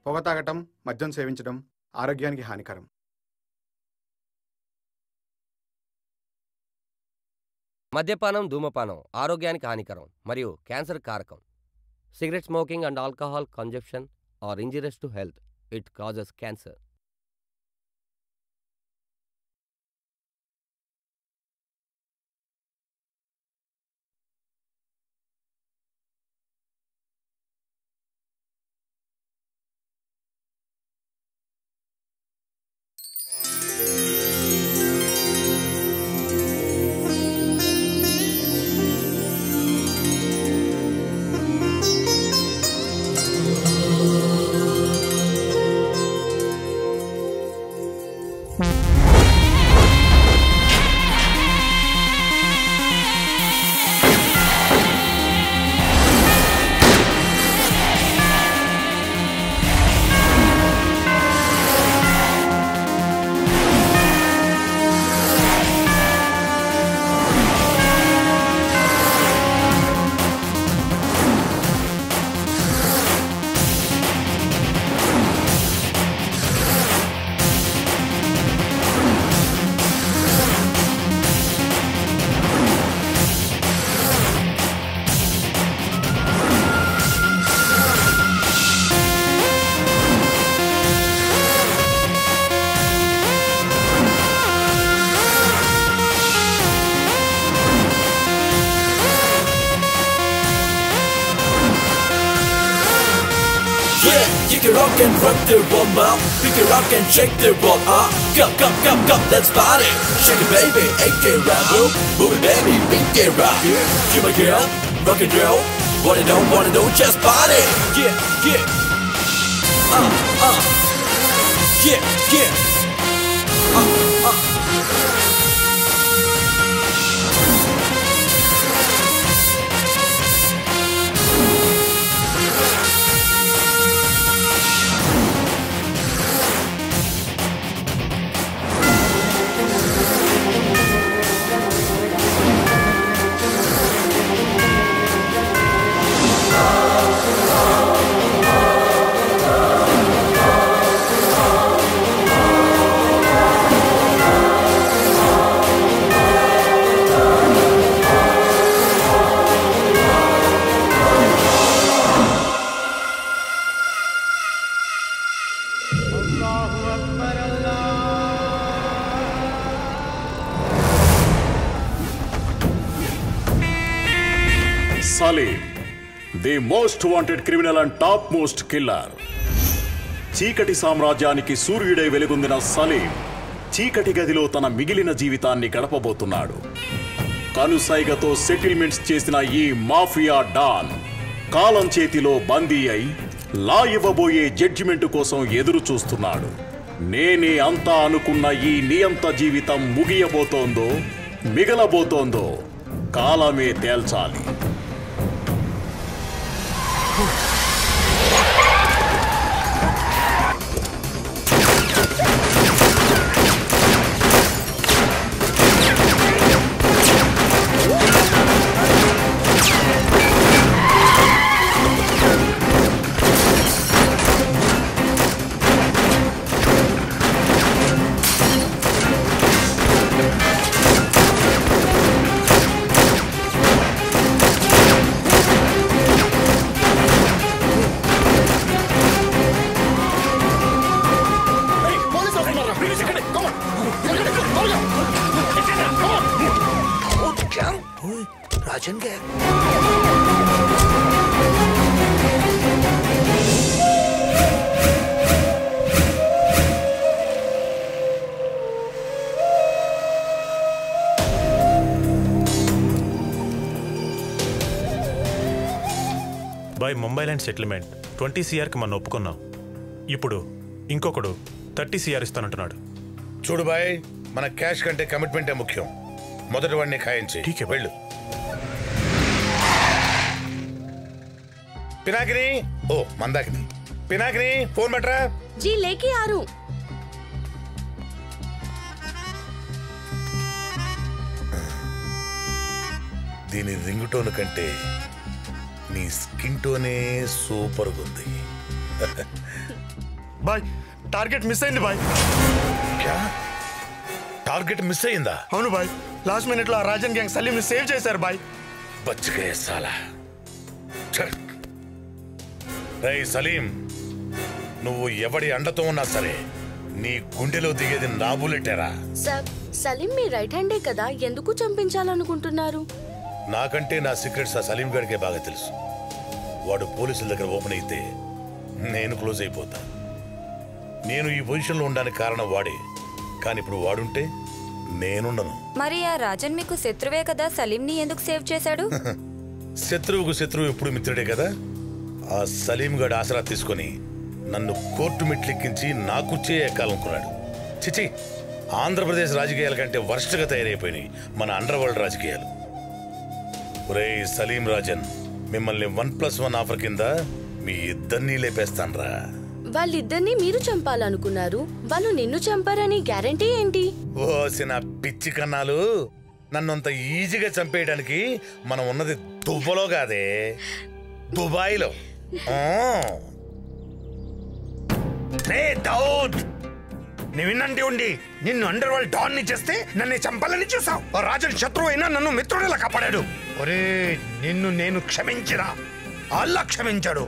పొగ తాగటం మద్యం సేవించడం ఆరోగ్యానికి హానికరం మద్యపానం ధూమపానం ఆరోగ్యానికి హానికరం మరియు క్యాన్సర్ కారకం cigarette smoking and alcohol consumption are injuries to health it causes cancer Yeah, you can rock and rock the world out. We can rock and shake the world out. Come, come, come, come, let's party. Shake it, baby, AK Rambo. Move it, baby, big it rock. You my girl, rock and roll. Wanna know, wanna know, just party. Yeah, yeah. Uh, uh. Yeah, yeah. Uh, uh. Salim the most wanted criminal and top most killer చీకటి సామ్రాజ్యానికి సూర్యుడే వెలుగొందిన సలీం చీకటి గదిలో తన మిగిలిన జీవితాన్ని గడపబోతున్నాడు కనుసైగతో settlements చేసిన ఈ మాఫియా డాన్ కాలం చేతిలో బందీ అయి లా ఇవ్వబోయే జడ్జిమెంట్ కోసం ఎదురు చూస్తున్నాడు నేనే అంతా అనుకున్న ఈ నియంత జీవితం ముగియబోతోందో మిగలబోతోందో కాలమే తేల్చాలి राजन क्या by Mumbai land settlement twenty సిఆర్కి మనం ఒప్పుకున్నాం ఇప్పుడు ఇంకొకడు థర్టీ సిఆర్ ఇస్తానంటున్నాడు చూడు బాయ్ మన క్యాష్ కంటే కమిట్మెంటే ముఖ్యం మొదటి వాడిని ఖాయించి ఠీకే బాయ్. వెళ్ళు పినాకిని ఓ మందాకిని పినాకిని ఫోన్ బట్రా जी लेके आ रू దీని రింగ్ టోన్ కంటే నీ స్కిన్ టోనే సూపర్గా ఉంది బాయ్ టార్గెట్ మిస్ అయింది బాయ్ క్యా టార్గెట్ మిస్ అయిందా అవును బాయ్ లాస్ట్ మినిట్ లో ఆ రాజన్ గ్యాంగ్ సలీం ని సేవ్ చేశారు బాయ్ బచ్చకే సాలా ఛ! రేయ్ సలీం నువ్వు ఎవడి అండతో ఉన్నా సరే నీ గుండెలో దిగేది నా బుల్లెటేరా సార్ సలీం మీ రైట్ హ్యాండే కదా ఎందుకు చంపించాలనుకుంటున్నారు నాకంటే నా సీక్రెట్స్ ఆ సలీం గడికే బాగా తెలుసు వాడు పోలీసుల దగ్గర ఓపెన్ అయితే నేను క్లోజ్ అయిపోతా నేను ఈ పొజిషన్లో ఉండడానికి కారణం వాడే కానీ ఇప్పుడు వాడుంటే నేనుండను మరి ఆ రాజన్ మీకు శత్రువే కదా సలీంని ఎందుకు సేవ్ చేశాడు శత్రువుకు శత్రువు ఎప్పుడు మిత్రుడే కదా ఆ సలీం గడ్ ఆసరా తీసుకొని నన్ను కోర్టు మెట్లెక్కించి నా కుర్చీ ఎక్కాలనుకున్నాడు చిచి ఆంధ్రప్రదేశ్ రాజకీయాల కంటే వర్స్ట్గా తయారైపోయినాయి మన అండర్ వరల్డ్ రాజకీయాలు ఒరేయ్ సలీం రాజన్ మిమ్మల్ని వన్ ప్లస్ వన్ ఆఫర్ కింద మీ ఇద్దరినీ లేపేస్తాన్రా వాళ్ళిద్దరిని మీరు చంపాలనుకున్నారు వాళ్ళు నిన్ను చంపారని గ్యారంటీ ఏంటి ఓసిన పిచ్చి కన్నాలు నన్ను అంత ఈజీగా చంపేయడానికి మనం ఉన్నది దువ్వలో కాదే దుబాయ్లో ఆ. రే దౌద్ నేను విన్నంటి ఉండి నిన్ను అండర్ వరల్డ్ డాన్ ని చేస్తే నన్ను చంపాలని చూసావు ఆ రాజన్ శత్రువు అయినా నన్ను మిత్రుడిలా కాపాడాడు ఒరే నిన్ను నేను క్షమించిరా అల్లా క్షమించాడు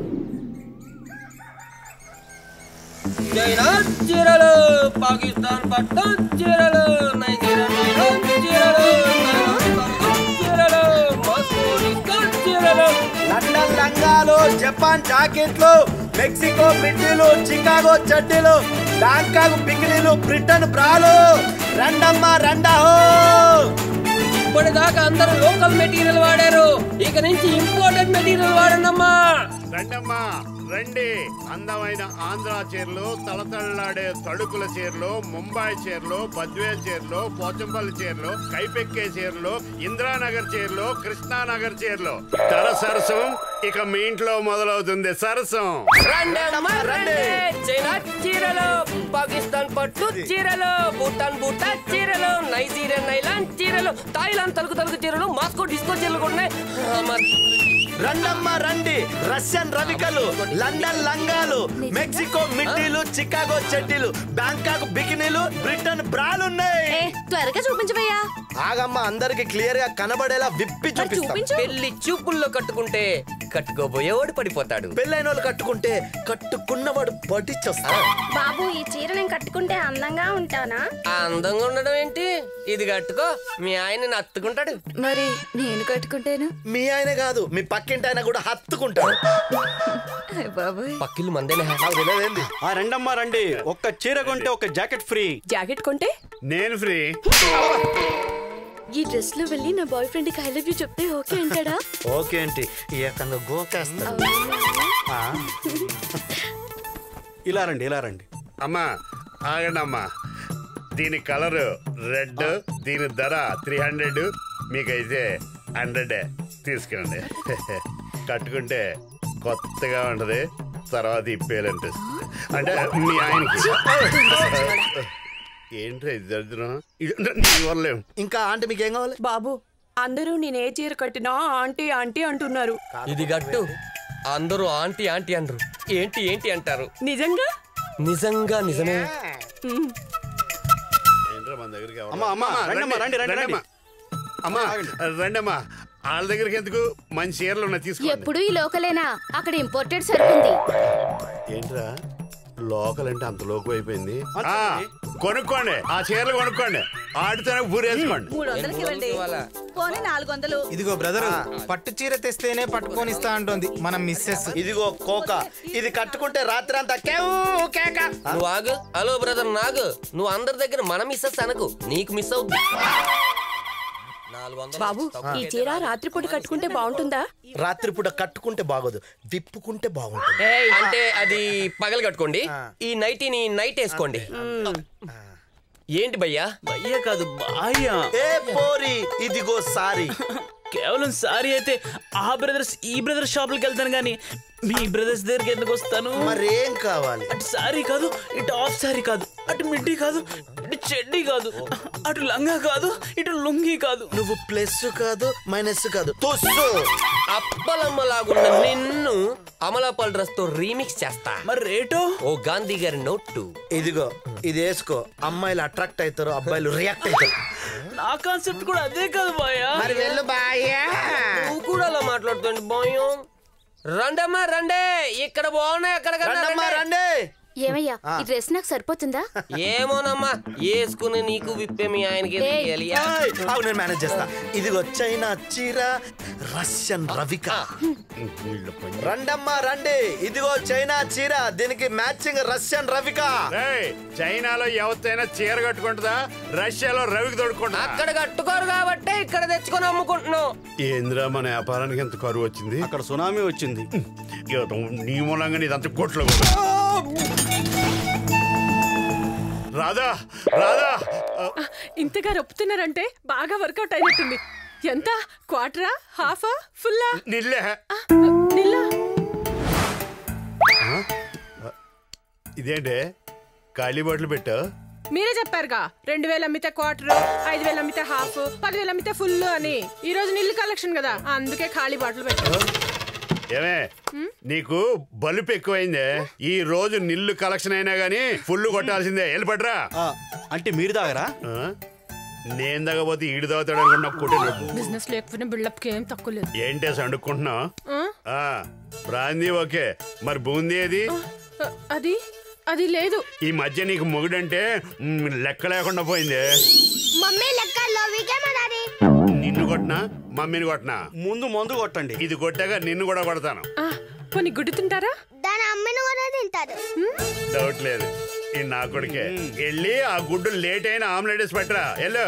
చైనా చీరలు పాకిస్తాన్ పట్టం చీరలు నైజీరియా నైలాన్ చీరలు తైవాన్ చీరలు మాస్కో డిస్కౌంట్ చీరలు లండన్ లంగాలు జపాన్ జాకెట్లు మెక్సికో మిడ్డీలు చికాగో చడ్డీలు బ్యాంకాక్ బికినీలు బ్రిటన్ బ్రాలు రండమ్మా రండాహో ఇప్పటిదాకా అందరూ లోకల్ మెటీరియల్ వాడారు ఇక నుంచి ఇంపోర్టెడ్ మెటీరియల్ వాడండమ్మా రండమ్మా రండి అందమైన ఆంధ్ర చీరలు తలతళ్ళాడే తడుకుల చీరలు ముంబై చీరలు బద్వేల్ చీరలు పోచంపల్లి చీరలు కైపెక్కే చీరలు ఇంద్రానగర్ చీరలు కృష్ణానగర్ చీరలు ధర సరసం ఇక మీ ఇంట్లో మొదలవుతుంది సరసం రండమ్మా రండి చైనా చీరలు పాకిస్తాన్ పట్టు చీరలు భూటాన్ బూటా చీరలు నైజీరియా నైలాన్ చీరలు థాయిలాండ్ తలుగు తలుగు చీరలు మాస్కో డిస్కో చీరలు కూడా ఉన్నాయి ఆ, మరి రండమ్మా రండి రష్యన్ రవికలు లండన్ లంగాలు మెక్సికో మిడ్డీలు చికాగో చడ్డీలు బ్యాంకాక్ బికినీలు బ్రిటన్ బ్రాలు ఉన్నాయి త్వరగా చూపించవయ్యా ఆగమ్మా అందరికి క్లియర్ గా కనబడేలా విప్పి చూపిస్తాం చూపించు పెళ్లి చూపుల్లో కట్టుకుంటే కట్టుకోబోయేవాడు పడిపోతాడు పెళ్ళైన వాళ్ళు కట్టుకుంటే కట్టుకున్నవాడు పట్టించొస్తాడు బాబు ఈ చీర నేను కట్టుకుంటే అందంగా ఉంటానా ఆ అందంగా ఉండడం ఏంటి ఇది కట్టుకో మీ ఆయన అత్తుకుంటాడు మరి నేను కట్టుకుంటేను మీ ఆయన కాదు మీ పక్కింటి ఆయన కూడా హత్తుకుంటాడు బాబాయ్ పక్కిల్లు మందేనే నాకు తెలియదేంది ఆ రండమ్మా రండి ఒక్క చీర కొంటే ఒక జాకెట్ ఫ్రీ జాకెట్ కొంటే నేను ఫ్రీ ఈ డ్రెస్ లో వెళ్ళి నా బాయ్ ఫ్రెండ్ కి ఐ లవ్ యూ చెప్తే ఓకే అంటాడా ఓకే ఏంటి ఏకంగా గోకేస్తా ఆ, ఇలా రండి ఇలా రండి అమ్మా ఆగండి అమ్మా దీని కలర్ రెడ్ దీని ధర త్రీ హండ్రెడ్ మీకైతే హండ్రెడ్ తీసుకోండి కట్టుకుంటే కొత్తగా ఉంటది తర్వాత ఇప్పేయాలనిపిస్తుంది అంటే మీ ఆయనకి ఏంట్రా ఇది దరిద్రం ఇది నీ వల్లేం ఇంకా ఆంటీ మీకు ఏం కావాలి బాబు అందరూ నేను ఏ చీర కట్టినా ఆంటీ ఆంటీ అంటున్నారు ఇది గట్టు అందరూ ఆంటీ ఆంటీ అనరు ఏంటి ఏంటి అంటారు నిజంగా నిజంగా నిజమే ఏంట్రా మన దగ్గరికి ఎవరు? అమ్మా, అమ్మా, అమ్మా, రండమ్మా, రండి, రండి, రండమ్మా. అమ్మా రండమ్మా వాళ్ళ దగ్గరికి ఎందుకు మంచి చీరలు ఉన్నాయి తీసుకోండి ఎప్పుడు ఈ లోకలేనా అక్కడ ఇంపోర్టెడ్ సరుకుంది ఏంట్రా లోకల్ అంటే అంత లోకు అయిపోయింది ఆ, కొనుక్కోండి ఆ చీరలు కొనుక్కోండి ఆడితోనే ఊరేసుకోండి మూడు వందలకి ఇవ్వండి పోనీ నాలుగు వందలు ఇదిగో బ్రదర్ పట్టు చీర తెస్తేనే పట్టుకొని ఇస్తా అంటోంది మన మిస్సెస్ ఇదిగో కోక ఇది కట్టుకుంటే రాత్రి అంతా కేవ్ కేక నువ్వు ఆగు హలో బ్రదర్ నాగు నువ్వు అందరి దగ్గర మన మిస్సెస్ అనకు నీకు మిస్ అవుద్ది నాలుగు వందలు బాబు ఈ చీర రాత్రిపూట కట్టుకుంటే బాగుంటుందా రాత్రిపూట కట్టుకుంటే బాగోదు విప్పుకుంటే బాగుంటుంది అంటే అది పగలు కట్టుకోండి ఈ నైటీని నైట్ వేసుకోండి ఏంటి భయ్యా భయ్యా కాదు బాయ్యా ఏ పోరి ఇదిగో సారీ కేవలం సారీ అయితే ఆ బ్రదర్స్ ఈ బ్రదర్ షాపులకి వెళ్తాను కానీ మీ బ్రదర్స్ దగ్గరికి ఎందుకు వస్తాను మరేం కావాలి అటు సారీ కాదు ఇటు ఆఫ్ సారీ కాదు అటు మిడ్డీ కాదు ఇటు చెడ్డీ కాదు అటు లంగా కాదు ఇటు లుంగి కాదు నువ్వు ప్లస్ కాదు మైనస్ కాదు తుస్సు అప్పలమ్మలాగున్న నిన్ను అమలాపాల్ డ్రెస్ తో రీమిక్స్ చేస్తా మరి రేటో ఓ గాంధీ గారి నోట్ ఇదిగో ఇది వేసుకో అమ్మాయిలు అట్రాక్ట్ అవుతారు అబ్బాయిలు రియాక్ట్ అవుతారు నా కాన్సెప్ట్ కూడా అదే కాదు బాయా మరి వెళ్ళు బాయ్యా నువ్వు కూడా అలా మాట్లాడుతుంది భయం రండమ్మా రండే ఇక్కడ బాగున్నాయి అక్కడ రండమ్మా రండి ఏమయ్యా ఈ డ్రెస్ నాకు సరిపోతుందా ఏమోనమ్మా వేసుకుని నీకు విప్పే మీ ఆయనకి ఏయ్. తెలియాలి ఏయ్, ఆగు, నేను మేనేజ్ చేస్తా ఇదిగో చైనా చీర రష్యన్ రవిక రండమ్మా రండి ఇదిగో చైనా చీర దీనికి మ్యాచింగ్ రష్యన్ రవిక ఏయ్, చైనాలో ఎవరితైనా చీర కట్టుకుంటుందా రష్యాలో రవికి తొడుక్కుంటా అక్కడ కట్టుకోరు కాబట్టి ఇక్కడ తెచ్చుకొని అమ్ముకుంటున్నావు ఏంద్రా మన వ్యాపారానికి ఎంత కరువు వచ్చింది అక్కడ సునామీ వచ్చింది ఏదో నీ మూలంగా నీదంత కొట్లో రాధా రాధా ఇంతగా రొప్పుతున్నారంటే బాగా వర్కౌట్ అయినట్టుంది ఎంత క్వార్టరా హాఫా ఫుల్లా నిల్లే నిల్లా ఇదేంటే ఖాళీ బాటిల్ పెట్టా మీరే చెప్పారుగా రెండు వేలు అమ్మితే క్వార్టర్ ఐదు వేలు అమ్మితే హాఫ్ పదివేలు అమ్మితే ఫుల్ అని ఈ రోజు నీళ్ళు కలెక్షన్ కదా అందుకే ఖాళీ బాటిల్ పెట్టారు ఏమే నీకు బలుపు ఎక్కువైందే ఈ రోజు నిల్లు కలెక్షన్ అయినా గానీ ఫుల్ కొట్టాల్సిందే వెళ్ళిపట్రా అంటే మీరు తాగరా నేను తగ్గపోతే ఈడు తాగుతాడు అనుకున్నా కొట్టే బిజినెస్ లేకపోయినా బిల్డప్ కి ఏం తక్కువ లేదు ఏంటే సండుకుంటున్నావు ఆ? బ్రాందీ ఓకే మరి బూందీ ఏది ఆ, అది అది లేదు ఈ మధ్య నీకు మొగుడంటే మ్, లెక్క లేకుండా పోయిందే మమ్మీ లెక్కల్లో వికేమన్నది నిన్ను కొట్టినా మమ్మీని కొట్టినా ముందు మందు కొట్టండి ఇది కొట్టాక నిన్ను కూడా కొడతాను ఆ, పోనీ గుడ్డు తింటారా దాని అమ్మని కూడా తింటారు డౌట్ లేదు ఈ నా కొడుకే వెళ్ళి ఆ గుడ్డు లేట్ అయిన ఆమ్లెట్ వేసి పెట్టరా వెళ్ళు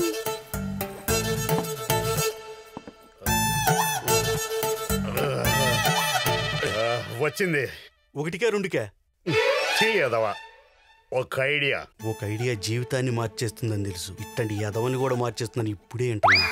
ఆ, వచ్చింది ఒకటికే రెండుకే చెయ్యదవా ఒక ఐడియా ఒక ఐడియా జీవితాన్ని మార్చేస్తుందని తెలుసు ఇట్టండి యదవని కూడా మార్చేస్తుందని ఇప్పుడే అంటున్నా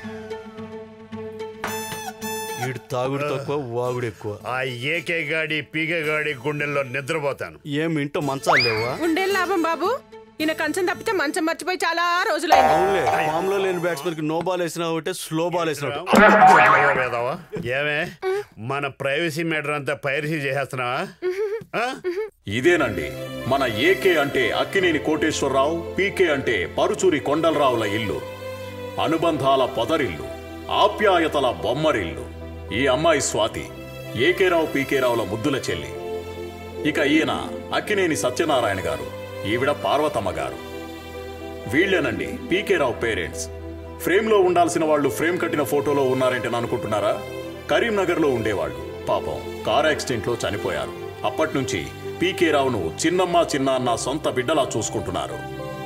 ఈడు తాగుడు తక్కువ వాగుడు ఎక్కువ ఆ ఏకే గాడి పీకే గాడి గుండెల్లో నిద్రపోతాను ఏం ఇంటో మంచాలు లేవా ఉండేం లాభం బాబు ఈయన కంచం తప్పితే మంచం మర్చిపోయి చాలా రోజులైంది అవునులే మామూలు లేని బ్యాట్స్మెన్ కి నో బాల్ వేసినా ఒకటే స్లో బాల్ వేసినా ఒకటే వేదవా ఏమే మన ప్రైవసీ మ్యాటర్ అంతా పైరసీ చేసేస్తున్నావా ఆ? ఇదేనండి మన ఏకే అంటే అక్కినేని కోటేశ్వరరావు పీకే అంటే పరుచూరి కొండలరావుల ఇల్లు అనుబంధాల పొదరిల్లు ఆప్యాయతల బొమ్మరిల్లు ఈ అమ్మాయి స్వాతి ఏకేరావు పీకేరావుల ముద్దుల చెల్లి ఇక ఈయన అక్కినేని సత్యనారాయణ గారు ఈవిడ పార్వతమ్మ గారు వీళ్ళేనండి పీకేరావు పేరెంట్స్ ఫ్రేమ్లో ఉండాల్సిన వాళ్ళు ఫ్రేమ్ కట్టిన ఫోటోలో ఉన్నారంటే అనుకుంటున్నారా కరీంనగర్లో ఉండేవాళ్ళు పాపం కార్ యాక్సిడెంట్లో చనిపోయారు అప్పట్నుంచి పీకే రావును చిన్నమ్మ చిన్న అన్న సొంత బిడ్డలా చూసుకుంటున్నారు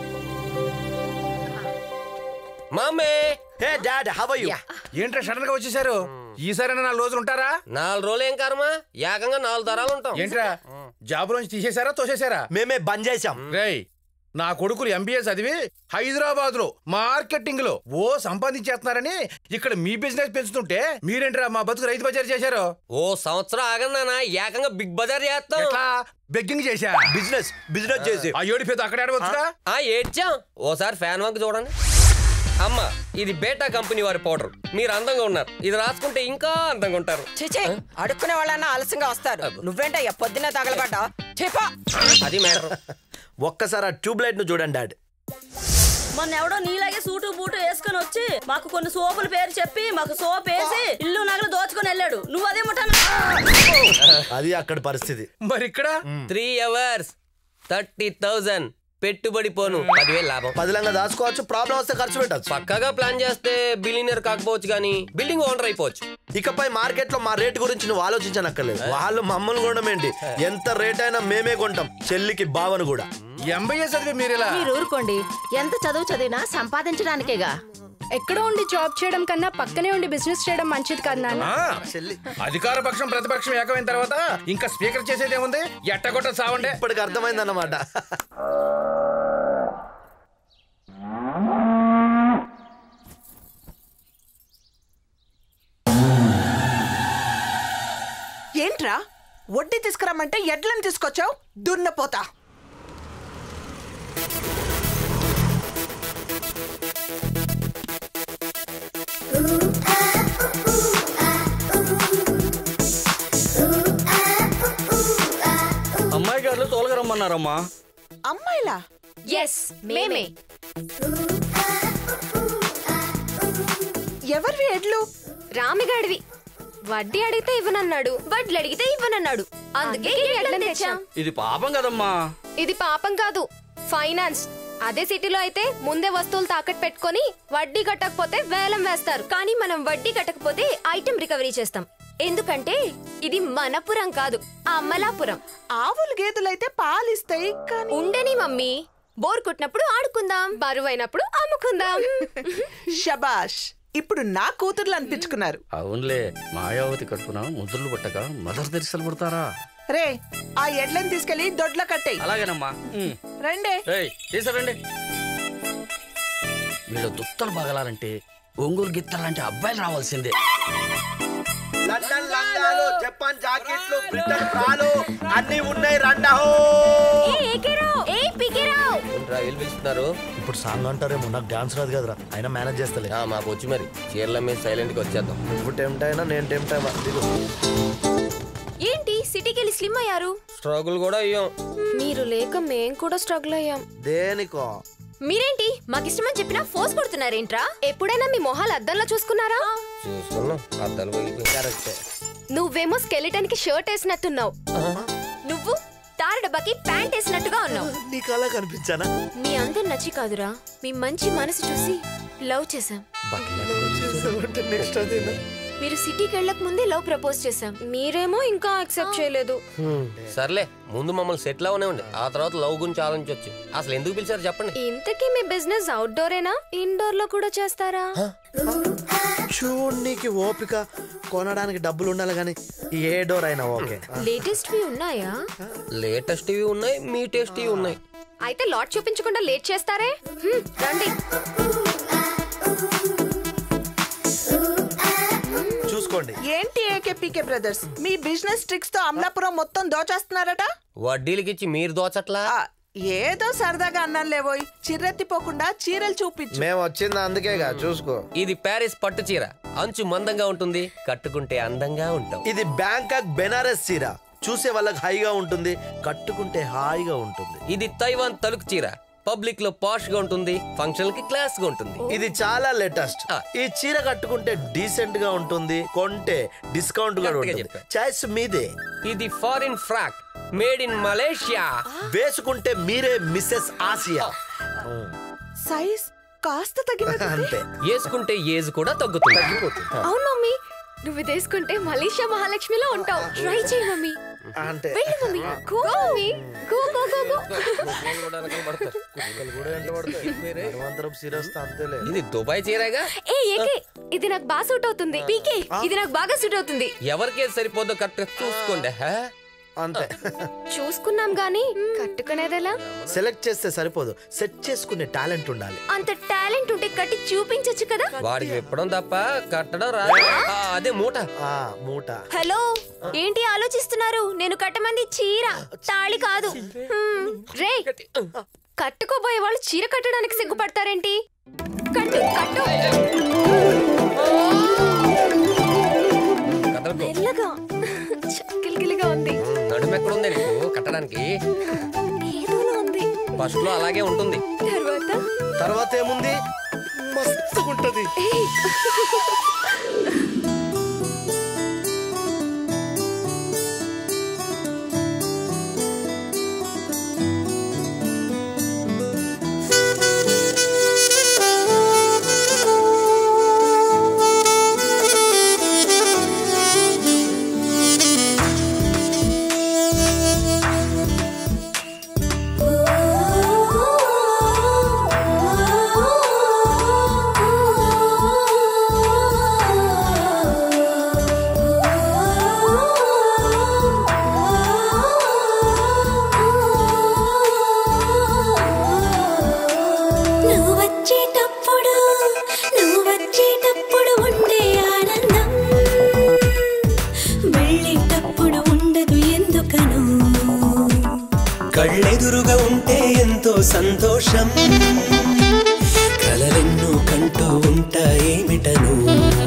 mummy hey dad how you ఏంట్రా సడన్ గా వచ్చేసారు ఈసారి నాలుగు రోజులు ఉంటారా నాలుగు రోజులు ఏం కర్మ ఏకంగా నాలుగు తరాలు ఉంటాం ఏంట్రా జాబ్ లోంచి తీసేశారా తోసేశారా మేమే బంద్ చేశాం రేయ్ నా కొడుకులు ఎంబీఏ చదివి హైదరాబాద్ లో మార్కెటింగ్ లో ఓ సంపాదించేస్తున్నారని ఇక్కడ మీ బిజినెస్ పెంచుతుంటే మీరేంట్రా మా బతుకు రైతు బజార్ చేశారు ఓ సంవత్సరం ఆగండి నాన్న ఏకంగా బిగ్ బజార్ చేస్తాం ఎట్లా బెగ్గింగ్ చేశా బిజినెస్ బిజినెస్ చేసి ఆ ఏడు పెద్ద అక్కడ ఆడవచ్చుగా ఆ ఏడ్చాం ఓసారి ఫ్యాన్ వంక చూడండి అమ్మ ఇది బేటా కంపెనీ వారి పౌడర్ మీరు అందంగా ఉన్నారు ఇది రాసుకుంటే ఇంకా అందంగా ఉంటారు చిచి అడుక్కునే వాళ్ళన్నా ఆలస్యంగా వస్తారు నువ్వేంటయ్యా పొద్దున్నే తగలబడ్డా చెప్పా అది మ్యాటర్ ఒక్కసారి ఆ ట్యూబ్ లైట్ ను చూడండి డాడ్ మొన్న ఎవడో నీలాగే సూటు బూటు వేసుకొని వచ్చి మాకు కొన్ని సోపుల పేరు చెప్పి మాకు సోప్ వేసి ఇల్లు నగలు దోచుకొని వెళ్ళాడు నువ్వు అదే ముఠాను అది అక్కడ పరిస్థితి మరి ఇక్కడ త్రీ అవర్స్ థర్టీ థౌజండ్ పెట్టుబడి పోను పదివేలు లాభం పదిలంగా దాచుకోవచ్చు ప్రాబ్లం వస్తే ఖర్చు పెట్టచ్చు పక్కగా ప్లాన్ చేస్తే బిలినియర్ కాకపోవచ్చు కానీ బిల్డింగ్ ఓనర్ అయిపోవచ్చు ఇకపై మార్కెట్ లో మా రేట్ గురించి నువ్వు ఆలోచించనక్కర్లేదు వాళ్ళు మమ్మల్ని కొనడం ఏంటి ఎంత రేట్ అయినా మేమే కొంటాం చెల్లికి బావను కూడా ఎంబీఏ చదివి మీరు ఇలా మీరు ఊరుకోండి ఎంత చదువు చదివినా సంపాదించడానికేగా ఎక్కడో ఉండి జాబ్ చేయడం కన్నా పక్కనే ఉండి బిజినెస్ చేయడం మంచిది కాదు నాన్న ఆ, అధికార పక్షం ప్రతిపక్షం ఏకమైన తర్వాత ఇంకా స్పీకర్ చేసేది ఏముంది ఎట్టగొట్ట సావండే ఇప్పటికి అర్థమైందన్నమాట ఏంట్రా వడ్డీ తీసుకురమ్మంటే ఎడ్లను తీసుకొచ్చావు దున్నపోతా అమ్మాయి గారు తోలుగా రమ్మన్నారమ్మా అమ్మాయిలా ఎస్ మేమే ఎవరివి ఎడ్లు రామిగాడివి వడ్డీ అడిగితే ఇవ్వనన్నాడు వడ్లు అడిగితే ఇవ్వనన్నాడు అందుకే ఈ ఎడ్లను తెచ్చాం ఇది పాపం కదమ్మా ఇది పాపం కాదు ఫైనాన్స్ అదే సిటీలో అయితే ముందే వస్తువులు తాకట్టు పెట్టుకొని వడ్డీ కట్టకపోతే వేలం వేస్తారు కానీ మనం వడ్డీ కట్టకపోతే ఐటెం రికవరీ చేస్తాం ఎందుకంటే ఇది మనపురం కాదు అమలాపురం ఆవులు గేదెలైతే పాలిస్తాయి కానీ ఉండని మమ్మీ బోర్ కొట్టినప్పుడు ఆడుకుందాం బరువైనప్పుడు అమ్ముకుందాం షబాష్ ఇప్పుడు నా కూతుర్లు అనిపించుకున్నారు అవునులే మాయావతి కడుపున ముద్రలు పట్టక మదర్ తెరిసలు పడతారా రే ఆ ఎడ్లను తీసుకెళ్లి దొడ్ల కట్టేయి అలాగేనమ్మా ఉమ్. రండే ఏయ్ తీసుకురండి వీళ్ళు దుత్తలు పగలాలంటే ఒంగోలు గిత్తలాంటి అబ్బాయిలు రావాల్సిందే లండన్ లంగాలు జపాన్ జాకెట్లు బ్రిటన్ ప్రాలు అన్ని ఉన్నాయి రండహో పిలుస్తున్నారు ఇప్పుడు సాంగ్ అంటారేమో నాకు డాన్స్ రాదు కదరా అయినా మేనేజ్ చేస్తలే మాకు వచ్చి మరి చీరల మీద సైలెంట్ గా వచ్చేద్దాం నువ్వు టెంప్ట్ అయినా నేను టెంప్ట్ అయినా దిగు ఏంటి సిటీకి వెళ్ళి స్లిమ్ అయ్యారు స్ట్రగుల్ కూడా అయ్యాం మీరు లేక మేం కూడా స్ట్రగుల్ అయ్యాం దేనికో మీరేంటి మాకు ఇష్టమని చెప్పినా ఫోర్స్ కొడుతున్నారేంట్రా ఎప్పుడైనా మీ మొహాలు అద్దంలో చూసుకున్నారా చూసుకున్నాం అద్దాలు పగిలిపోయి కరెక్టే నువ్వేమో స్కెలిటన్ కి షర్ట్ వేసినట్టున్నావు నువ్వు తార డబ్బాకి ప్యాంట్ వేసినట్టుగా ఉన్నావు నీకు అలా కనిపించానా మీ అందరు నచ్చి కాదురా మీ మంచి మనసు చూసి లవ్ చేశాం నెక్స్ట్ అదేనా మీరు సిటీకి వెళ్ళక ముందే లవ్ ప్రపోజ్ చేశాం మీరేమో ఇంకా యాక్సెప్ట్ చేయలేదు సర్లే ముందు మమ్మల్ని సెటిల్ అవనివ్వండి ఆ తర్వాత లవ్ గురించి ఆలోచించవచ్చు అసలు ఎందుకు పిలిచారు చెప్పండి ఇంతకీ మీ బిజినెస్ అవుట్డోరేనా ఇండోర్ లో కూడా చేస్తారా చూడ్నికి ఓపిక కొనడానికి డబ్బులు ఉండాలి కానీ ఏ డోర్ అయినా ఓకే లేటెస్ట్ వి ఉన్నాయా లేటెస్ట్ ఇవి ఉన్నాయి మీ టేస్ట్ ఇవి ఉన్నాయి అయితే లాట్ చూపించకుండా లేట్ చేస్తారే హ్మ్, రండి చూసుకోండి ఏంటి ఏకేపీకే బ్రదర్స్ మీ బిజినెస్ ట్రిక్స్ తో అమలాపురం మొత్తం దోచేస్తున్నారట వడ్డీలకి ఇచ్చి మీరు దోచట్లా ఏదో సరదాగా అన్నాను లేవోయ్ చిర్రెత్తిపోకుండా చీరలు చూపించు మేము వచ్చింది అందుకేగా చూసుకో ఇది ప్యారిస్ పట్టు చీర అంచు మందంగా ఉంటుంది కట్టుకుంటే అందంగా ఉంటాం ఇది బ్యాంకాక్ బెనారస్ చీర చూసే వాళ్ళకి హైగా ఉంటుంది కట్టుకుంటే హాయిగా ఉంటుంది ఇది తైవాన్ తలుకు చీర పబ్లిక్ లో పాష్ గా ఉంటుంది ఫంక్షన్ కి క్లాస్ గా ఉంటుంది ఇది చాలా లేటెస్ట్ ఈ చీర కట్టుకుంటే డీసెంట్ గా ఉంటుంది కొంటే డిస్కౌంట్ కూడా కరెక్ట్గా ఉంటుంది చెప్పారు. చాయిస్ మీదే ఇది foreign frock made in Malaysia వేసుకుంటే మీరే మిస్సెస్ ఆసియా సైజ్ కాస్త తగ్గినట్టు అంతే వేసుకుంటే ఏజ్ కూడా తగ్గుతుంది అవును మమ్మీ నువ్వు తీసుకుంటే మలేషియా మహాలక్ష్మిలో ఉంటావు ట్రై చేయి మమ్మీ అంటే వెళ్ళు mummy go mummy go go go go ధర్మంతరం సీరియస్ అంతేలే ఇది దుబాయ్ చీరగా ఏ ఏకే ఇది నాకు బాగా సూట్ అవుతుంది పీకే ఇది నాకు బాగా సూట్ అవుతుంది ఎవరికేది సరిపోదో కరెక్ట్ చూసుకోండి హా? అంతే చూసుకున్నాం గానీ కట్టుకునేదెలా సెలెక్ట్ చేస్తే సరిపోదు సెట్ చేసుకునే టాలెంట్ ఉండాలి అంత టాలెంట్ ఉంటే కట్టి చూపించొచ్చు కదా వాడికి విప్పడం తప్ప కట్టడం రా ఆ, అదే మూట ఆ మూట హలో ఏంటి ఆలోచిస్తున్నారు నేను కట్టమంది చీర తాళి కాదు హ్మ్, రే కట్టుకోబోయే వాళ్ళు చీర కట్టడానికి సిగ్గుపడతారేంటి కట్టు కట్టు మెల్లగా గిలిగిలిగా ఉంది నడుము ఎక్కడ ఉంది నీకు కట్టడానికి ఏదోలా ఉంది ఫస్ట్ లో అలాగే ఉంటుంది తర్వాత తర్వాత ఏముంది మస్తు ఉంటది ఏయ్. నువ్వు వచ్చేటప్పుడు నువ్వు వచ్చేటప్పుడు ఉండే ఆనందం వెళ్ళేటప్పుడు ఉండదు ఎందుకను కళ్ళెదురుగా ఉంటే ఎంతో సంతోషం కలలెన్నో కంటూ ఉంటాయేమిటను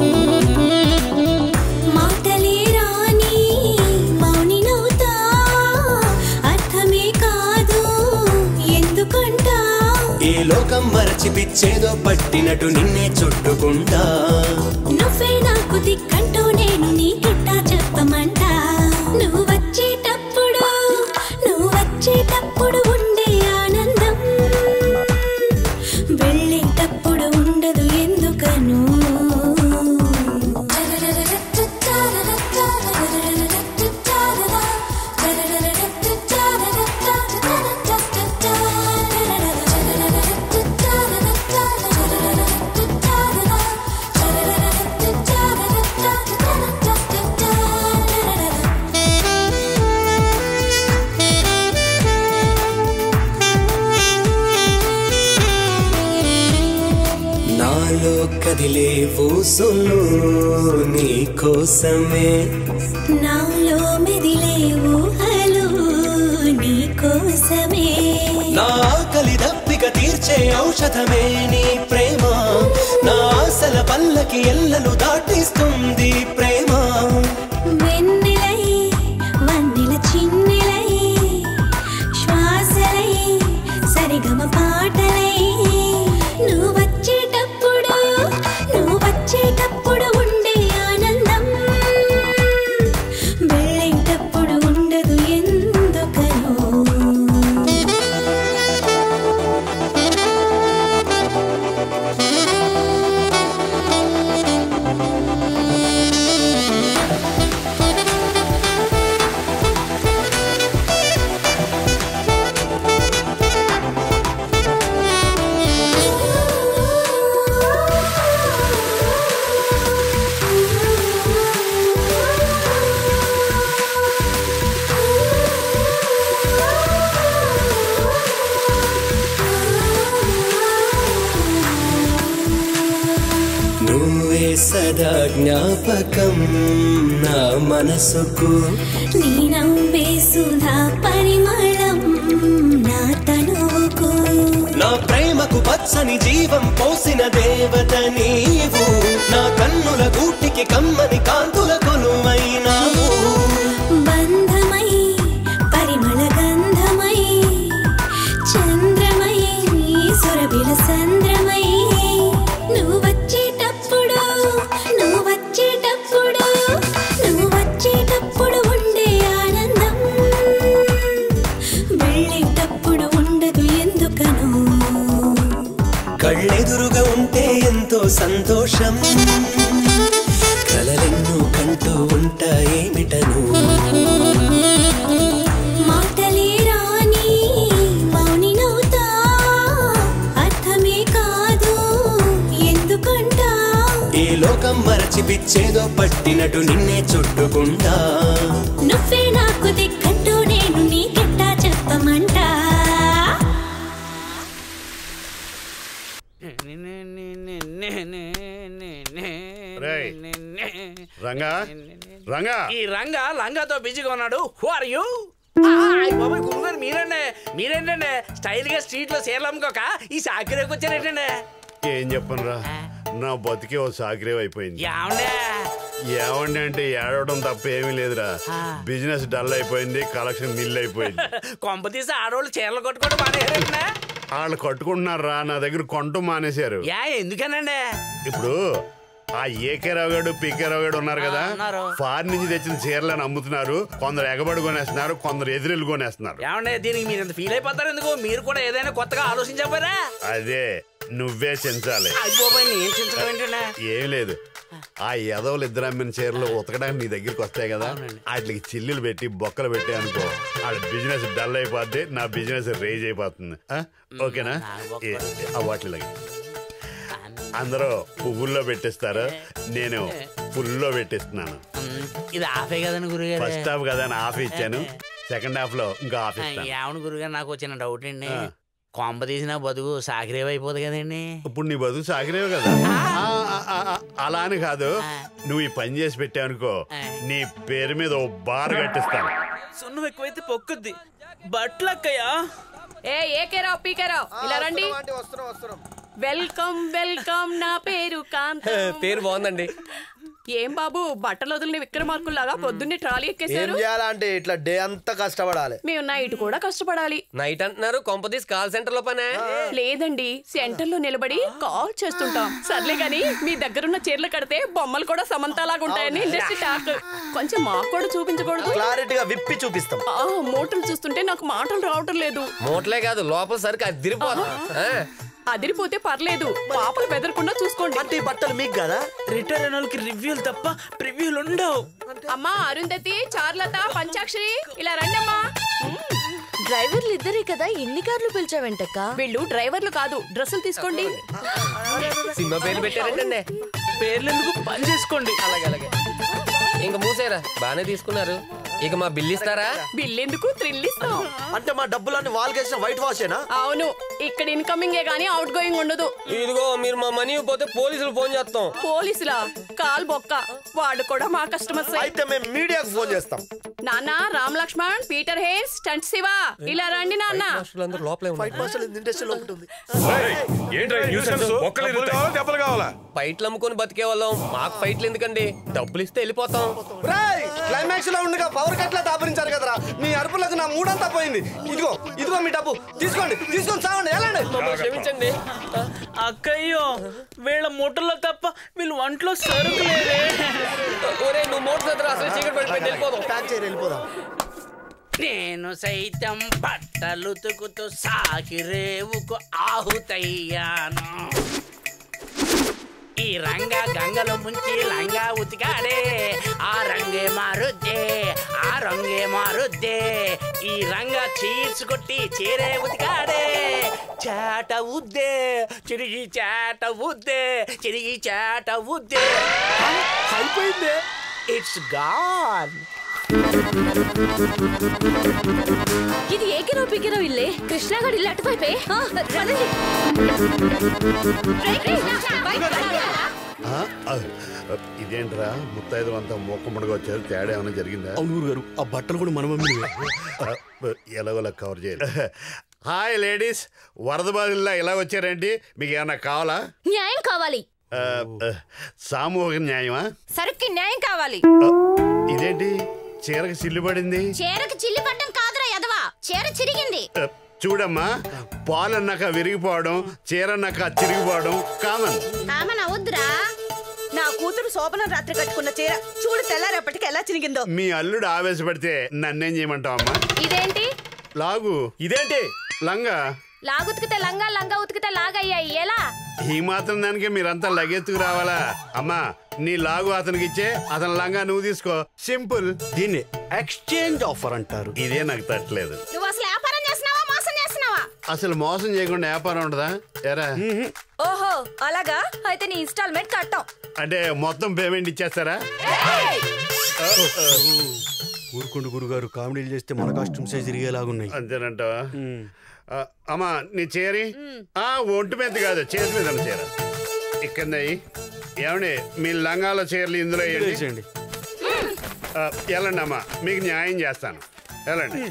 మరచిపిచ్చేదో పట్టినట్టు నిన్నే చుట్టుకుంటా నువ్వే నాకు దిక్కంటూ నేను నీకెట్టా చెప్పమంటా నువ్వు వచ్చేటప్పుడు నువ్వు వచ్చేటప్పుడు ఉండే ఆనందం వెళ్ళేటప్పుడు ఉండదు ఎందుకను నాలో కదిలే ఊసులు నీ కోసమే నాలో మెదిలే ఊహలు నీ కోసమే నా ఆకలి దప్పిక తీర్చే ఔషధమే నీ ప్రేమ నా ఆశల పల్లకి ఎల్లలు దాటిస్తుంది ప్రేమ వెన్నెలై వన్నెల చిన్నెలై శ్వాసలై సరిగమ పాటలై నువ్వు వచ్చేటప్పుడు నువ్వు వచ్చేటప్పుడు ఉండే ఆనందం వెళ్ళేటప్పుడు ఉండదు ఎందుకనో నువ్వే సదా జ్ఞాపకం నా మనసుకు నీ నవ్వే సుధా పరిమళం నా తనువుకు నా ప్రేమకు పచ్చని జీవం పోసిన దేవత నీవు నా కన్నుల గూటికి కమ్మని కాంతుల కొలువైనావు బంధమై పరిమళ గంధమై చంద్రమై సురభిల సంద్రమై నువ్వు వచ్చేటప్పుడు నువ్వు వచ్చేటప్పుడు నువ్వు వచ్చేటప్పుడు ఉండే ఆనందం వెళ్ళేటప్పుడు ఉండదు ఎందుకనో కళ్ళెదురుగా ఉంటే ఎంతో సంతోషం కలలెన్నో కంటూ ఉంటాయేమిటను మాటలే రాని మౌనినవుతా అర్థమే కాదు ఎందుకంటా ఈ లోకం మరచి పిచ్చేదో పట్టినట్టు నిన్నే చుట్టుకుంటా నువ్వే నాకు దిక్కంటూ నేను నీకెట్టా చెప్పమంటా రేయ్, రంగా రంగా ఈ రంగా లంగాతో బిజీగా ఉన్నాడు హూ ఆర్ యూ బాబాయ్ గురుగారు మీరండి మీరేంటండి స్టైల్ గా స్ట్రీట్ లో చీరలు అమ్ముకోక ఈ సాకిరేకి వచ్చారేంటండి ఏం చెప్పనురా నా బతికే ఓ సాకిరేవ్ అయిపోయింది ఏమండే ఏమండి అంటే ఏడవడం తప్ప ఏమీ లేదురా బిజినెస్ డల్ అయిపోయింది కలెక్షన్ నిల్ అయిపోయింది కొంప తీసి ఆడవాళ్ళు చీరలు కొట్టుకోవడం మానేరండి వాళ్ళు కట్టుకుంటున్నారా నా దగ్గర కొంటూ మానేశారు యా ఎందుకనండి ఇప్పుడు ఆ ఏకే రావు గారు పీకే రావు గారు ఉన్నారు కదా ఉన్నారు. ఫారిన్ నుంచి తెచ్చిన చీరలను అమ్ముతున్నారు కొందరు ఎగబడి కొనేస్తున్నారు కొందరు ఎదురెళ్ళి కొనేస్తున్నారు ఏమండే దీనికి మీరు ఇంత ఫీల్ అయిపోతారు ఎందుకు మీరు కూడా ఏదైనా కొత్తగా ఆలోచించకపోయారా అదే నువ్వే చెంచాలి అయిపోయి నేను చింతడం ఏంటండి ఏం లేదు ఆ యదవులు ఇద్దరు అమ్మిన చీరలు ఉతకడానికి నీ దగ్గరికి వస్తాయి కదా వాటికి చిల్లులు పెట్టి బొక్కలు పెట్టి అనుకో వాళ్ళ బిజినెస్ డల్ అయిపోద్ది నా బిజినెస్ రేజ్ అయిపోతుంది ఆ? ఓకేనా ఏ- ఆ వాటిలాగే అందరూ పువ్వుల్లో పెట్టిస్తారు నేను పుల్లో పెట్టిస్తున్నాను ఇది ఆఫే కదండి గురుగారు ఫస్ట్ హాఫ్ కదా అని ఆఫ్ ఇచ్చాను సెకండ్ హాఫ్ లో ఇంకా ఆఫ్ ఇస్తాను ఏమను గురుగారు నాకు వచ్చిన డౌట్ అండి ఆ. కొంప తీసిన బతుకు సాకిరేవ్ అయిపోదు కదండి ఇప్పుడు నీ బతుకు సాగిరేవు కదా ఆ, ఆ, ఆ, ఆ, అలా అని కాదు నువ్వు ఈ పని చేసి పెట్టావనుకో నీ పేరు మీద ఓ బార్ కట్టిస్తాను సున్నం ఎక్కువైతే పొక్కుద్ది బట్లక్కయ్యా ఏ ఏకేరావు పీకేరావు ఇలా రండి వెల్కమ్ వెల్కమ్ నా పేరు కాంతం పేరు బాగుందండి ఏం బాబు బట్టలు వదిలిన విక్రమార్కుల్లాగా పొద్దున్నే ట్రాలీ ఏం ఎక్కేశారు చేయాలంటే ఇట్లా డే అంతా కష్టపడాలి మేము నైట్ కూడా కష్టపడాలి నైట్ అంటున్నారు కొంపదీస్ కాల్ సెంటర్ లో పనే లేదండి సెంటర్ లో నిలబడి కాల్ చేస్తుంటాం సర్లే గాని మీ దగ్గరున్న చీరలు కడితే బొమ్మలు కూడా సమంతలాగా ఉంటాయని ఇండస్ట్రీ టాక్ కొంచెం మాకు కూడా చూపించకూడదు క్లారిటీగా విప్పి చూపిస్తాం ఆ మూటలు చూస్తుంటే నాకు మాటలు రావటం లేదు మూటలే కాదు లోపల సరికి అదిరిపోదు అదిరిపోతే పర్లేదు పాపలు బెదరకుండా చూసుకోండి బట్టలు మీకు కదా రిటైర్ అయిన వాళ్ళకి రివ్యూలు తప్ప ప్రివ్యూలు ఉండవు అమ్మా అరుంధతి చార్లత పంచాక్షరి ఇలా రండి అమ్మా డ్రైవర్లు ఇద్దరే కదా ఎన్ని కార్లు పిలిచావంటక్క వీళ్ళు డ్రైవర్లు కాదు డ్రెస్సులు తీసుకోండి సినిమా పేరు పెట్టారంటండి పేర్లు ఎందుకు పని చేసుకోండి అలాగే అలాగే ఇంకా మూసేరా బానే తీసుకున్నారు ఇక మా బిల్ ఇస్తారా బిల్ ఎందుకు థ్రిల్ ఇస్తాం అంటే మా డబ్బులన్నీ వాళ్ళకేసిన వైట్ వాషేనా అవును ఇక్కడ ఇన్కమింగ్ ఏ గానీ అవుట్ గోయింగ్ ఉండదు ఇదిగో మీరు మా మనీ పోతే పోలీసులు ఫోన్ చేస్తాం పోలీసులా కాల్ బొక్క వాడు కూడా మా కస్టమర్స్ అయితే మేము మీడియాకు ఫోన్ చేస్తాం నాన్న Ram Lakshman Peter Hein's stunt Shiva ఇలా రండి నాన్న అందరూ లోపలే ఫైట్ మాస్టర్ ఇండస్ట్రీలో ఉంటుంది దెబ్బలు కావాలా ఫైట్లు అమ్ముకొని బతికే వాళ్ళం మాకు ఫైట్లు ఎందుకండి డబ్బులు ఇస్తే వెళ్ళిపోతాం క్లైమాక్స్ లో ఉండగా పవర్ కట్లా దాపరించారు కదరా మీ అరుపులకు నా మూడంతా పోయింది ఇదిగో ఇదిగో మీ డబ్బు తీసుకోండి తీసుకొని సావండి వెళ్ళండి మమ్మల్ని క్షమించండి అక్కయ్యో వీళ్ళ మూటల్లో తప్ప వీళ్ళు వంటలో సరుకులేదే ఒరే నువ్వు మోటార్ సదరా అసలు చీకటి పడిపోయింది వెళ్ళిపోదాం ప్యాక్ చేయరు వెళ్ళిపోదాం నేను సైతం బట్టలు తుకుతూ సాకిరేవుకు ఆహుతయ్యాను ఈ రంగ గంగలో ముంచి లంగా ఉతికాడే ఆ రంగే మారుద్దే ఆ రంగే మారుద్దే ఈ రంగ చీర్స్ కొట్టి చీరే ఉతికాడే చాట ఉద్దే చిరిగి చాట ఉద్దే చిరిగి చాట ఉద్దే అయిపోయిందే ఇట్స్ గాన్ ఇది ఏకిరో పికిరో ఇల్లే కృష్ణాగడ్ ఇల్లు అటువైపే ఆ, పదండి. రేయ్, కృష్ణ, బయట రా. ఇదేంట్రా ముత్తైదు అంతా మూకమ్మడిగా వచ్చారు తేడా ఏమైనా జరిగిందా అవును గారు ఆ బట్టలు కూడా మన మమ్మీ ఎలాగోలా కవర్ చేయాలి హాయ్ లేడీస్ వరద బాధిల్లా ఇలా వచ్చారేంటి మీకు ఏమైనా కావాలా న్యాయం కావాలి ఆ, ఆ, సామూహిక న్యాయమా సరుక్కి న్యాయం కావాలి ఇదేంటి చీరకి సిల్లు పడింది చీరకు చిల్లి పట్టం కాదురా ఎదవా చీర చిరిగింది ఆ, చూడమ్మా పాలన్నాక విరిగిపోవడం చీరన్నాక చిరిగిపోవడం కామన్ కామన్ అవద్దురా నా కూతురు శోభనం రాత్రి కట్టుకున్న చీర చూడు తెల్లారేపటికి ఎలా చినిగిందో మీ అల్లుడు ఆవేశపడితే నన్నేం చేయమంటావు అమ్మా ఇదేంటి లాగు ఇదేంటి లంగా లాగుతికితే లంగా లంగా ఉతికితే లాగయ్యాయి ఎలా ఈ మాత్రం దానికి మీరంతా లగెత్తుకు రావాలా అమ్మా నీ లాగు అతనికి ఇచ్చే అతని లంగా నువ్వు తీసుకో సింపుల్ దీన్ని ఎక్స్చేంజ్ ఆఫర్ అంటారు ఇదే నాకు తట్టలేదు నువ్వు అసలు వ్యాపారం చేస్తున్నావా మోసం చేస్తున్నావా అసలు మోసం చేయకుండా వ్యాపారం ఉండదా ఎరా ఓహో అలాగా అయితే నీ ఇన్స్టాల్మెంట్ కట్టాం అంటే మొత్తం పేమెంట్ ఇచ్చేస్తారా ఊరుకోండి గురుగారు కామెడీలు చేస్తే మన కాస్ట్యూమ్సే తిరిగేలాగున్నాయి అంతేనంటావా ఆ, అమ్మా నీ చేరి ఆ ఒంటి మీద కాదు చేతి మీద ఉన్న చీర ఇక్కడ ఏమండి మీ లంగాల చీరలు ఇందులో వేయండి వేసేయండి. ఆ, వెళ్ళండి అమ్మా మీకు న్యాయం చేస్తాను వెళ్ళండి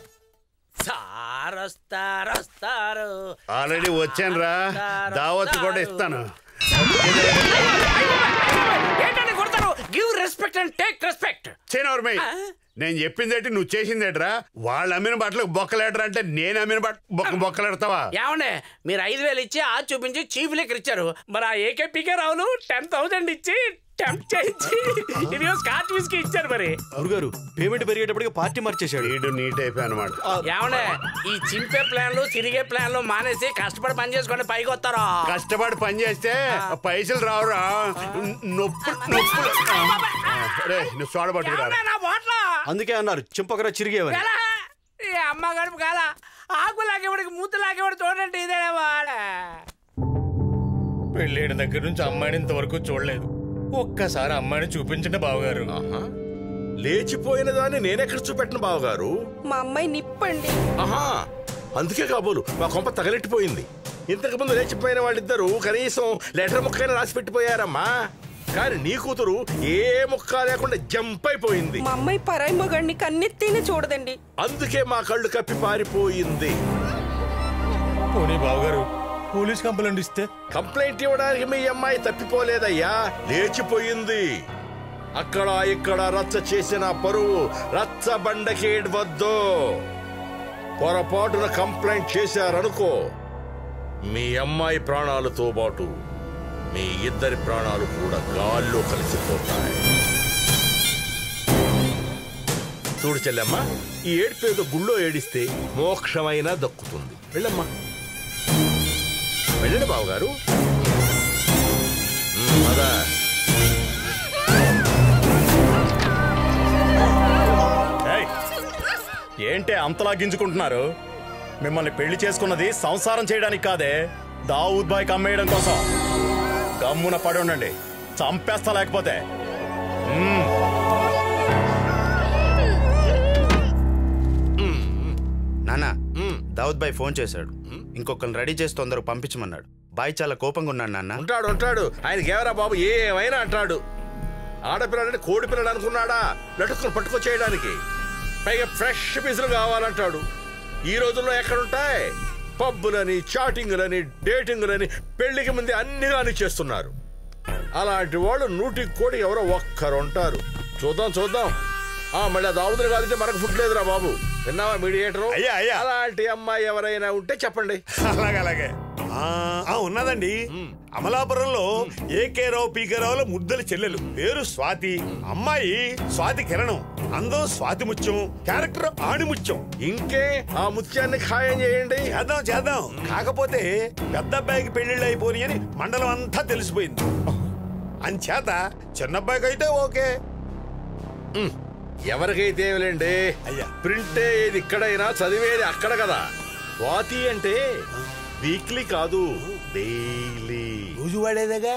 సారొస్తారొస్తారు ఆల్రెడీ వచ్చాను రా దావత్ కూడా ఇస్తాను ఏంటంటే కొడతారు give respect and take respect చేయనవరమై నేను చెప్పిందేంటి నువ్వు చేసిందేట్రా వాళ్ళు అమ్మిన బట్టలకు బొక్కలేటరా అంటే నేను అమ్మిన బట్ట బొక్క బొక్కలేడతావా ఏమండే మీరు ఐదు వేలు ఇచ్చి ఆ చూపించి చీఫ్ లెక్కర్ ఇచ్చారు మరి ఆ ఏకేపీకే రావులు టెన్ థౌసండ్ ఇచ్చి టెంప్ చేయించి ఇదిగో స్కాచ్ విస్కీ ఇచ్చారు మరి గురుగారు పేమెంట్ పెరిగేటప్పటికి పార్టీ మార్చేశాడు వీడు నీట్ అయిపోయి అనమాట ఏమండే ఈ చింపే ప్లాన్లు తిరిగే ప్లాన్లు మానేసి కష్టపడి పని చేసుకొని పైకి వస్తారా కష్టపడి పని చేస్తే పైసలు రావురా నొప్పి నొప్పి రే నువ్వు సోడ పట్టుకురా నా బాట్ల అందుకే అన్నారు చింపకరా చిరిగేవని ఎలా? ఈ అమ్మ గడుపు కాల ఆకు లాగేవాడికి మూత లాగేవాడు చూడండి ఇదే వాడ పెళ్ళేడు దగ్గర నుంచి అమ్మాయిని ఇంతవరకు చూడలేదు ఒక్కసారి అమ్మాయిని చూపించండి బావగారు లేచిపోయిన దాన్ని నేనెక్కడ చూపెట్టను బావగారు మా అమ్మాయి నిప్పండి ఆహా అందుకే కాబోలు మా కొంప తగలెట్టిపోయింది ఇంతకుముందు లేచిపోయిన వాళ్ళిద్దరూ కనీసం లెటర్ ముక్కైనా రాసి పెట్టిపోయారమ్మా కానీ నీ కూతురు ఏ ముక్క లేకుండా జంప్ అయిపోయింది మా అమ్మాయి పరాయి మొగాడిని కన్నెత్తిని చూడదండి అందుకే మా కళ్ళు కప్పి పారిపోయింది పోనీ బావగారు పోలీస్ కంప్లైంట్ ఇస్తే కంప్లైంట్ ఇవ్వడానికి మీ అమ్మాయి తప్పిపోలేదయ్యా లేచిపోయింది అక్కడ ఇక్కడ రచ్చ చేసిన పరువు రచ్చ బండకేడ్వద్దు పొరపాటున కంప్లైంట్ చేశారనుకో మీ అమ్మాయి ప్రాణాలతో పాటు మీ ఇద్దరి ప్రాణాలు కూడా గాల్లో కలిసిపోతాయి చూడు చెల్లెమ్మ ఈ ఏడ్పేదో గుళ్ళో ఏడిస్తే మోక్షమైనా దక్కుతుంది వెళ్ళమ్మా వెళ్ళండి బావగారు ఉమ్, అదా ఏయ్, ఏంటే అంతలా గింజుకుంటున్నారు మిమ్మల్ని పెళ్లి చేసుకున్నది సంసారం చేయడానికి కాదే దావుద్ బాయ్ అమ్మేయడం కోసం గమ్మున పడి ఉండండి చంపేస్తా లేకపోతే మ్మ్. నాన్న దావుద్ బాయ్ ఫోన్ చేశాడు ఇంకొకరిని రెడీ చేసి తొందరగా పంపించమన్నాడు బాయ్ చాలా కోపంగా ఉన్నాడు నాన్న ఉంటాడు ఉంటాడు ఆయనకి ఎవరా బాబు ఏమైనా అంటాడు ఆడపిల్లంటే కోడి పిల్లడు అనుకున్నాడా లటుక్కుని పట్టుకొచ్చేయడానికి పైగా ఫ్రెష్ పీసులు కావాలంటాడు ఈ రోజుల్లో ఎక్కడుంటాయి పబ్బులని చాటింగులని డేటింగులని పెళ్లికి ముందే అన్ని కాని చేస్తున్నారు అలాంటి వాళ్ళు నూటికి కోడి ఎవరో ఒక్కరు ఉంటారు చూద్దాం చూద్దాం ఆ మళ్ళీ అది అవుతుంది కాదంటే మనకు ఫుడ్ లేదురా బాబు విన్నావా మీడియేటర్ అయ్యా, అయ్యా. అలాంటి అమ్మాయి ఎవరైనా ఉంటే చెప్పండి అలాగే అలాగే ఆ, ఆ, ఉన్నదండి అమలాపురంలో ఏకే రావు పీకే రావుల ముద్దల చెల్లెలు పేరు స్వాతి అమ్మాయి స్వాతి కిరణం అందం స్వాతి ముత్యం క్యారెక్టర్ ఆణిముత్యం ఇంకే ఆ ముత్యాన్ని ఖాయం చేయండి చేద్దాం చేద్దాం కాకపోతే పెద్ద అబ్బాయికి పెళ్లిళ్ళు అయిపోయి అని మండలం అంతా తెలిసిపోయింది అంచేత చిన్నబ్బాయికి అయితే ఓకే ఎవరికైతే ఏమిలేండి అయ్యా ప్రింటే ఏది ఇక్కడైనా చదివేది అక్కడ కదా స్వాతి అంటే వీక్లీ కాదు డైలీ రోజు వాడేదేగా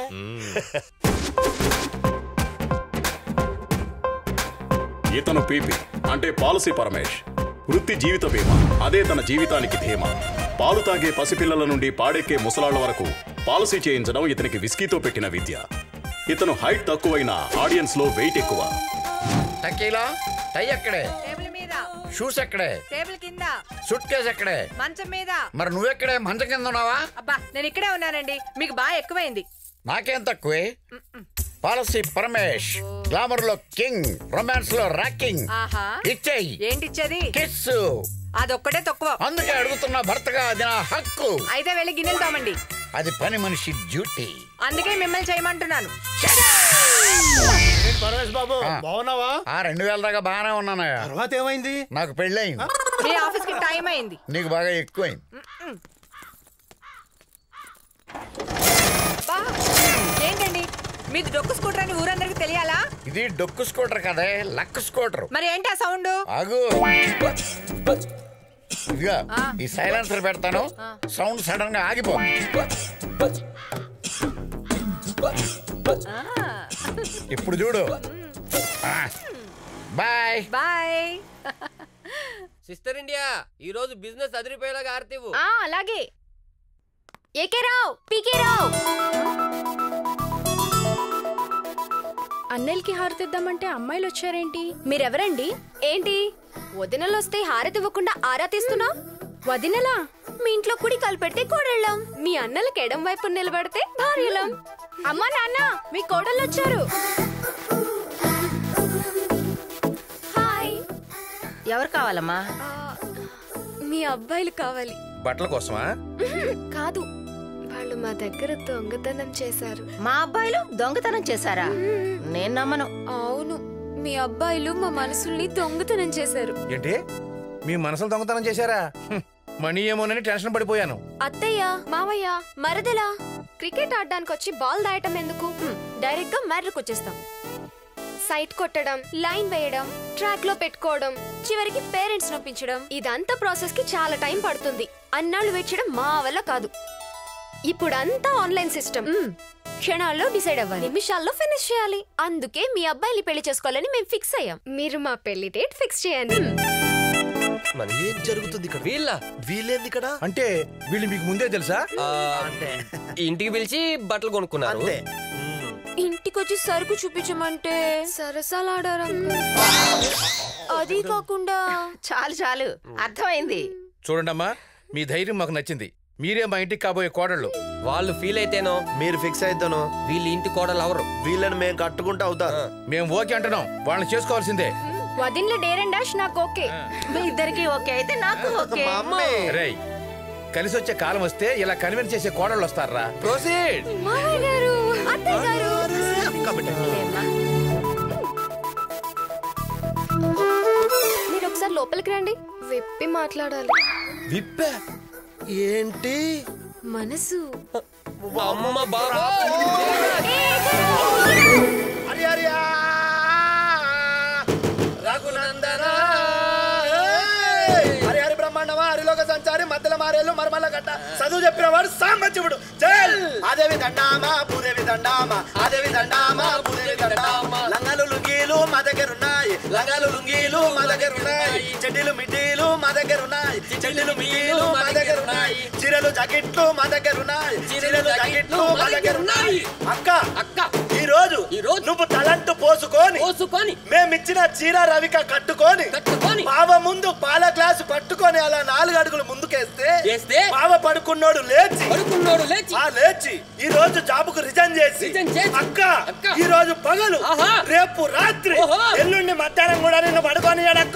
ఇతను పీపీ అంటే పాలసీ పరమేష్ వృత్తి జీవిత బీమా అదే తన జీవితానికి ధీమా పాలు తాగే పసిపిల్లల నుండి పాడెక్కే ముసలాళ్ల వరకు పాలసీ చేయించడం ఇతనికి విస్కీతో పెట్టిన విద్య ఇతను హైట్ తక్కువైన ఆడియన్స్ లో వెయిట్ ఎక్కువ టకీలా టై ఎక్కడే టేబుల్ మీద షూస్ ఎక్కడే టేబుల్ కింద సుట్ కేస్ ఎక్కడే మంచం మీద మరి నువ్వెక్కడే మంచం కింద ఉన్నావా అబ్బా నేను ఇక్కడే ఉన్నానండి మీకు బాగా ఎక్కువైంది నాకేం తక్కువే పాలసీ పరమేష్ గ్లామర్ లో కింగ్ రొమాన్స్ లో రాకింగ్ ఆహా ఇచ్చేయి ఏంటి ఇచ్చేది కిస్ అదొక్కటే తక్కువ అందుకే అడుగుతున్నా భర్తగా అది నా హక్కు అయితే వెళ్ళి గిన్నెలు తోమండి అది పని మనిషి డ్యూటీ అందుకే మిమ్మల్ని చేయమంటున్నాను పరమేష్ బాబు బాగున్నావా ఆ రెండు వేల దాకా బాగానే ఉన్నానయ్యా తర్వాత ఏమైంది నాకు పెళ్ళయింది మీ ఆఫీస్ కి టైం అయింది నీకు బాగా ఎక్కువైంది బా, ఏంటండి మీది డొక్కు స్కూటర్ అని ఊరందరికి తెలియాలా ఇది డొక్కు స్కూటర్ కదే లక్ స్కూటర్ మరి ఏంటి ఆ సౌండ్ ఆగు ఇదిగా ఈ సైలెన్సర్ పెడతాను సౌండ్ సడన్ గా ఆగిపో ఇప్పుడు చూడు బాయ్ బాయ్ సిస్టర్ ఇండియా ఈ రోజు బిజినెస్ అదిరిపోయేలాగా ఆర్తివు ఆ అలాగే ఏకే రావు పీకే రావు అన్నయ్యకి హారతిద్దామంటే అమ్మాయిలు వచ్చారేంటి మీరెవరండి ఏంటి వదినలు వస్తే హారతి ఇవ్వకుండా ఆరా తీస్తున్నా వదినలా మీ ఇంట్లో కుడి కలిపెడితే కోడళ్ళం మీ అన్నలకి ఎడం వైపు నిలబడితే భార్యలం అమ్మా నాన్న మీ కోడళ్ళు వచ్చారు హాయ్ ఎవరు కావాలమ్మా మీ అబ్బాయిలు కావాలి బట్టల కోసమా ఉహుం, కాదు వాళ్ళు మా దగ్గర దొంగతనం చేశారు మా అబ్బాయిలు దొంగతనం చేశారా నేను నమ్మను అవును మీ అబ్బాయిలు మా మనసుల్ని దొంగతనం చేశారు ఏంటి మీ మనసులు దొంగతనం చేశారా హ్మ్. మనీ ఏమోనని టెన్షన్ పడిపోయాను అత్తయ్య మావయ్య మరదలా క్రికెట్ ఆడడానికి వచ్చి బాల్ దాయటం ఎందుకు హ్మ్, డైరెక్ట్ గా మర్రకు వచ్చేస్తాం సైట్ కొట్టడం లైన్ వేయడం ట్రాక్ లో పెట్టుకోవడం చివరికి పేరెంట్స్ నొప్పించడం ఇదంతా ప్రాసెస్ కి చాలా టైం పడుతుంది అన్నాళ్ళు వెయిట్ చేయడం మా వల్ల కాదు ఇప్పుడంతా ఆన్లైన్ సిస్టమ్ క్షణాల్లో డిసైడ్ అవ్వాలి నిమిషాల్లో ఫినిష్ చేయాలి అందుకే మీ అబ్బాయిని పెళ్లి చేసుకోవాలని మేము ఫిక్స్ అయ్యాం మీరు మా పెళ్లి డేట్ ఫిక్స్ చేయండి ఏం జరుగుతుంది ఇక్కడ వీళ్ళ వీళ్ళేంది ఇక్కడ అంటే వీళ్ళు మీకు ముందే తెలుసా ఇంటికి పిలిచి బట్టలు కొనుక్కున్నారు ఇంటికొచ్చి సరుకు చూపించమంటే సరసాలాడారు అది కాకుండా చాలు చాలు అర్థమైంది చూడండమ్మా మీ ధైర్యం మాకు నచ్చింది మీరే మా ఇంటికి కాబోయే కోడళ్ళు వాళ్ళు ఫీల్ అయితేనో మీరు ఫిక్స్ అయితేనో వీళ్ళ ఇంటి కోడలు అవరు వీళ్ళని మేము కట్టుకుంటే అవుతారు మేము ఓకే అంటున్నాం వాళ్ళని చేసుకోవాల్సిందే వదిన్ల డేర్ అండ్ డాష్ నాకు ఓకే మీ ఇద్దరికి ఓకే అయితే నాకు ఓకే రేయ్ కలిసి వచ్చే కాలం వస్తే ఇలా కన్విన్స్ చేసే కోడళ్ళు వస్తారా ప్రొసీడ్ మామయ్య గారు అత్తయ్య గారు మీరు ఒకసారి లోపలికి రండి విప్పి మాట్లాడాలి విప్పే ఏంటి మనసు అమ్మ బాబా హరి హరి రఘునందన హరి హరి బ్రహ్మాండమా హరిలోక సంచారి మధ్యలో మారేళ్ళు మర్మల గట్ట చదువు చెప్పిన వాడు సాంబశివుడు చల్ అదేవి దండామా భూదేవి దండామా అదేవి దండామా భూదేవి దండామా లంగాలు లుంగీలు మా దగ్గర ఉన్నాయి లంగాలు లుంగీలు మా దగ్గర ఉన్నాయి చెడ్డీలు మిడ్డీలు మా దగ్గర ఉన్నాయి చెడ్డీలు మిడ్డీలు మా దగ్గర ఉన్నాయి చీరలు జాకెట్లు మా దగ్గర ఉన్నాయి చీరలు జాకెట్లు మా దగ్గర ఉన్నాయి అక్క అక్క ఈ రోజు ఈ రోజు నువ్వు తలంటు పోసుకొని పోసుకొని మేమిచ్చిన చీర రవిక కట్టుకొని కట్టుకొని బావ ముందు పాల గ్లాసు పట్టుకొని అలా నాలుగు అడుగులు ముందుకేస్తే వేస్తే బావ పడుకున్నోడు లేచి పడుకున్నోడు లేచి ఆ లేచి ఈ రోజు జాబుకు రిజైన్ చేసి అక్క ఈ రోజు పగలు రేపు రాత్రి ఎల్లుండి మధ్యాహ్నం కూడా నిన్ను పడుకొని అక్క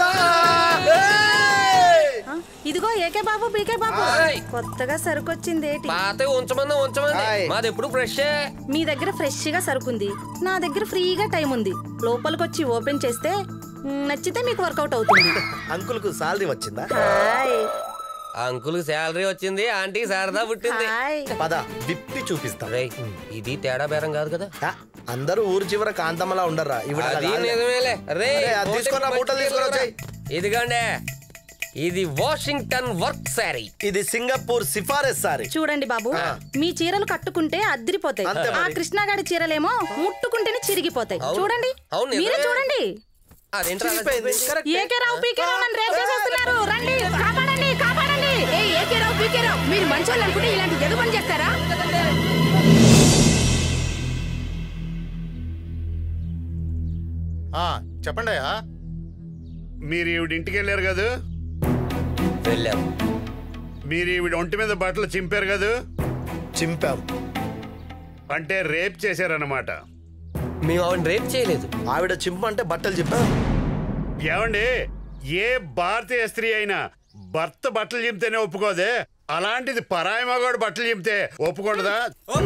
ఇదిగో ఏకే బాబు బీకే బాబు హాయ్. కొత్తగా సరుకు వచ్చింది ఏంటి పాత ఉంచమన్నా ఉంచమంది మాది ఎప్పుడు ఫ్రెష్ మీ దగ్గర ఫ్రెష్ గా సరుకుంది నా దగ్గర ఫ్రీగా టైం ఉంది లోపలికి వచ్చి ఓపెన్ చేస్తే మ్, నచ్చితే మీకు వర్కౌట్ అవుతుంది అంకుల్ కు సాలరీ వచ్చిందా హాయ్ అంకుల్ శాలరీ వచ్చింది ఆంటీ శారదా పుట్టింది పద విప్పి చూపిస్తా ఇది తేడా బేరం కాదు కదా అందరూ ఊరు చివర కాంతమ్మలా ఉండరా ఇవిడ అలా అది కాదులే. నిజమేలే రే అరే, అది తీసుకోరా మూటలు తీసుకురా వచ్చాయి ఇదిగోండి ఇది వాషింగ్టన్ వర్క్ శారీ ఇది సింగపూర్ సిఫారస్ సారీ చూడండి బాబు మీ చీరలు కట్టుకుంటే అద్దరిపోతాయి అంతే ఆ మరి. కృష్ణగాడి చీరలేమో ముట్టుకుంటేనే చిరిగిపోతాయి అవును. చూడండి అవును, నిజమే. మీరే చూడండి అదేంట్రా అలా చిరిగిపోయింది. చెప్పింది? కరెక్ట్. ఏకే రావు పీకే రావు నన్ను రేప్ చేసేస్తున్నారు రండి కాపాడండి కాపాడండి ఏ ఏకే రావు పీకే రావు మీరు మంచోళ్ళు అనుకుంటే ఇలాంటి ఎదు పని చేస్తారా చెప్పండి మీరు ఈవిడ ఇంటికి వెళ్ళారు కదా వెళ్ళాం మీరు ఈవిడ ఒంటి మీద బట్టలు చింపారు కదా చింపాం అంటే రేప్ చేశారన్నమాట మేము ఆవిడ రేప్ చేయలేదు ఆవిడ చింపు అంటే బట్టలు చెప్పాం ఏమండి ఏ భారతీయ స్త్రీ అయినా భర్త బట్టలు చింపితేనే ఒప్పుకోదే అలాంటిది పరాయి మగాడు బట్టలు చింపితే ఒప్పుకూడదా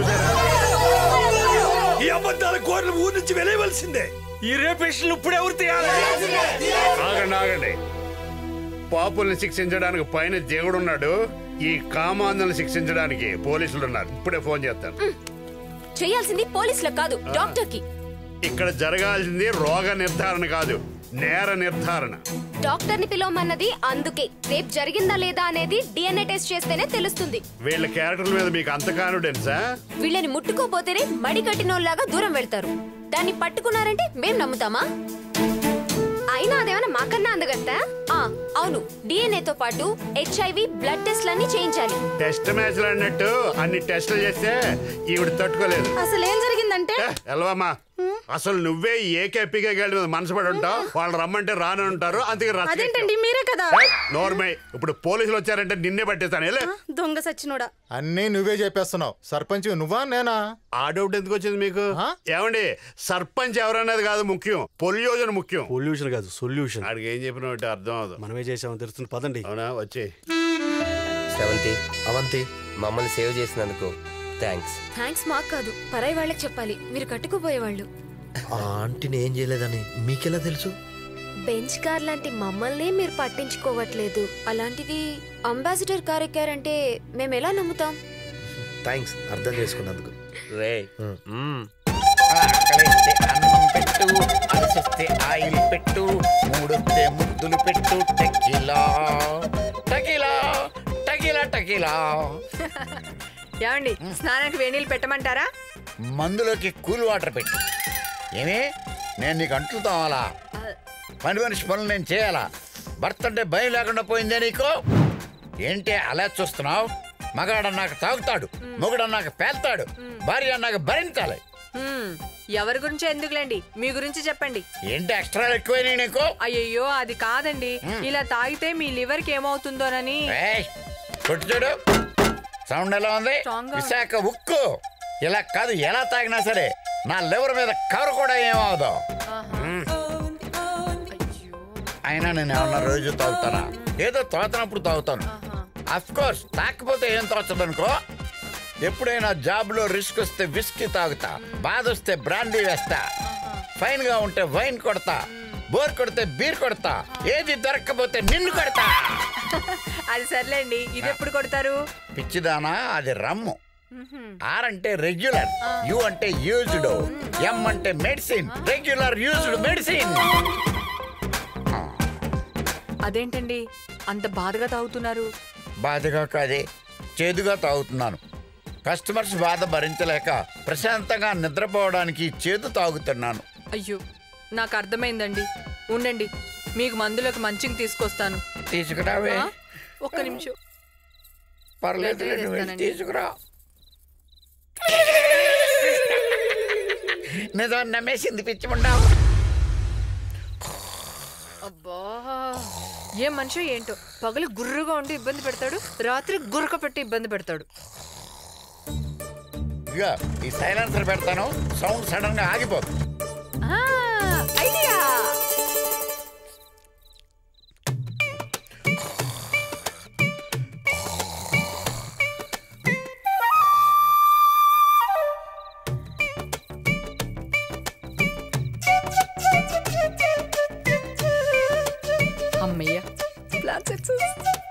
ఈ అబద్ధాల కోర్లు ఊరి నుంచి వెలేయవలసిందే ఈ రేపేషన్లు ఇప్పుడే ఎవరు తీయాలి ఆగండి ఆగండి పాపుల్ని శిక్షించడానికి పైన దేవుడున్నాడు ఈ కామాంధులను శిక్షించడానికి పోలీసులు ఉన్నారు ఇప్పుడే ఫోన్ చేస్తాను చేయాల్సింది పోలీసులకు కాదు డాక్టర్ కి ఇక్కడ జరగాల్సింది రోగ నిర్ధారణ కాదు నేర నిర్ధారణ డాక్టర్ ని పిలవమన్నది అందుకే రేపు జరిగిందా లేదా అనేది డిఎన్ఏ టెస్ట్ చేస్తేనే తెలుస్తుంది వీళ్ళ క్యారెక్టర్ల మీద మీకు అంత కాన్ఫిడెన్సా వీళ్ళని ముట్టుకోపోతేనే మడి కట్టినోళ్ళలాగా దూరం వెళ్తారు దాన్ని పట్టుకున్నారంటే మేం నమ్ముతామా అయినా అదేమైనా మాకన్నా అందగత్తా ఆ, అవును DNA తో పాటు హెచ్ఐవి బ్లడ్ టెస్ట్లన్నీ చేయించాలి టెస్ట్ మ్యాచ్లు అన్నట్టు అన్ని టెస్టులు చేస్తే ఈవిడ తట్టుకోలేదు అసలు ఏం జరిగిందంటే ఏ, ఎలవమ్మా అసలు నువ్వే ఏ కేపీకే గేళ్ళ మీద మనసు పడి ఉంటావు వాళ్ళు రమ్మంటే రాను ఉంటారు అందుకే రచ్చ అదేంటండి మీరే కదా నోర్మై ఇప్పుడు పోలీసులు వచ్చారంటే నిన్నే పట్టేస్తాను వెళ్ళే దొంగ సచ్చినోడా అన్నీ నువ్వే చెప్పేస్తున్నావు సర్పంచ్ నువ్వా నేనా ఆ డౌట్ ఎందుకు వచ్చింది మీకు ఏమండి సర్పంచ్ ఎవరన్నది కాదు ముఖ్యం పొల్యూషన్ ముఖ్యం పొల్యూషన్ కాదు సొల్యూషన్ ఆడికి ఏం చెప్పిన అర్థం అవుతుంది మనమే చేసామని తెలుస్తుంది పదండి అవునా వచ్చే సెవెంతి అవంతి మమ్మల్ని సేవ్ చేసినందుకు థ్యాంక్స్ థ్యాంక్స్ మాకు కాదు పరాయి వాళ్ళకి చెప్పాలి మీరు కట్టుకుపోయేవాళ్ళు ఆ ఆంటీని ఏం చేయలేదని మీకెలా తెలుసు బెంచ్ కార్ లాంటి మమ్మల్ని మీరు పట్టించుకోవట్లేదు అలాంటిది అంబాసిడర్ కార్ ఎక్కారంటే మేము ఎలా నమ్ముతాం థ్యాంక్స్ అర్థం చేసుకున్నందుకు రే ఆకలిస్తే అన్నం పెట్టు అలసిస్తే ఆయిల్ పెట్టు మూడొస్తే ముద్దులు పెట్టు టెక్కిలా టకిలా టకిలా టకిలా ఏమండి స్నానానికి వేణీళ్ళు పెట్టమంటారా మందులోకి కూల్ వాటర్ పెట్టు ఏమే నేను నీకు అంట్లు తోవాలా పని మనిషి పనులు నేను చేయాలా భర్త అంటే భయం లేకుండా పోయిందే నీకు ఏంటి అలా చూస్తున్నావు మగాడన్నాక తాగుతాడు మొగుడన్నాక పేల్తాడు భార్య అన్నాక భరించాలి హ్మ్, ఎవరి గురించి ఎందుకులేండి మీ గురించి చెప్పండి ఏంటి ఎక్స్ట్రా ఎక్కువైనాయి నీకు అయ్యయ్యో అది కాదండి ఇలా తాగితే మీ లివర్ కి ఏమవుతుందోనని ఏయ్, కొట్టు చూడు సౌండ్ ఎలా ఉంది Strong గా ఉంది. విశాఖ ఉక్కు ఇలా కాదు ఎలా తాగినా సరే నా లివర్ మీద కవర్ కూడా ఏమవదు మ్మ్. అయినా నేను ఏమన్నా రోజు తాగుతానా ఏదో తోతనప్పుడు తాగుతాను అఫ్ కోర్స్ తాకపోతే ఏం తోచదు అనుకో ఎప్పుడైనా జాబ్లో రిస్క్ వస్తే విస్కీ తాగుతా బాధ వస్తే బ్రాండీ వేస్తా ఫైన్ గా ఉంటే వైన్ కొడతా బోర్ కొడితే బీర్ కొడతా ఏది దొరక్కపోతే నిన్ను కొడతా అది సర్లేండి ఇది ఎప్పుడు కొడతారు పిచ్చిదానా అది రమ్ము ఆర్ అంటే రెగ్యులర్ యు అంటే యూజ్డ్ ఎం అంటే మెడిసిన్ రెగ్యులర్ యూజ్డ్ మెడిసిన్ అదేంటండి అంత బాధగా తాగుతున్నారు బాధగా కాదే చేదుగా తాగుతున్నాను కస్టమర్స్ బాధ భరించలేక ప్రశాంతంగా నిద్రపోవడానికి చేదు తాగుతున్నాను అయ్యో నాకు అర్థమైందండి ఉండండి మీకు మందులకు మంచిగా తీసుకొస్తాను తీసుకురావే ఆ? ఒక్క నిమిషం పర్లేదు వెంటనే నువ్వు వెళ్ళి తెస్తానండి. తీసుకురా నిజం నమ్మేసింది పిచ్చిముండావు అబ్బా ఏం మనిషి ఏంటో పగలు గుర్రుగా ఉండి ఇబ్బంది పెడతాడు రాత్రి గురక పెట్టి ఇబ్బంది పెడతాడు ఇక ఈ సైలెన్సర్ పెడతాను సౌండ్ సడన్ గా ఆగిపోతుంది ఆ, ఐడియా అమ్మయ్య ప్లాన్ సక్సెస్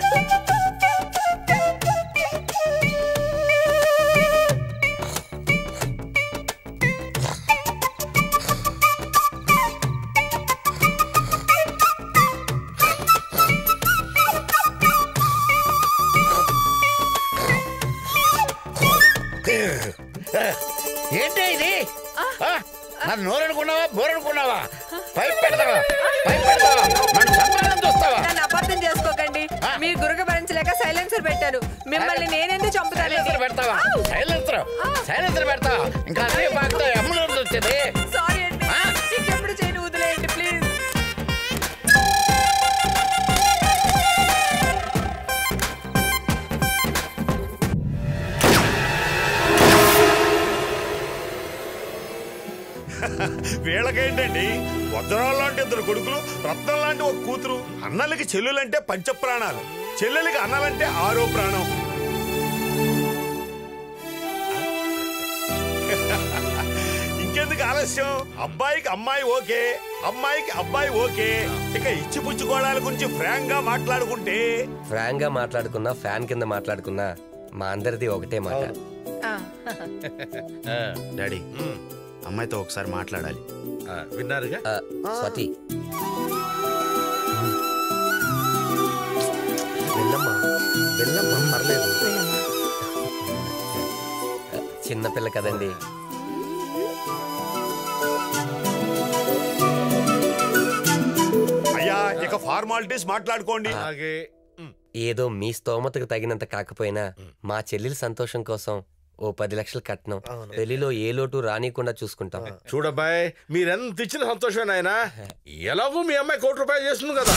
ఏంటి ఇది ఆ, నన్ను నోరు అనుకున్నావా బోర్ అనుకున్నావా పైప్ పెడతావా పైప్ పెడతావా నన్ను చంపాలని చూస్తావా నన్ను అబద్ధం చేసుకోకండి మీరు గురక భరించలేక సైలెన్సర్ పెట్టారు మిమ్మల్ని నేనెందుకు చంపుతానండి సైలెన్సర్ పెడతావా సైలెన్సర్ సైలెన్సర్ పెడతావా ఇంకా అదే బాగుతా ఎమ్మలూరు వచ్చేది సారీ అండి ఇంకెప్పుడు చేయను వదిలేయండి ప్లీజ్ వీళ్ళకేంటండి వజ్రాలు లాంటి ఇద్దరు కొడుకులు రత్నం లాంటి ఒక కూతురు అన్నలకి చెల్లులంటే పంచప్రాణాలు చెల్లెలకి అన్నలంటే ఆరో ప్రాణం ఇంకెందుకు ఆలస్యం అబ్బాయికి అమ్మాయి ఓకే అమ్మాయికి అబ్బాయి ఓకే ఇక ఇచ్చి పుచ్చుకోవడాల గురించి ఫ్రాంక్ గా మాట్లాడుకుంటే ఫ్రాంక్ గా మాట్లాడుకున్నా ఫ్యాన్ కింద మాట్లాడుకున్నా మా అందరిది ఒకటే మాట డాడీ అమ్మాయితో ఒకసారి మాట్లాడాలి విన్నారుగా స్వతి వెళ్ళమ్మా వెళ్ళమ్మా పర్లేదు చిన్నపిల్ల కదండి అయ్యా ఇక ఫార్మాలిటీస్ మాట్లాడుకోండి ఏదో మీ స్తోమతకు తగినంత కాకపోయినా మా చెల్లెలి సంతోషం కోసం ఓ పది లక్షలు కట్నం పెళ్లిలో ఏ లోటు రానికుండా చూసుకుంటాం చూడబ్బాయ్ మీరెంత ఇచ్చిన సంతోషమే నాయనా ఎలాగో మీ అమ్మాయి కోటి రూపాయలు చేస్తుంది కదా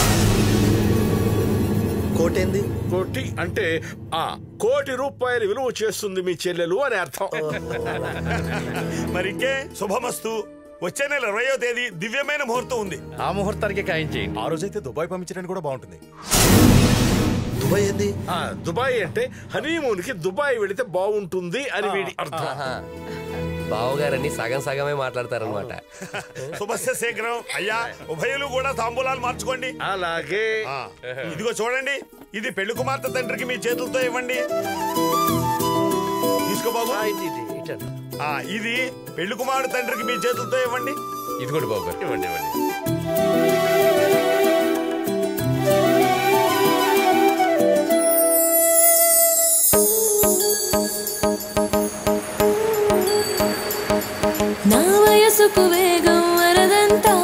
కోటేంది కోటి అంటే ఆ కోటి రూపాయలు విలువ చేస్తుంది మీ చెల్లెలు అని అర్థం మరి ఇంకే శుభమస్తు వచ్చే నెల ఇరవయో తేదీ దివ్యమైన ముహూర్తం ఉంది ఆ ముహూర్తానికి ఖాయం చేయండి ఆ రోజైతే దుబాయ్ పంపించడానికి కూడా బాగుంటుంది దుబాయ్ ఏంది దుబాయ్ అంటే హనీమూన్ కి దుబాయ్ వెళితే బాగుంటుంది అని వీడి అర్థం ఆహా. బావగారని సగం సగమే మాట్లాడతారనమాట శుభస్య శీఘ్రం అయ్యా ఉభయులు కూడా తాంబూలాలు మార్చుకోండి అలాగే ఇదిగో చూడండి ఇది పెళ్లి కుమార్తె తండ్రికి మీ చేతులతో ఇవ్వండి తీసుకో బాబు ఆ, ఇది పెళ్లి కుమారుడు తండ్రికి మీ చేతులతో ఇవ్వండి ఇదిగోండి బాబు గారు ఇవ్వండి ఇవ్వండి నా వయసుకు వేగం వరదంతా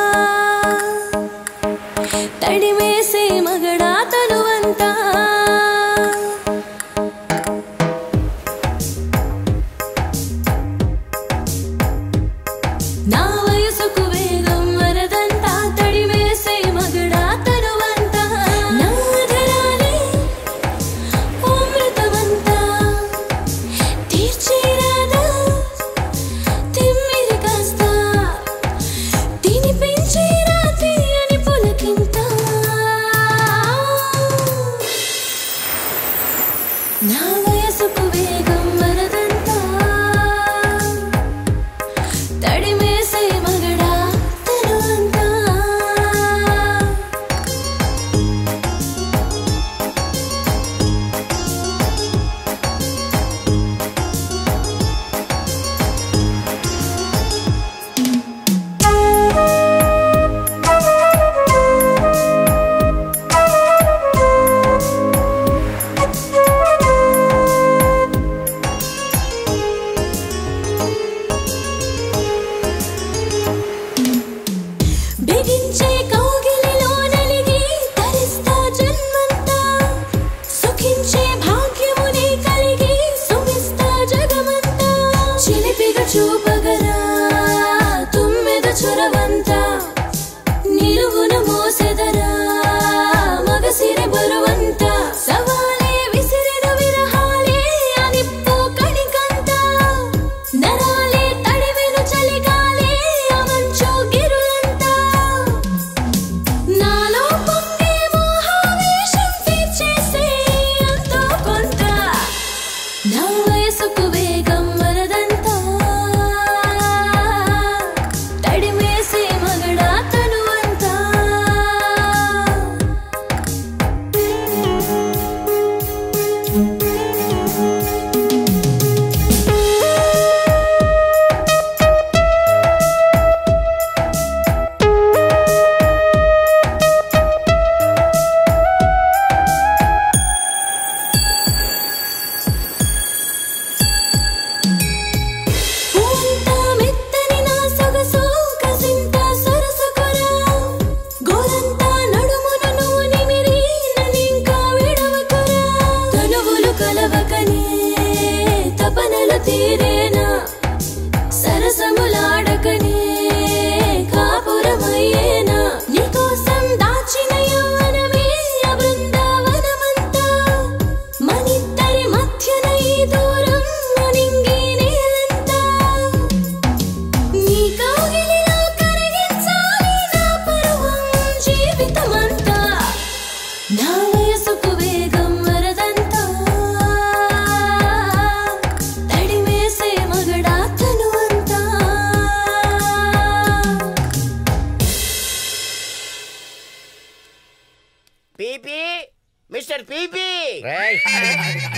తడిమేసే మగడా తనువంతా నా వయసుకు వేగం వరదంతా తడిమేసే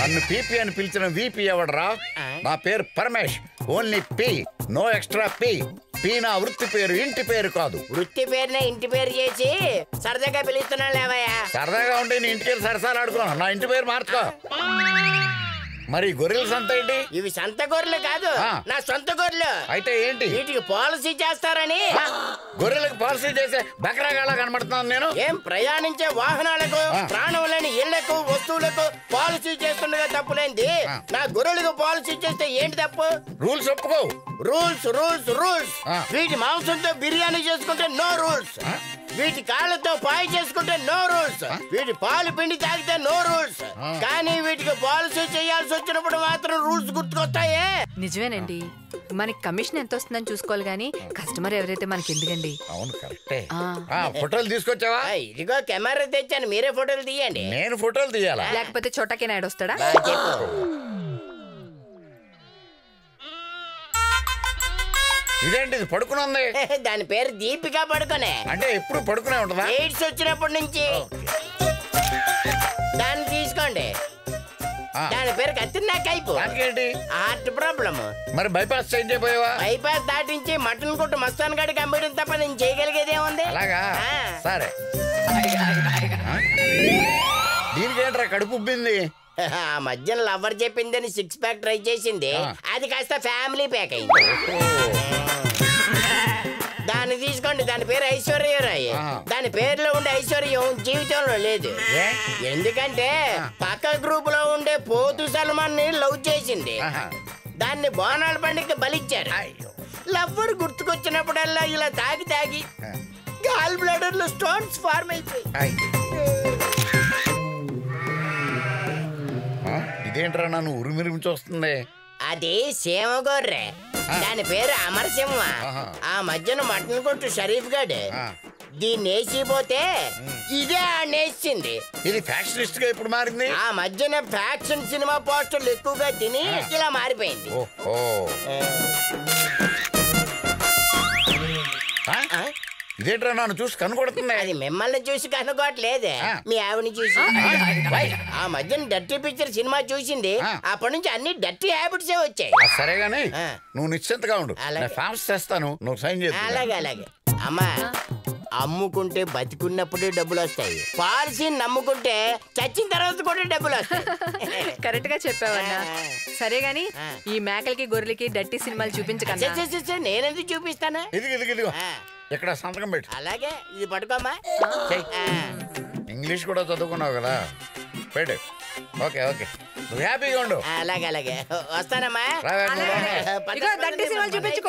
నన్ను పీపీ అని పిలిచిన వీపీ ఎవడరా నా పేరు Paramesh only P no extra P P నా వృత్తి పేరు ఇంటి పేరు కాదు వృత్తి పేరునే ఇంటి పేరు చేసి సరదాగా పిలుస్తున్నాడు లేవయ్యా సరదాగా ఉంటే నీ ఇంటికి సరసాలు ఆడుకున్నాను నా ఇంటి పేరు మార్చుకో మరి గొర్రెల సంత ఏంటి ఇవి సంత గొర్రెలు కాదు ఆ. నా సొంత గొర్రెలు అయితే ఏంటి వీటికి పాలసీ చేస్తారని గొర్రెలకు పాలసీ చేసే బకరాగాళ్ళ కనబడుతున్నాను నేను ఏం ప్రయాణించే వాహనాలకు ఆ. ప్రాణం లేని ఇళ్లకు వస్తువులకు పాలసీ చేస్తుండగా తప్పులేంది నా గొర్రెలకు పాలసీ చేస్తే ఏంటి తప్పు రూల్స్ ఒప్పుకో రూల్స్ రూల్స్ రూల్స్ ఆ. వీటి మాంసంతో బిర్యానీ చేసుకుంటే నో రూల్స్ వీటి కాళ్ళతో పాయ చేసుకుంటే నో రూల్స్ వీటి పాలు పిండి తాగితే నో రూల్స్ కానీ వీటికి పాలసీ చేయాల్సి వచ్చినప్పుడు మాత్రం రూల్స్ గుర్తుకొస్తాయే నిజమేనండి మనకి కమిషన్ ఎంత వస్తుందని చూసుకోవాలి కానీ కస్టమర్ ఎవరైతే మనకి ఎందుకండి అవును కరెక్టే ఆ. ఆ, ఫోటోలు తీసుకొచ్చావా ఆ, ఇదిగో కెమెరా తెచ్చాను మీరే ఫోటోలు తీయండి నేను ఫోటోలు తీయాలా లేకపోతే చోటకే నాయుడు వస్తాడా బాగా చెప్పు. ఇదేంటి ఇది పడుకునుంది దాని పేరు దీపిక పడుకోనే అంటే ఎప్పుడు పడుకునే ఉంటుందా ఎయిడ్స్ వచ్చినప్పటి నుంచి దాన్ని తీసుకోండి దాని పేరు కత్తిన్నా కైపు దానికేంటి హార్ట్ ప్రాబ్లమ్ మరి బైపాస్ చేంజ్ అయిపోయావా బైపాస్ దాటించి మటన్ కొట్టు మస్తాన్ గడికి అమ్మడం తప్ప నేను చేయగలిగేది ఏముంది అలాగా సరే దీనికి ఏంట్రా కడుపు ఉబ్బింది ఆ మధ్యన లవర్ చెప్పిందని సిక్స్ ప్యాక్ ట్రై చేసింది అది కాస్త ఫ్యామిలీ ప్యాక్ అయింది దాన్ని తీసుకోండి దాని పేరు ఐశ్వర్యరాయ్ దాని పేరులో ఉండే ఐశ్వర్యం జీవితంలో లేదు ఎందుకంటే పక్క గ్రూప్ లో ఉండే పోతు సల్మాన్ ని లవ్ చేసింది దాన్ని బోనాల పండుగ బలిచ్చారు లవ్వర్ గుర్తుకొచ్చినప్పుడల్లా ఇలా తాగి తాగి గాల్ బ్లాడర్ లో స్టోన్స్ ఫార్మ్ అయిపోయి ఆ, ఇదేంట్రా నన్ను ఉరిమిరిమి చూస్తుంది అది సీమగొర్రె దాని పేరు అమరసింహ ఆ మధ్యన మటన్ కొట్టు షరీఫ్ గడ్ దీన్ని వేసిపోతే ఇదే నేసింది ఇది ఫ్యాక్షనిస్ట్ గా ఇప్పుడు మారింది ఆ మధ్యన ఫ్యాక్షన్ సినిమా పోస్టర్లు ఎక్కువగా తిని ఇలా మారిపోయింది ఓహో ఆ? ఇదేంట్రా నన్ను చూసి కనుకొడుతుంది అది మిమ్మల్ని చూసి కనుకోవట్లేదే మీ ఆవిడని చూసి ఆ మధ్యన డర్టీ పిక్చర్ సినిమా చూసింది అప్పటి నుంచి అన్ని డర్టీ హ్యాబిట్స్ వచ్చాయి ఆ, సరే గాని నువ్వు నిశ్చింతగా ఉండు నేను ఫామ్స్ చేస్తాను నువ్వు సైన్ చేస్తా అలాగే అలాగే అమ్మా అమ్ముకుంటే బతికున్నప్పుడే డబ్బులు వస్తాయి పాలసీని నమ్ముకుంటే చచ్చిన తర్వాత కూడా డబ్బులు వస్తాయి కరెక్ట్ గా చెప్పావన్నా సరే గాని ఈ మేకలకి గొర్రెలకి డట్టి సినిమాలు చూపించకన్నా చే, చే, చే, చే, నేనెందుకు చూపిస్తానా ఇదిగో ఇదిగో ఇదిగో ఇక్కడ సంతకం పెట్టు అలాగే ఇది పట్టుకోమ్మా ఆ. ఇంగ్లీష్ కూడా చదువుకున్నావు కదా పెట్టు ఓకే ఓకే నువ్వు హ్యాపీగా ఉండు అలాగే అలాగే వస్తానమ్మా రావే, నువ్వు రావే. ఇగో దట్టి సినిమాలు చూపించుకో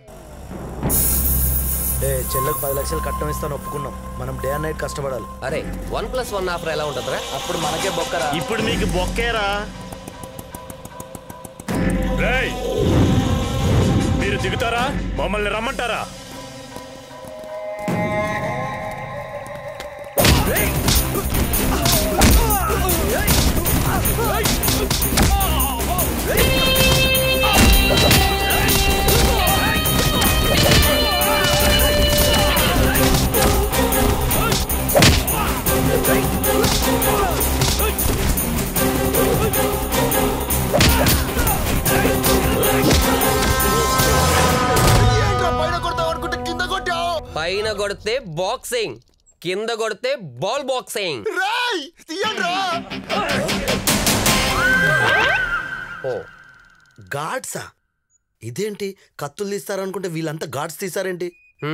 డే చెల్లకు పది లక్షలు కట్టం ఇస్తాను ఒప్పుకున్నాం మనం డే అండ్ నైట్ కష్టపడాలి అరే వన్ ప్లస్ వన్ ఆఫర్ ఎలా ఉంటుందిరా అప్పుడు మనకే బొక్కరా ఇప్పుడు మీకు బొక్కేరా రేయ్ మీరు దిగుతారా మమ్మల్ని రమ్మంటారా పైన కొడతావు అనుకుంటే కింద కొట్టావు పైన కొడితే బాక్సింగ్ కింద కొడితే బాల్ బాక్సింగ్ రాయ్ తీయండ్రా ఓ గాడ్సా ఇదేంటి కత్తులు తీస్తారనుకుంటే వీళ్ళంతా గాడ్స్ తీసారేంటి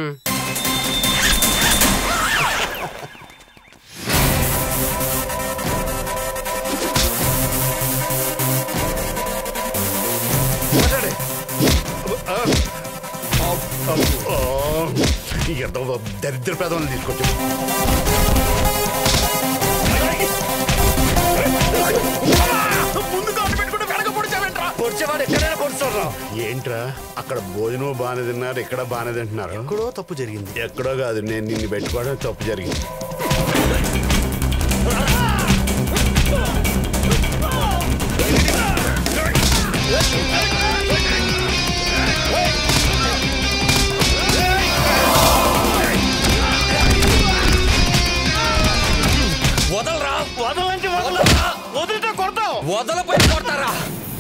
ఎంతో దరిద్ర ప్రదం తీసుకొచ్చి పొడిచేవాడు ఎక్కడైనా పొడుస్తాడు ఏంట్రా అక్కడ భోజనం బాగానే తిన్నారు ఇక్కడ బాగానే తింటున్నారు ఎక్కడో తప్పు జరిగింది ఎక్కడో కాదు నేను నిన్ను పెట్టుకోవడం తప్పు జరిగింది వదలరా వదలంటే వదలరా వదిలితే కొడతావు మొదలుపై కొడతారా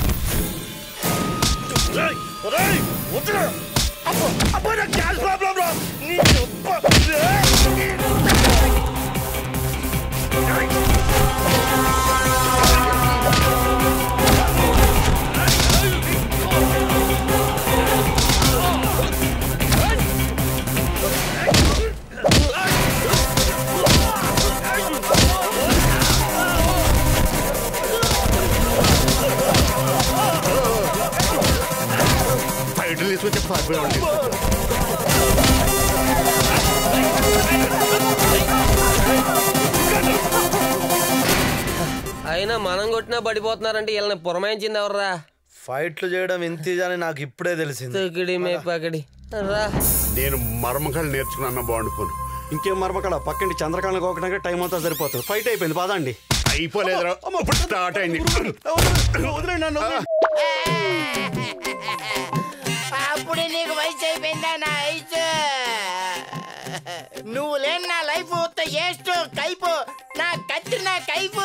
గ్యాస్ ప్రాబ్లం రా నీ ఫైట్లు తీసుకొచ్చి పారిపోయాడు అయినా మనం కొట్టినా పడిపోతున్నారంటే వీళ్ళని పురమాయించింది ఎవర్రా ఫైట్లు చేయడం ఇంత అని నాకు ఇప్పుడే తెలిసింది తొక్కిడి మే పకడి రా నేను మర్మకాలు నేర్చుకున్నా బాగుండిపోను ఇంకేం మరమకడ పక్కండి చంద్రకాంత్ ఒకటిగా టైం అంతా సరిపోతుంది ఫైట్ అయిపోయింది పదండి అయిపోలేదురా ఇప్పుడు స్టార్ట్ అయింది వదిలేండి నన్ను అప్పుడే నీకు వయసు అయిపోయిందా నా వయసు నువ్వు లేని నా లైఫ్ ఏస్ట్ కైపు నా కత్తి నా కైపు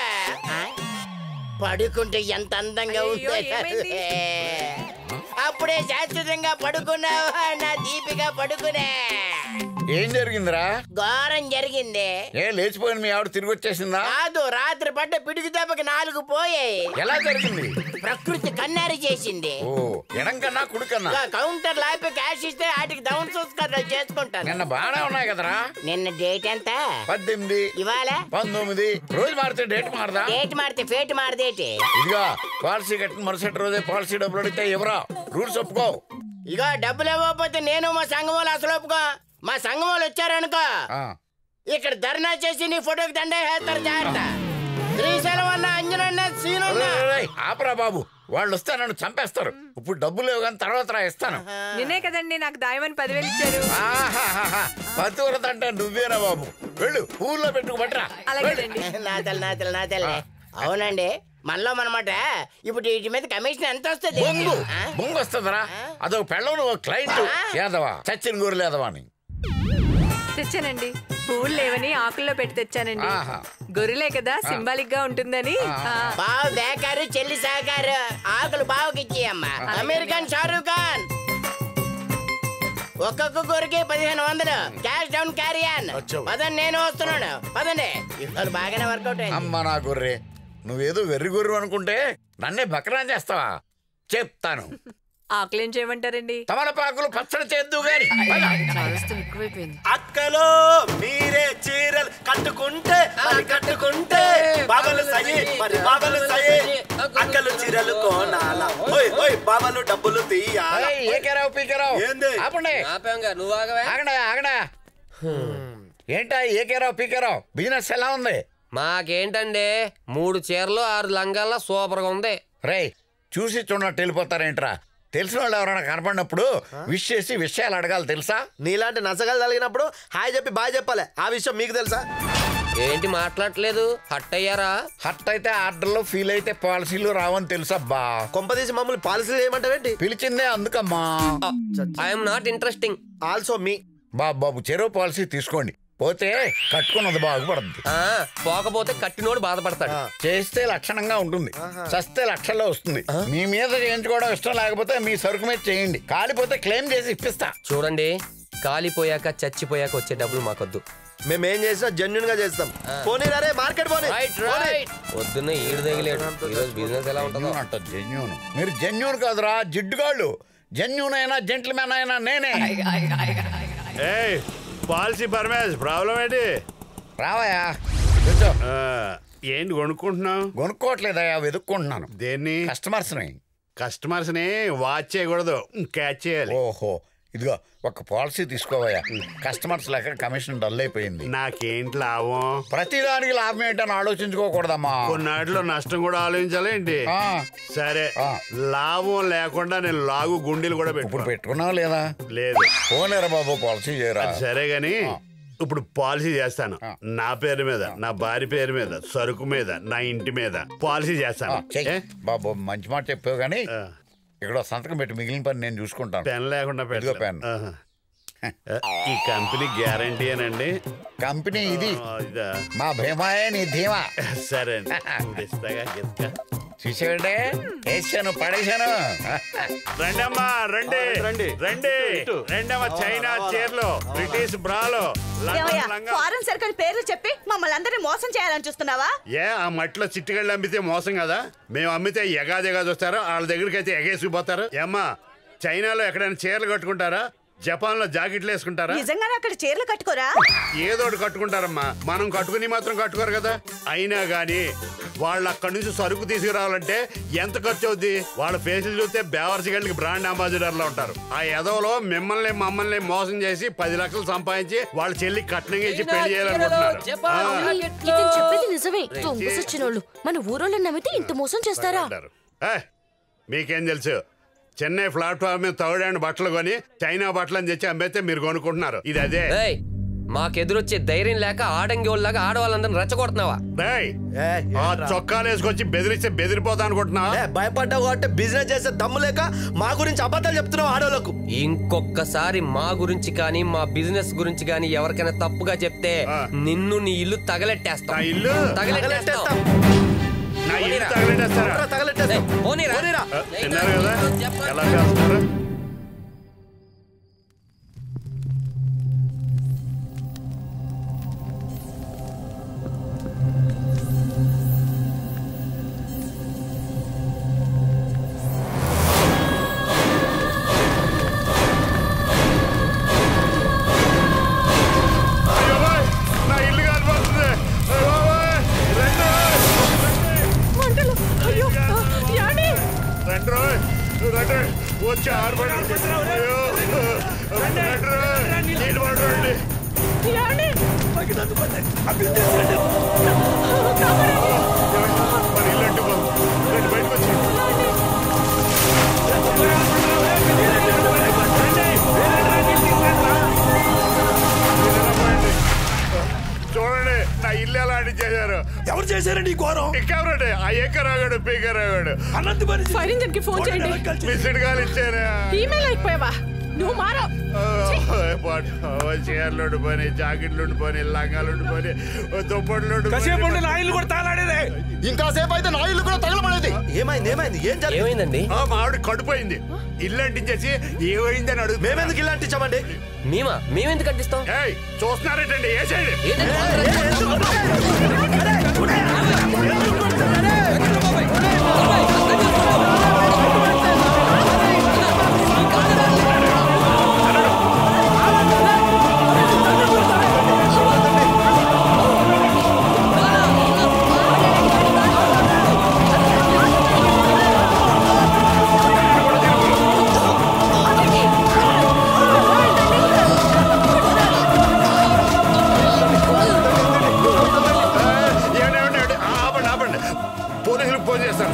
పడుకుంటే ఎంత అందంగా అయ్యో, ఉంది ఏమైంది? అప్పుడే శాశ్వతంగా పడుకున్నావా నా దీపిక పడుకునే ఏం జరిగిందిరా ఘోరం జరిగింది ఏ లేచిపోయిన మీ ఆవిడ తిరిగి వచ్చేసిందా కాదు రాత్రి పడ్డ పిడుగు దెబ్బకి నాలుగు పోయాయి ఎలా జరిగింది ప్రకృతి కన్నారి చేసింది ఓ ఎడం కన్నా కుడి కన్నా ఇక కౌంటర్ లాపి క్యాష్ ఇస్తే వాటికి డౌన్ సంస్కారాలు చేసుకుంటాను నిన్న బాగానే ఉన్నాయి కదరా నిన్న డేట్ ఎంత పద్దెనిమిది ఇవాళ పంతొమ్మిది రోజు మారితే డేట్ మారదా డేట్ మారితే ఫేట్ మారదేటి ఇదిగా పాలసీ కట్టిన మరుసటి రోజే పాలసీ డబ్బులు అడిగితే ఎవరా రూల్స్ ఒప్పుకో ఇగో డబ్బులు ఇవ్వకపోతే నేను మా సంఘం వాళ్ళు అసలు ఒప్పుకో మా సంఘం వాళ్ళు వచ్చారనుకో ఆ, ఇక్కడ ధర్నా చేసి నీ ఫోటోకి దండే వేస్తారు జాగ్రత్త శ్రీశైలం అన్న అంజనన్న సీనన్న రేయ్, రేయ్, ఆపరా బాబు వాళ్ళు వస్తే నన్ను చంపేస్తారు ఇప్పుడు డబ్బులు లేవు కానీ తర్వాత రా ఇస్తాను నిన్నే కదండి నాకు దాయమని పదివేలు ఇచ్చారు ఆహాహాహా. పతివ్రత అంటే నువ్వేనా బాబు వెళ్ళు ఊర్లో పెట్టుకోబట్రా అలాగేనండి నా తల్లి నా తల్లి నా తల్లి అవునండి మనలో మనమాట ఇప్పుడు వీటి మీద కమిషన్ ఎంత వస్తుంది బొంగు ఆ? బొంగు వస్తుందరా అదొక పెళ్ళం నువ్వు క్లయింట్ యాదవా చచ్చిన గోరు లేదవా అని తెచ్చానండి పువ్వులు లేవని ఆకుల్లో పెట్టి తెచ్చానండి ఆహా. గొర్రెలే కదా సింబాలిక్ గా ఉంటుందని ఆ. బావు బేకారు చెల్లి సాకారు ఆకులు బావుకి ఇచ్చేయమ్మా అమెరికన్ షారూక్ ఖాన్ ఒక్కొక్క కూరకి పదిహేను వందలు క్యాష్ డౌన్ క్యారియన్ పదండి నేను వస్తున్నాను పదండి ఇవాళ బాగానే వర్కౌట్ అయింది అమ్మ నా గొర్రె నువ్వేదో వెర్రి గొర్రె అనుకుంటే నన్నే బకరా చేస్తావా చెప్తాను ఆకులు ఏం చేయమంటారండి తమలపాకులు పచ్చడి చేద్దు గాని చాదస్తం ఎక్కువైపోయింది అక్కలో మీరే చీరలు కట్టుకుంటే మరి కట్టుకుంటే బాబలు సయి మరి బాబలు సయి అక్కలు చీరలు కోనాల ఓయ్ ఓయ్ బాబలు డబ్బులు తీయాల ఏయ్, ఏకేరావు పీకేరావు ఏంది? ఆపండి ఆపాంగా నువ్వు ఆగవే ఆగడా ఆగడా ఏంటా ఏకేరావు పీకేరావు బిజినెస్ ఎలా ఉంది మాకేంటండి మూడు చీరలు ఆరు లంగాల్లో సూపర్ గా ఉంది రేయ్ చూసి చూడనట్టు వెళ్ళిపోతారేంట్రా తెలిసిన వాళ్ళు ఎవరైనా కనపడినప్పుడు విష్ చేసి విషయాలు అడగాలి తెలుసా నీలాంటి నసగాలు తగిలినప్పుడు హాయ్ చెప్పి బాయ్ చెప్పాలి ఆ విషయం మీకు తెలుసా ఏంటి మాట్లాడట్లేదు హట్ అయ్యారా హట్ అయితే ఆర్డర్లో ఫీల్ అయితే పాలసీలు రావని తెలుసబ్బా కొంపదీసి మమ్మల్ని పాలసీలు చేయమంటావేంటి పిలిచిందే అందుకమ్మా ఐఎమ్ నాట్ ఇంట్రెస్టింగ్ ఆల్సో మీ బాబు బాబు చెరువు పాలసీ తీసుకోండి పోతే కట్టుకున్నది బాగుపడుద్ది ఆ, పోకపోతే కట్టినోడు బాధపడతాడు చేస్తే లక్షణంగా ఉంటుంది చస్తే లక్షల్లో వస్తుంది మీ మీద చేయించుకోవడం ఇష్టం లేకపోతే మీ సరుకు మీద చేయండి కాలిపోతే క్లెయిమ్ చేసి ఇప్పిస్తా చూడండి కాలిపోయాక చచ్చిపోయాక వచ్చే డబ్బులు మాకొద్దు మేము ఏం చేసినా జెన్యున్ గా చేస్తాం పోనీ రే మార్కెట్ పోనీ రైట్ రైట్ పొద్దున్నే ఈడు తగిలేడు ఈరోజు బిజినెస్ ఎలా ఉంటుందో అంట జెన్యూన్ మీరు జెన్యూన్ కాదురా జిడ్డుగాళ్ళు జెన్యూన్ అయినా జెంట్ల్మెన్ అయినా నేనే ఏయ్ పాలసీ పరమేష్ ప్రాబ్లం ఏంటి రావయా కూర్చో. ఆ, ఏంటి కొనుక్కుంటున్నావు కొనుక్కోవట్లేదయ్యా వెతుక్కుంటున్నాను దేన్ని కస్టమర్స్ని కస్టమర్స్ ని వాచ్ చేయకూడదు క్యాచ్ చేయాలి ఓహో ఇదిగో ఒక పాలసీ తీసుకోవయ్యా కస్టమర్స్ లెక్క కమిషన్ డల్ అయిపోయింది నాకేంటి లాభం ప్రతిదానికి లాభం ఏంటని ఆలోచించుకోకూడదమ్మా కొన్నాటిలో నష్టం కూడా ఆలోచించాలి ఏంటి ఆ. సరే ఆ. లాభం లేకుండా నేను లాగు గుండెలు కూడా ఇప్పుడు పెట్టు పెట్టుకున్నావా లేదా లేదు పోలేరా బాబు పాలసీ చేయరా అది సరే గాని ఇప్పుడు పాలసీ చేస్తాను నా పేరు మీద నా భార్య పేరు మీద సరుకు మీద నా ఇంటి మీద పాలసీ చేస్తాను చెయ్యి. ఏ? బాబు మంచి మాట చెప్పావు కానీ ఆ. ఇక్కడ ఓ సంతకం పెట్టి మిగిలిన పని నేను చూసుకుంటాను పెన్ లేకుండా ఇదిగో పెడతా పెన్ ఆహా. ఈ కంపెనీ గ్యారంటీ అనండి కంపెనీ ఇది ఆ, ఇదా మా భీమాయే నీ ధీమా సరే అండి ఇప్పుడు ఇస్తాగా గిస్తా చూసావంటే వేసాను పడేశాను రండమ్మా రండి రండి రండి రెండమ్మ చైనా చీరలు బ్రిటిష్ బ్రాలు లంగా లంగా ఫారెన్ సర్కిల్ పేర్లు చెప్పి మమ్మల్ని అందరినీ మోసం చేయాలని చూస్తున్నావా ఏ ఆ మట్టిలో చిట్టుగళ్ళు అమ్మితే మోసం కదా మేము అమ్మితే ఎగాదిగా చూస్తారు వాళ్ళ దగ్గరికి అయితే ఎగేసిపోతారు ఏమ్మా చైనాలో ఎక్కడైనా చీరలు కట్టుకుంటారా జపాన్ లో జాకెట్లు వేసుకుంటారా నిజంగానే అక్కడ చీరలు కట్టుకోరా ఏదో ఒకటి కట్టుకుంటారమ్మా మనం కట్టుకుని మాత్రం కట్టుకోరు కదా అయినా గాని వాళ్ళు అక్కడి నుంచి సరుకు తీసుకురావాలంటే ఎంత ఖర్చు అవుద్ది వాళ్ళ ఫేసులు చూస్తే బేవర్స్ గళ్ళకి బ్రాండ్ అంబాసిడర్ లో ఉంటారు ఆ ఎదవలో మిమ్మల్ని మమ్మల్ని మోసం చేసి పది లక్షలు సంపాదించి వాళ్ళ చెల్లి కట్నంగా ఇచ్చి పెళ్లి చేయాలనుకుంటున్నారు ఆ. ఇతను చెప్పేది నిజమే దొంగ సచ్చినోళ్ళు మన ఊరోళ్ళని నమ్మితే ఇంత మోసం చేస్తారా ఏ, మీకేం తెలుసు చెన్నై ప్లాట్ఫామ్ మీద థర్డ్ బట్టలు కొని చైనా బట్టలు అని తెచ్చి అమ్మేస్తే మీరు కొనుక్కుంటున్నారు ఇది అదే ఏయ్ మాకెదురొచ్చే ధైర్యం లేక ఆడంగి వాళ్ళగా ఆడవాళ్ళందరిని రెచ్చగొడుతున్నావా డేయ్, ఆ చొక్కాలు వేసుకొచ్చి బెదిరిస్తే బెదిరిపోతా అనుకుంటున్నావా భయపడ్డావు అంటే బిజినెస్ చేసే దమ్ము లేక మా గురించి అబద్ధాలు చెప్తున్నావు ఆడోళ్ళకు ఇంకొకసారి మా గురించి కానీ మా బిజినెస్ గురించి కానీ ఎవరికైనా తప్పుగా చెప్తే నిన్ను నీ ఇల్లు తగలెట్టేస్తాం నా ఇల్లు? తగలెట్టేస్తాం నా ఇల్లు తగలెట్టేస్తారా? ఏయ్, పోనీరా. ఆ, విన్నారు కదా ఎలా చేస్తున్నారు అయ్యో బాయ్, నా ఇల్లు కాలిపోతుంది అయ్యో బాయ్, రండి మంటలు అయ్యో యాని రండి రోయ్, రండి వచ్చి ఆరుబడి అయ్యో రండి రోయ్, నీళ్ళు పడరండి యాని మరి ఇల్లు అంటుకోదు రండి బయటకు వచ్చి చూడండి నా ఇల్లు ఎలా చేశారు ఎవరు చేశారండి ఈ ఘోరం ఇంకెవరండి ఆ ఎక్కరాగాడు పీకరాగాడు అనంత ఫైర్ ఇంజన్ కి ఫోన్ చేయండి మిస్డ్ కాల్ ఇచ్చారా ఈమెయిల్ అయిపోయావా నువ్వు మారో చీరలు ఉండిపోయి జాకెట్లు ఉండిపోయి లంగాలు ఉండిపోయి దుప్పట్లు కాసేపు ఉండి నా ఇల్లు కూడా తాళాడేదే ఇంకాసేపు అయితే నా ఇల్లు కూడా తగలబడేది ఏమైంది ఏమైంది ఏం ఏమైందండి మా ఆవిడ కడుపోయింది ఇల్లు అంటించేసి ఏమైందని అడుగు మేమెందుకు ఇల్లు అంటించామండి మేమా మేమెందుకు అంటిస్తాం ఏయ్ చూస్తున్నారేటండి వేసేయండి ఏమండి, ఏమండి, ఏమండి? ఆ, ఆపండి ఆపండి పోలీసులకు ఫోన్ చేస్తాను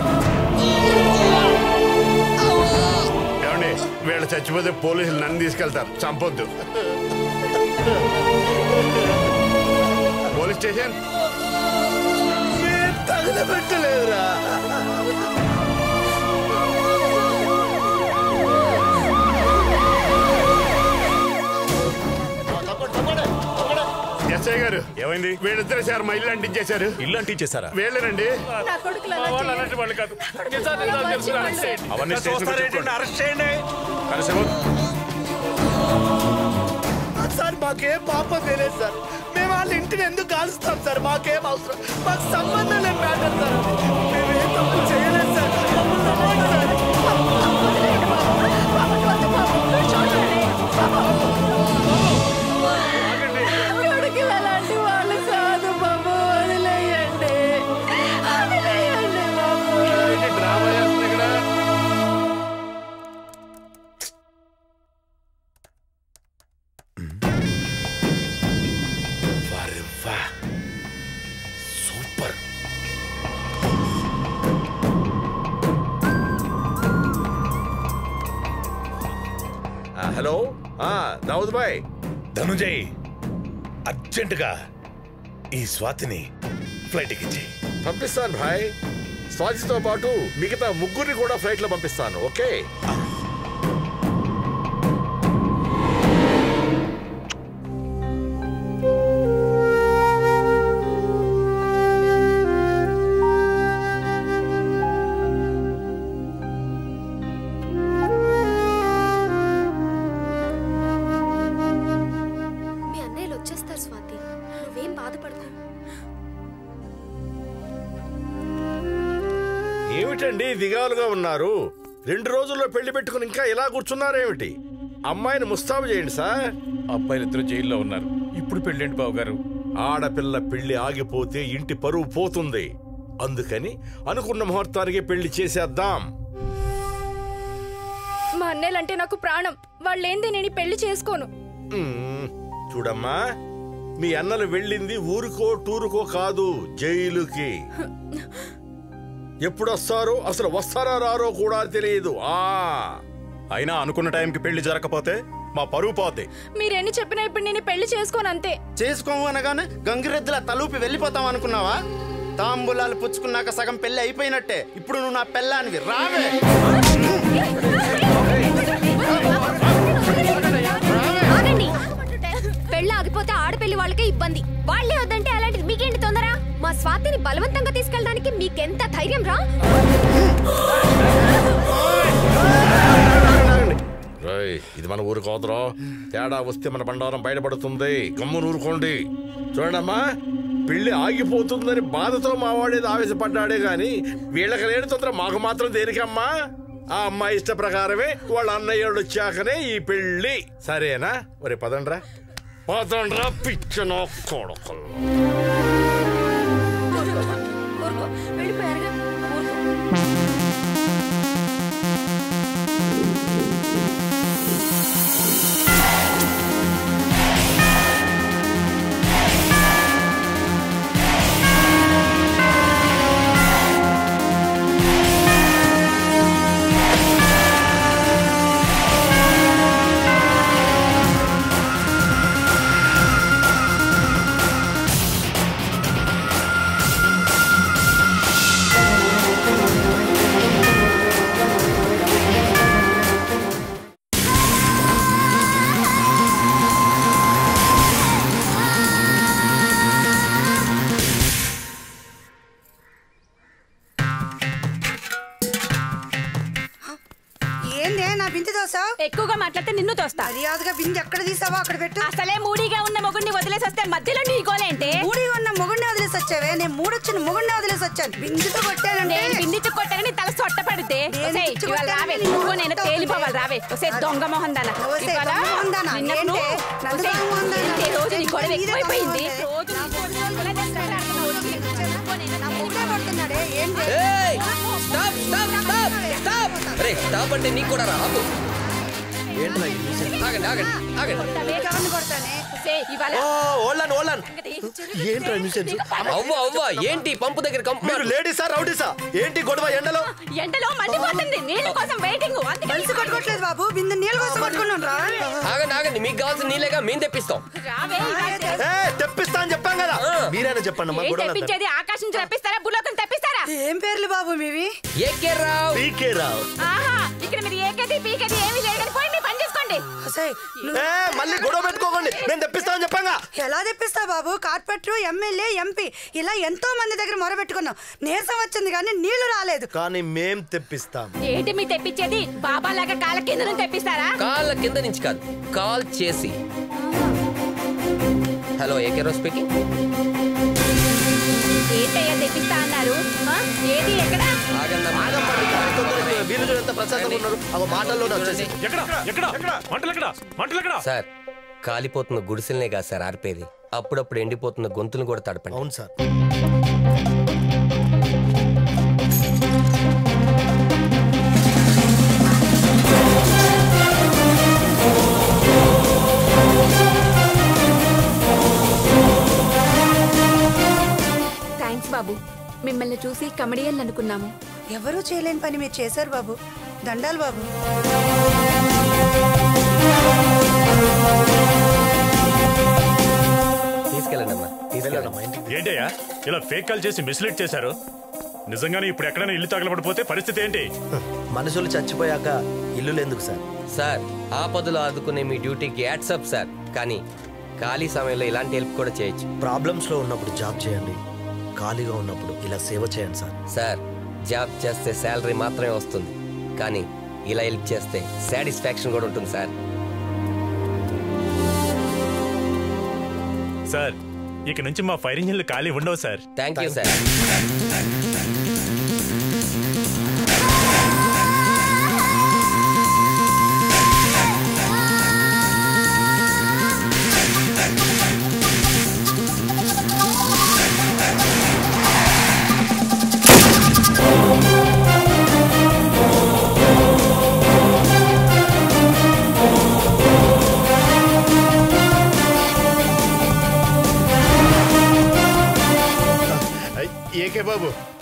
ఏమండి వీళ్ళు చచ్చిపోతే పోలీసులు నన్ను తీసుకెళ్తారు చంపొద్దు పోలీస్ స్టేషన్ తగలబెట్టలేదురా ఎస్ఐ గారు ఏమైంది వీళ్ళిద్దరు సార్ మా ఇల్లు అంటించేశారు ఇల్లు అంటించేశారా వీళ్ళనండి నా కొడుకులు మా వాళ్ళు అలాంటి వాళ్ళు కాదు నిజాలు నిజాలు తెలుసుకుని అరెస్ట్ చేయండి. అవన్నీ స్టేషన్లో చెప్పుకోండి. అరెస్ట్ చేయండి కానిస్టేబుల్ సార్ మాకేం పాపం తెలియదు సార్ మేము వాళ్ళ ఇంటిని ఎందుకు కాలుస్తాం సార్ మాకేం అవసరం మాకు సంబంధం లేని మ్యాటర్ సార్ అది. మేమేం తప్పు చేయలేదు సార్ మమ్మల్ని నమ్మండి సార్. కొడుకు అలాంటి వాళ్ళు కాదు బాబు వదిలేయండి వదిలేయండి బాబు డ్రామా చేస్తుంది ఇక్కడ సూపర్ హలో దావుద్ బాయ్ ధనుంజయ్ అర్జెంటుగా ఈ స్వాతిని ఫ్లైట్ ఎక్కించి పంపిస్తాను భాయ్ స్వాతితో పాటు మిగతా ముగ్గురిని కూడా ఫ్లైట్ లో పంపిస్తాను ఓకే ఏంటండి దిగాలుగా ఉన్నారు రెండు రోజుల్లో పెళ్లి పెట్టుకుని ఇంకా ఇలా కూర్చున్నారేమిటి అమ్మాయిని ముస్తాబు చేయండి సార్ అబ్బాయిలిద్దరు జైల్లో ఉన్నారు ఇప్పుడు పెళ్ళండి బాబు గారు ఆడపిల్ల పెళ్లి ఆగిపోతే ఇంటి పరువు పోతుంది అందుకని అనుకున్న ముహూర్తానికి పెళ్లి చేసేద్దాం మా అన్నయ్యలంటే నాకు ప్రాణం వాళ్ళేంది నేను ఈ పెళ్లి చేసుకోను మ్మ్. చూడమ్మా మీ అన్నలు వెళ్ళింది ఊరుకో టూరుకో కాదు జైలుకి ఎప్పుడు వస్తారో అసలు వస్తారో రారో కూడా తెలియదు ఆ అయినా అనుకున్న టైంకి పెళ్లి జరగకపోతే మా పరువు పోతే మీరెన్ని చెప్పినా ఇప్పుడు నేను ఈ పెళ్లి చేసుకోను అంతే చేసుకోము అనగానే గంగిరెద్దుల తలూపి వెళ్ళిపోతాం అనుకున్నావా తాంబూలాలు పుచ్చుకున్నాక సగం పెళ్లి అయిపోయినట్టే ఇప్పుడు నువ్వు నా పెళ్ళానివి రావే ఆగండి పెళ్ళి ఆగిపోతే ఆడపెళ్లి వాళ్ళకే ఇబ్బంది వాళ్ళే వద్దంటే అలాంటిది మీకేంటి తొందర మా స్వాతిని బలవంతంగా తీసుకెళ్ళడానికి మీకెంత ధైర్యం రా రేయ్, ఇది మన ఊరు కోదరం తేడా వస్తే మన బండారం బయటపడుతుంది గమ్మున ఊరుకోండి చూడమ్మా పెళ్లి ఆగిపోతుందని బాధతో మావాడేది ఆవేశపడ్డాడే గాని వీళ్ళకి లేని తొందర మాకు మాత్రం దేనికమ్మా ఆ అమ్మాయి ఇష్ట ప్రకారమే వాళ్ళ అన్నయ్యోళ్ళు వచ్చాకనే ఈ పెళ్లి సరేనా ఒరే పదండ్రా పదండ్రా పిచ్చనో కొడకలు ఏందే నా బింది దోశ ఎక్కువగా మాట్లాడితే నిన్ను తోస్తా మర్యాదగా బింది ఎక్కడ తీసావో అక్కడ పెట్టు అసలే మూడీగా ఉన్న మొగుడిని వదిలేసి వస్తే మధ్యలో నీ గోలేంటే మూడి ఉన్న మొగుడిని వదిలేసి వచ్చావే నేను మూడొచ్చిన మొగుడిని వదిలేసి వచ్చాను బిందుతో కొట్టానంటే నేను బిందితో కొట్టగానే తల సొట్ట పడితే నేను ఒసేయ్, పిచ్చి ఇవాళ కొట్టాను, రావే నేను నువ్వు నేను కొడతాను. తేలిపోవాలి రావే ఒసే దొంగ మొహం దాన ఒసేయ్, దొంగ మొహం దానా? ఏంటే? నన్ను దొంగ మొహం దానా? రోజు నీ గొడవ నీదే దొంగ ఎక్కువైపోయింది మొహం. రోజు నీ గొడవ ఎక్కువైపోయింది. నా మొగుడే కొడుతున్నాడే ఏంటి ఏయ్! స్టాప్ స్టాప్ స్టాప్ స్టాప్ రే స్టాప్ అంటే నీకు కూడా రా ఆపు ఆగండి ఆగండి ఆగండి ఎవరిని కొడతానే ఒసేయ్, ఇవాళ ఓళ్ళన్ ఓళ్ళన్ ఏంట్రా న్యూసెన్స్ అవ్వ అవ్వ ఏంటి పంపు దగ్గర కంపు మీరు లేడీసా రౌడీసా ఏంటి గొడవ ఎండలో ఎండలో మండిపోతుంది నీళ్ళ కోసం వెయిటింగ్ కలిసి కొట్టుకోవట్లేదు బాబు బిందె నీళ్ళ కోసం కొట్టుకున్నాను రా ఆగండి ఆగండి మీకు కావాల్సిన నీళ్ళేగా మేము తెప్పిస్తాం రావే ఏ తెప్పిస్తా అని చెప్పాం కదా మీరైనా చెప్పండి అమ్మా ఏం గొడవ తెప్పించేది ఆకాశం నుంచి రప్పిస్తారా భూలోకం తెప్పిస్తారా ఏం పేర్లు బాబు మీవి ఏకే రావు పీకే రావు ఆహా ఇక్కడ మీరు ఏకది పీకది ఏమీ లేదు కానీ పోయి పని చేసుకోండి ఏ మళ్ళీ గొడవ పెట్టుకోకండి నేను తెప్పిస్తామని చెప్పాగా ఎలా తెప్పిస్తా బాబు కార్పొరేటర్ ఎమ్మెల్యే ఎంపీ ఇలా ఎంతో మంది దగ్గర మొరబెట్టుకున్నాం నీరసం వచ్చింది కానీ నీళ్లు రాలేదు కానీ మేం తెప్పిస్తాం ఏంటి మీ తెప్పించేది బాబా లాగా కాళ్ళ కింద నుంచి తెప్పిస్తారా కాళ్ళ కింద నుంచి కాదు కాల్ చేసి హలో ఏకే రావు స్పీకింగ్ ఏంటయ్యా తెప్పిస్తా అన్నారు ఆ? ఏది ఎక్కడ వీళ్ళు చూడు ఎంత ప్రశాంతంగా ఉన్నారు అవ మాటల్లోనే వచ్చేసి ఎక్కడ ఎక్కడ మంటలు ఎక్కడ మంటలు ఎక్కడ సార్ కాలిపోతున్న గుడిసెలనే కాదు సార్ ఆర్పేది అప్పుడప్పుడు ఎండిపోతున్న గొంతులు కూడా తడపండి అవును సార్ థ్యాంక్స్ బాబు మిమ్మల్ని చూసి కమెడియన్ అనుకున్నాము ఎవరూ చేయలేని పని మీరు చేశారు బాబు దండాలు బాబు తీసుకెళ్ళండి అమ్మా తీసుకెళ్ళండి ఏంటయ్యా ఇలా ఫేక్ కాల్ చేసి మిస్లీడ్ చేశారు నిజంగానే ఇప్పుడు ఎక్కడైనా ఇల్లు తగలబడిపోతే పరిస్థితి ఏంటి మనుషులు చచ్చిపోయాక ఇల్లు ఎందుకు సార్ సార్ ఆపదలో ఆదుకునే మీ డ్యూటీకి యాడ్సప్ సార్ కానీ ఖాళీ సమయంలో ఇలాంటి హెల్ప్ కూడా చేయొచ్చు ప్రాబ్లమ్స్ లో ఉన్నప్పుడు జాబ్ చేయండి ఖాళీగా ఉన్నప్పుడు ఇలా సేవ చేయండి సార్ సార్ జాబ్ చేస్తే శాలరీ మాత్రమే వస్తుంది కానీ ఇలా హెల్ప్ చేస్తే సాటిస్ఫాక్షన్ కూడా ఉంటుంది సార్ సార్ ఇక నుంచి మా ఫైర్ ఇంజిన్లు ఖాళీ ఉండవు sir thank you sir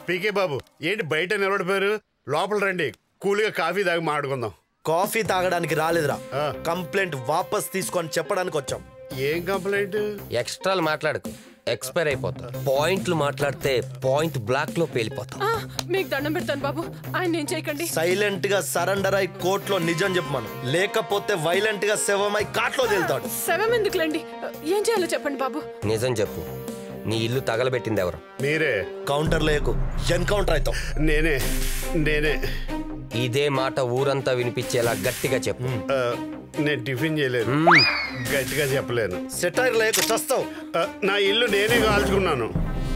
PK బాబు ఏంటి బయట నిలబడిపోయారు లోపల రండి కూల్గా కాఫీ తాగి మాట్లాడుకుందాం కాఫీ తాగడానికి రాలేదురా కంప్లైంట్ వాపస్ తీసుకొని చెప్పడానికి వచ్చాం ఏం కంప్లైంట్ ఎక్స్ట్రాలు మాట్లాడకు ఎక్స్పైర్ అయిపోతా పాయింట్లు మాట్లాడితే పాయింట్ బ్లాక్ లో పేలిపోతాం ఆ, మీకు దండం పెడతాను బాబు ఆయన ఏం చేయకండి సైలెంట్ గా సరెండర్ అయి కోర్టులో నిజం చెప్పమను లేకపోతే వైలెంట్ గా శవమై కాట్లో తేలుతాడు శవం ఎందుకులేండి ఏం చేయాలో చెప్పండి బాబు నిజం చెప్పు నీ ఇల్లు తగలబెట్టింది ఎవరు మీరే కౌంటర్ లేకు ఎన్కౌంటర్ అవుతాం నేనే నేనే ఇదే మాట ఊరంతా వినిపించేలా గట్టిగా చెప్పు ఆ, నేను టిఫిన్ చేయలేదు గట్టిగా చెప్పలేను సెటైర్ లేకు చస్తావు ఆ, నా ఇల్లు నేనే కాల్చుకున్నాను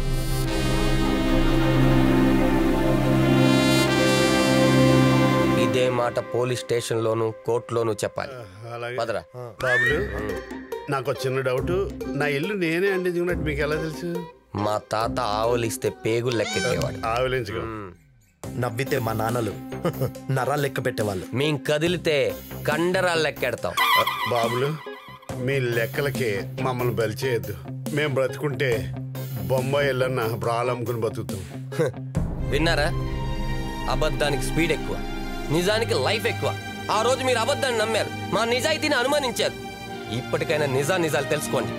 ఇదే మాట పోలీస్ స్టేషన్ లోను కోర్టులోను చెప్పాలి అలాగే పదరా బాబులు నాకు ఒక చిన్న డౌట్ నా ఇల్లు నేనే అందించుకున్నట్టు మీకు ఎలా తెలుసు మా తాత ఆవులిస్తే పేగులు లెక్కెట్టేవాడు ఆవులించుకో నవ్వితే మా నాన్నలు నరాలు లెక్క పెట్టేవాళ్ళు మేం కదిలితే కండరాలు లెక్కెడతాం బాబులు మీ లెక్కలకి మమ్మల్ని బలి చేయొద్దు మేము బ్రతుకుంటే బొంబాయి వెళ్ళన్న బ్రాలు అమ్ముకుని బతుకుతాం విన్నారా అబద్ధానికి స్పీడ్ ఎక్కువ నిజానికి లైఫ్ ఎక్కువ ఆ రోజు మీరు అబద్ధాన్ని నమ్మారు మా నిజాయితీని అనుమానించారు ఇప్పటికైనా నిజా నిజాలు తెలుసుకోండి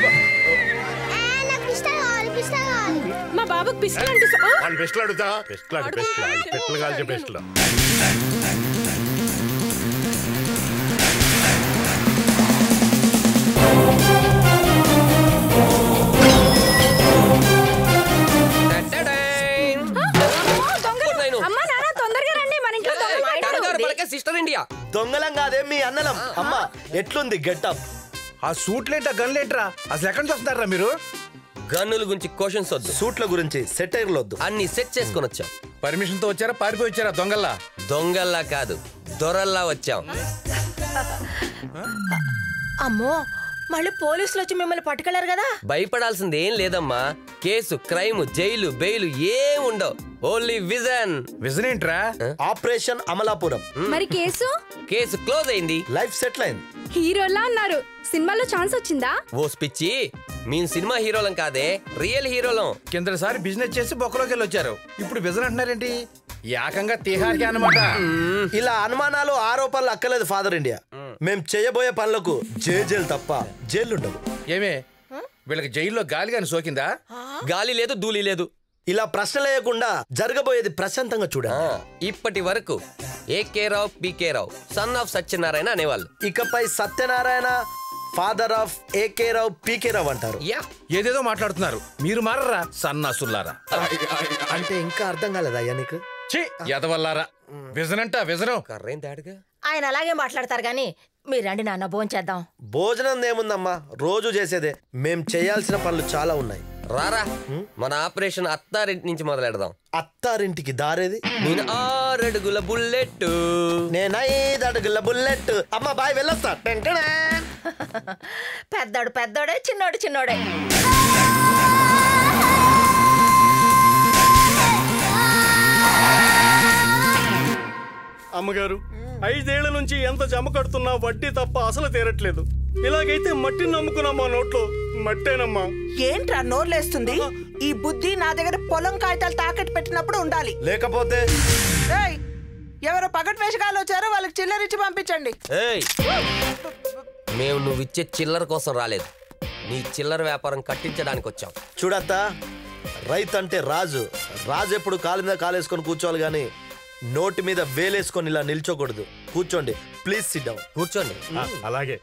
మా బాబుకి పిస్టల్ అంటే స- ఆ! వాళ్ళు పెస్ట్లు అడుగుతా పెస్ట్లు అడు పెస్ట్లు అడు పెస్ట్లు కాల్చే పెస్ట్లు అమ్మా నాన్న తొందరగా రండి మన ఇంట్లో దొంగ బయట ఉంది. సిస్టర్ ఇండియా దొంగలం కాదే మీ అన్నలం అమ్మా ఎట్లుంది గెటప్ ఆ సూట్లేంటా గన్లేంట్రా అసలు ఎక్కడి నుంచి వస్తున్నారా మీరు గన్నుల గురించి క్వశ్చన్స్ వద్దు సూట్ల గురించి సెటైర్లు వద్దు అన్ని సెట్ చేసుకొని వచ్చాం పర్మిషన్ తో వచ్చారా పారిపోయి వచ్చారా దొంగల్లా దొంగల్లా కాదు దొరల్లా వచ్చాం అమ్మో మళ్ళీ పోలీసులు వచ్చి మిమ్మల్ని పట్టుకెళ్లారు కదా భయపడాల్సింది ఏం లేదమ్మా కేసు క్రైమ్ జైలు బెయిల్ ఏం ఉండవు ఓన్లీ విజన్ విజన్ ఏంట్రా ఆపరేషన్ అమలాపురం మరి కేసు కేసు క్లోజ్ అయింది లైఫ్ సెటిల్ అయింది హీరోలా ఉన్నారు సినిమాలో ఛాన్స్ వచ్చిందా ఓ స్పిచ్చి మేము సినిమా హీరోలం కాదే రియల్ హీరోలం కిందసారి బిజినెస్ చేసి బొక్కలోకి వెళ్ళి వచ్చారు ఇప్పుడు విజన్ అంటున్నారేంటి ఏకంగా తీహార్కి అన్నమాట ఇలా అనుమానాలు ఆరోపణలు అక్కలేదు ఫాదర్ ఇండియా మేం చేయబోయే పనులకు జైలు తప్ప జైలు ఉండవు ఏమే వీళ్ళకి జైల్లో గాలి గాని సోకిందా గాలి లేదు ధూళి లేదు ఇలా ప్రశ్న లేకుండా జరగబోయేది ప్రశాంతంగా చూడండి ఇప్పటి వరకు AK Rao PK Rao son of Satyanarayana అనేవాళ్ళు ఇకపై Satyanarayana father of AK Rao PK Rao అంటారు ఏదేదో మాట్లాడుతున్నారు మీరు మారరా సన్నాసుల్లారా అంటే ఇంకా అర్థం కాలేదా అయ్యా నీకు ఛీ ఎదవల్లారా విజన్ అంట విజనం కర్రేం దాడిగా ఆయన అలాగే మాట్లాడతారు గాని మీరు రండి నాన్న భోంచేద్దాం భోజనం ఏముందమ్మా రోజు చేసేదే మేం చేయాల్సిన పనులు చాలా ఉన్నాయి రారా మన ఆపరేషన్ అత్తారింటి నుంచి మొదలెడదాం అత్తారింటికి దారేది నేను ఆరడుగుల బుల్లెట్ నేను ఐదు అడుగుల బుల్లెట్ అమ్మ బాయ్ వెళ్ళొస్తా టెంటనే. పెద్దోడు పెద్దోడే చిన్నోడు చిన్నోడే అమ్మగారు ఐదేళ్ల నుంచి ఎంత జమ కడుతున్నా వడ్డీ తప్ప అసలు తీరట్లేదు ఇలాగైతే మట్టిని నమ్ముకున్నా మా నోట్లో మట్టేనమ్మా ఏంట్రా నోర్లేస్తుంది ఈ బుద్ధి నా దగ్గర పొలం కాగితాలు తాకట్టు పెట్టినప్పుడు ఉండాలి లేకపోతే ఏయ్ ఎవరో పగటి వేషకాలు వచ్చారో వాళ్ళకి చిల్లరిచ్చి పంపించండి ఏయ్ మేము నువ్వు ఇచ్చే చిల్లర కోసం రాలేదు నీ చిల్లర వ్యాపారం కట్టించడానికి వచ్చాం చూడత్తా రైతు అంటే రాజు రాజు ఎప్పుడు కాలు మీద కాలేసుకొని కూర్చోవాలి కానీ నోటి మీద వేలేసుకొని ఇలా నిల్చోకూడదు కూర్చోండి ప్లీజ్ సిట్ డౌన్ కూర్చోండి అలాగే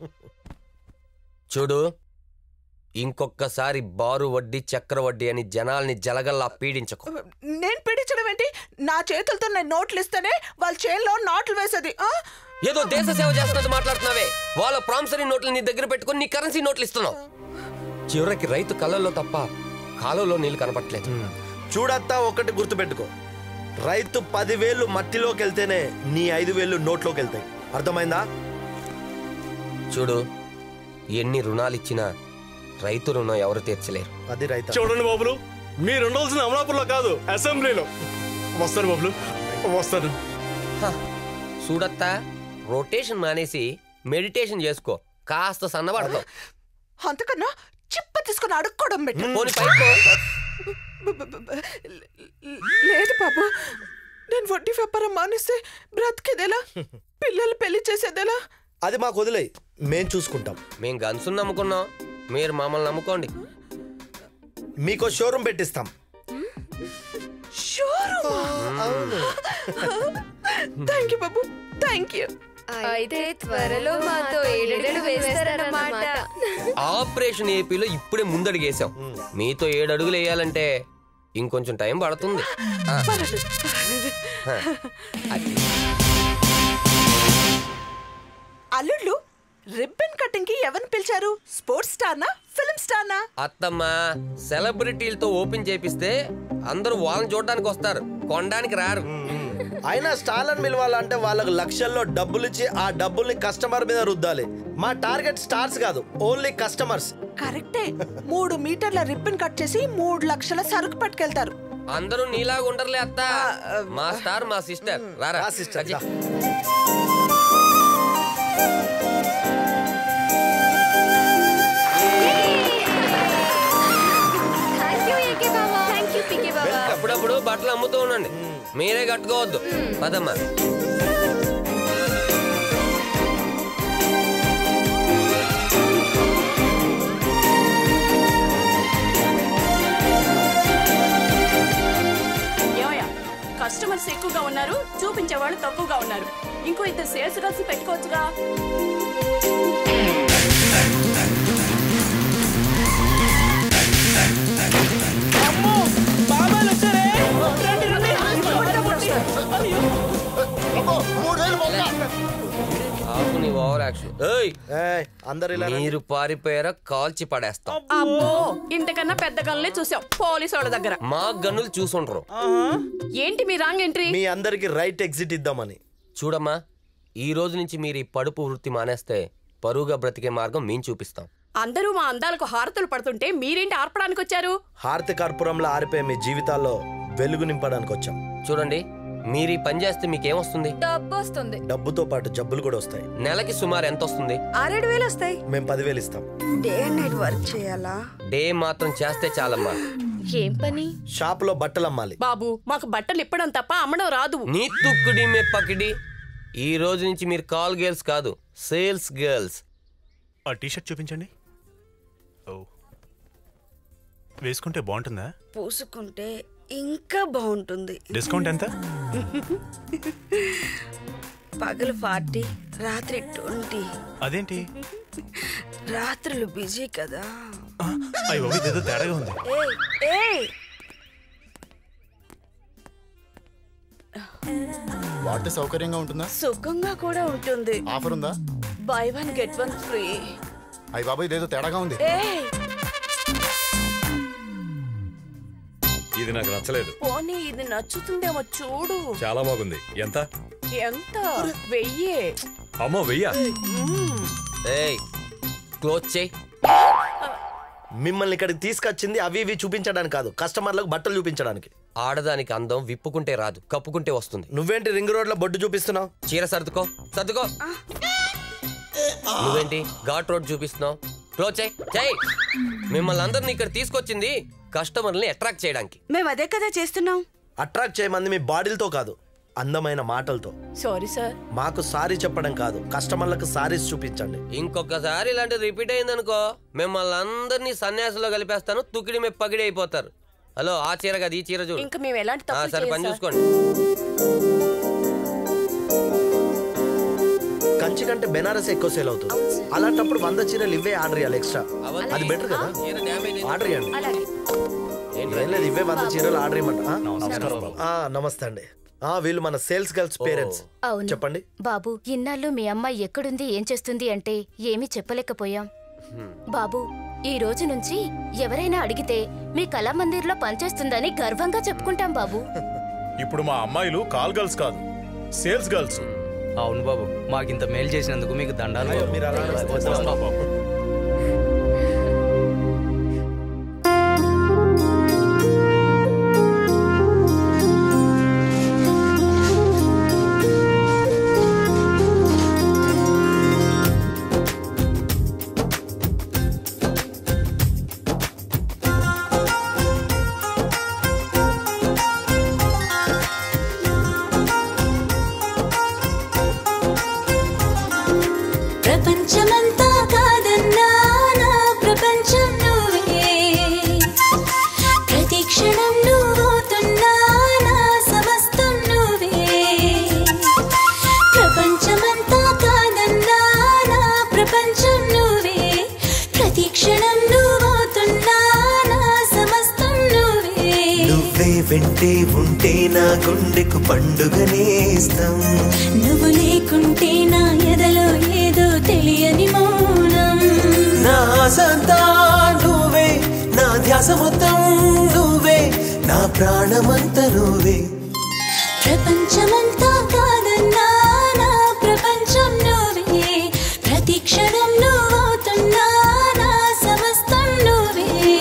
చూడు ఇంకొక్కసారి బారు వడ్డీ చక్ర వడ్డీ అని జనాల్ని జలగల్లా పీడించకు నేను పీడించడం ఏంటి నా చేతులతో నేను నోట్లు ఇస్తేనే వాళ్ళ చేతిలో నోట్లు వేసేది ఆ? ఏదో దేశ సేవ చేస్తున్నట్టు మాట్లాడుతున్నావే వాళ్ళ ప్రామిసరీ నోట్లు నీ దగ్గర పెట్టుకొని నీ కరెన్సీ నోట్లు ఇస్తున్నావు చివరికి రైతు కళ్ళల్లో తప్ప కాలువలో నీళ్ళు కనపట్లేదు చూడత్తా ఒకటి గుర్తుపెట్టుకో రైతు పదివేలు మట్టిలోకి వెళ్తేనే నీ ఐదు వేలు నోట్లోకి వెళ్తాయి అర్థమైందా చూడు ఎన్ని రుణాలు ఇచ్చినా రైతు రుణం ఎవరు తీర్చలేరు అది రైతు చూడండి బాబులు మీరు ఉండాల్సిన అమలాపురంలో కాదు అసెంబ్లీలో వస్తాను బాబులు వస్తాను చూడత్తా రొటేషన్ మానేసి మెడిటేషన్ చేసుకో కాస్త సన్నబడతావు అంతకన్నా చిప్ప తీసుకుని అడుక్కోవడం పెట్టు పోనీ పైకో బ- బ- బ- బ- లేదు బాబు నేను వడ్డీ వ్యాపారం మానేస్తే బ్రతికేదేలా పిల్లలు పెళ్లి చేసేదేలా అది మాకు వదిలేయి మేం చూసుకుంటాం మేము గన్స్ నమ్ముకున్నాం మీరు మమ్మల్ని నమ్ముకోండి మీకో షోరూమ్ పెట్టిస్తాం థ్యాంక్ యూ బాబు థ్యాంక్ యూ అయితే త్వరలో మాతో ఏడేడు వేస్తారన్నమాట ఆపరేషన్ ఏపీలో ఇప్పుడే ముందడుగేసాం మీతో ఏడు అడుగులు వేయాలంటే ఇంకొంచెం టైం పడుతుంది ఆ. ఆ. అది. అల్లుళ్ళు రిబ్బన్ కటింగ్ కి ఎవరిని పిలిచారు స్పోర్ట్స్ స్టార్నా ఫిల్మ్ స్టార్నా అత్తమ్మ సెలబ్రిటీలతో ఓపెన్ చేపిస్తే అందరూ వాళ్ళని చూడడానికి వస్తారు కొనడానికి రారు అయినా స్టార్లను పిలవాలంటే వాళ్ళకు లక్షల్లో డబ్బులు ఇచ్చి ఆ డబ్బుల్ని కస్టమర్ మీద రుద్దాలి మా టార్గెట్ స్టార్స్ కాదు ఓన్లీ కస్టమర్స్ కరెక్టే మూడు మీటర్ల రిబ్బన్ కట్ చేసి మూడు లక్షల సరుకు పట్టుకెళ్తారు అందరూ నీలాగా ఉండరులే అత్త మా స్టార్ మా సిస్టర్ రారా సిస్టర్ అప్పుడప్పుడు బట్టలు అమ్ముతూ ఉండండి మీరే కట్టుకోవద్దు పదమ్మా ఏమయ్యా కస్టమర్స్ ఎక్కువగా ఉన్నారు చూపించే వాళ్ళు తక్కువగా ఉన్నారు ఇంకో ఇద్దరు సేల్స్ కలిసి పెట్టుకోవచ్చుగా ఆపు నీ ఓవర్ యాక్షన్ ఏయ్ అందరు మీరు పారిపోయారా కాల్చి పడేస్తాం అబ్బో ఇంతకన్నా పెద్ద గన్లే చూసాం పోలీసు వాళ్ళ దగ్గర మా గన్నులు చూసుండ్రు ఏంటి మీ రాంగ్ ఎంట్రీ మీ అందరికి రైట్ ఎగ్జిట్ ఇద్దామని చూడమ్మా ఈ రోజు నుంచి మీరు ఈ పడుపు వృత్తి మానేస్తే పరువుగా బ్రతికే మార్గం మేము చూపిస్తాం అందరూ మా అందాలకు హారతలు పడుతుంటే మీరేంటి ఆర్పడానికి వచ్చారు హారతి కర్పూరంలో ఆరిపోయే మీ జీవితాల్లో వెలుగు నింపడానికి వచ్చాం చూడండి మీరు ఈ పని చేస్తే మీకేమొస్తుంది డబ్బు వస్తుంది డబ్బుతో పాటు జబ్బులు కూడా వస్తాయి నెలకి సుమారు ఎంత వస్తుంది ఆరేడు వేలు వస్తాయి మేము పదివేలు ఇస్తాం డే అండ్ నైట్ వర్క్ చేయాలా డే మాత్రం చేస్తే చాలమ్మా ఏం పని షాప్ లో బట్టలు అమ్మాలి బాబు మాకు బట్టలు ఇప్పడం తప్ప అమ్మడం రాదు నీ తుక్కుడి మే పకిడి ఈ రోజు నుంచి మీరు కాల్ గర్ల్స్ కాదు సేల్స్ గర్ల్స్ ఆ టీషర్ట్ చూపించండి ఓ వేసుకుంటే బాగుంటుందా పూసుకుంటే ఇంకా బాగుంటుంది డిస్కౌంట్ ఎంత పగలు ఫార్టీ రాత్రి ట్వంటీ అదేంటి రాత్రులు బిజీ కదా అయ్యో ఇదేదో తేడాగా ఉంది ఏయ్ ఏయ్ వాటి సౌకర్యంగా ఉంటుందా సుఖంగా కూడా ఉంటుంది ఆఫర్ ఉందా buy one get one free అయ్యి బాబాయ్ ఇదేదో తేడాగా ఉంది ఏయ్ ఇది నాకు నచ్చలేదు పోనీ ఇది నచ్చుతుందేమో చూడు చాలా బాగుంది ఎంత ఎంత వెయ్యే అమ్మో వెయ్యా ఏయ్ క్లోజ్ చేయి మిమ్మల్ని ఇక్కడికి తీసుకొచ్చింది అవి ఇవి చూపించడానికి కాదు కస్టమర్లకు బట్టలు చూపించడానికి ఆడదానికి అందం విప్పుకుంటే రాదు కప్పుకుంటే వస్తుంది నువ్వేంటి రింగ్ రోడ్ లో బొడ్డు చూపిస్తున్నావు చీర సర్దుకో సర్దుకో నువ్వేంటి ఘాట్ రోడ్ చూపిస్తున్నావు క్లోజ్ చేయి చేయి మిమ్మల్ని అందరిని ఇక్కడ తీసుకొచ్చింది కస్టమర్ని అట్రాక్ట్ చేయడానికి మేము అదే కదా చేస్తున్నాం అట్రాక్ట్ చేయమంది మీ బాడీలతో కాదు అందమైన మాటలతో సారీ సార్ మాకు సారీ చెప్పడం కాదు కస్టమర్లకు సారీస్ చూపించండి ఇంకొకసారి ఇలాంటి రిపీట్ అయిందనుకో మిమ్మల్ని అందరినీ సన్యాసంలో కలిపేస్తాను తుకిడి మీ పగిడి అయిపోతారు హలో ఆ చీర కాదు ఈ చీర చూడు ఇంకా మేము ఎలాంటి ఆ, తప్పులు సరే చేయం పని సార్. చూసుకోండి కంచి కంటే బెనారస్ ఎక్కువ సేల్ అవుతుంది అలాంటప్పుడు వంద చీరలు ఇవే ఆర్డర్ చేయాలి ఎక్స్ట్రా అది బెటర్ కదా ఆర్డర్ చేయండి అలాగే ఏం లేదు ఇవే వంద చీరలు ఆర్డర్ ఇవ్వమంట ఆ, నమస్తే అండి ఆ, వీళ్ళు మన సేల్స్ గర్ల్స్ పేరెంట్స్ అవును చెప్పండి బాబు ఇన్నాళ్ళు మీ అమ్మాయి ఎక్కడుంది ఏం చేస్తుంది అంటే ఏమీ చెప్పలేకపోయాం బాబు ఈ రోజు నుంచి ఎవరైనా అడిగితే మీ కళామందిర్లో పనిచేస్తుందని గర్వంగా చెప్పుకుంటాం బాబు ఇప్పుడు మా అమ్మాయిలు కాల్ గర్ల్స్ కాదు సేల్స్ గర్ల్స్ అవును బాబు మాకింత మేలు చేసినందుకు మీకు దండాలు బాబు. మీరు అలా వస్తాం బాబు. వెంటే ఉంటే నా గుండెకు పండుగనేస్తాం నువ్వు లేకుంటే నా ఎదలో ఏదో తెలియని మౌనం నా ఆశంతా నువ్వే నా ధ్యాస మొత్తం నువ్వే నా ప్రాణమంత నువ్వే ప్రపంచమంతా కాదన్నా నా ప్రపంచం నువ్వే ప్రతి క్షణం నువ్వుతున్నా నా సమస్తం నువ్వే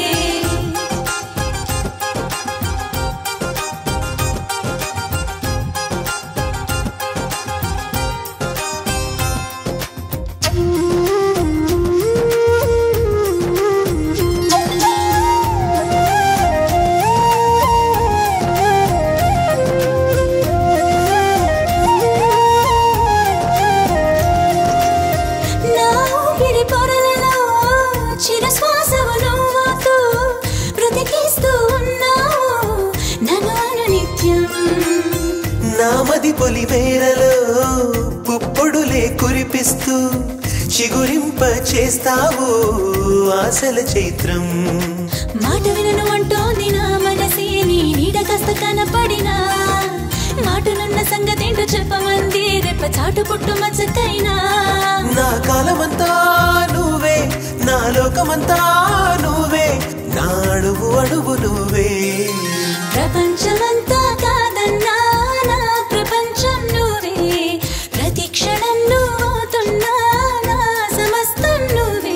నా ఊపిరి పొరలలో చిరశ్వాసవు నువ్వుతూ బ్రతికిస్తూ ఉన్నావు నన్ను అనునిత్యం నామది పొలి మేరలో పుప్పొడులే కురిపిస్తూ చిగురింప చేస్తావు ఆశల చైత్రం మాట వినను అంటోంది నా మనసే నీ నీడ కాస్త కనపడినా మాటనున్న సంగతేంటో చెప్పమంది రెప్ప చాటు పుట్టు మచ్చకైనా నా కాలమంతా నువ్వే నా లోకమంతా నువ్వే నా అడుగు అడుగు నువ్వే ప్రపంచమంతా కాదన్నా నా ప్రపంచం నువ్వే ప్రతి క్షణం నువ్వుతున్నా నా సమస్తం నువ్వే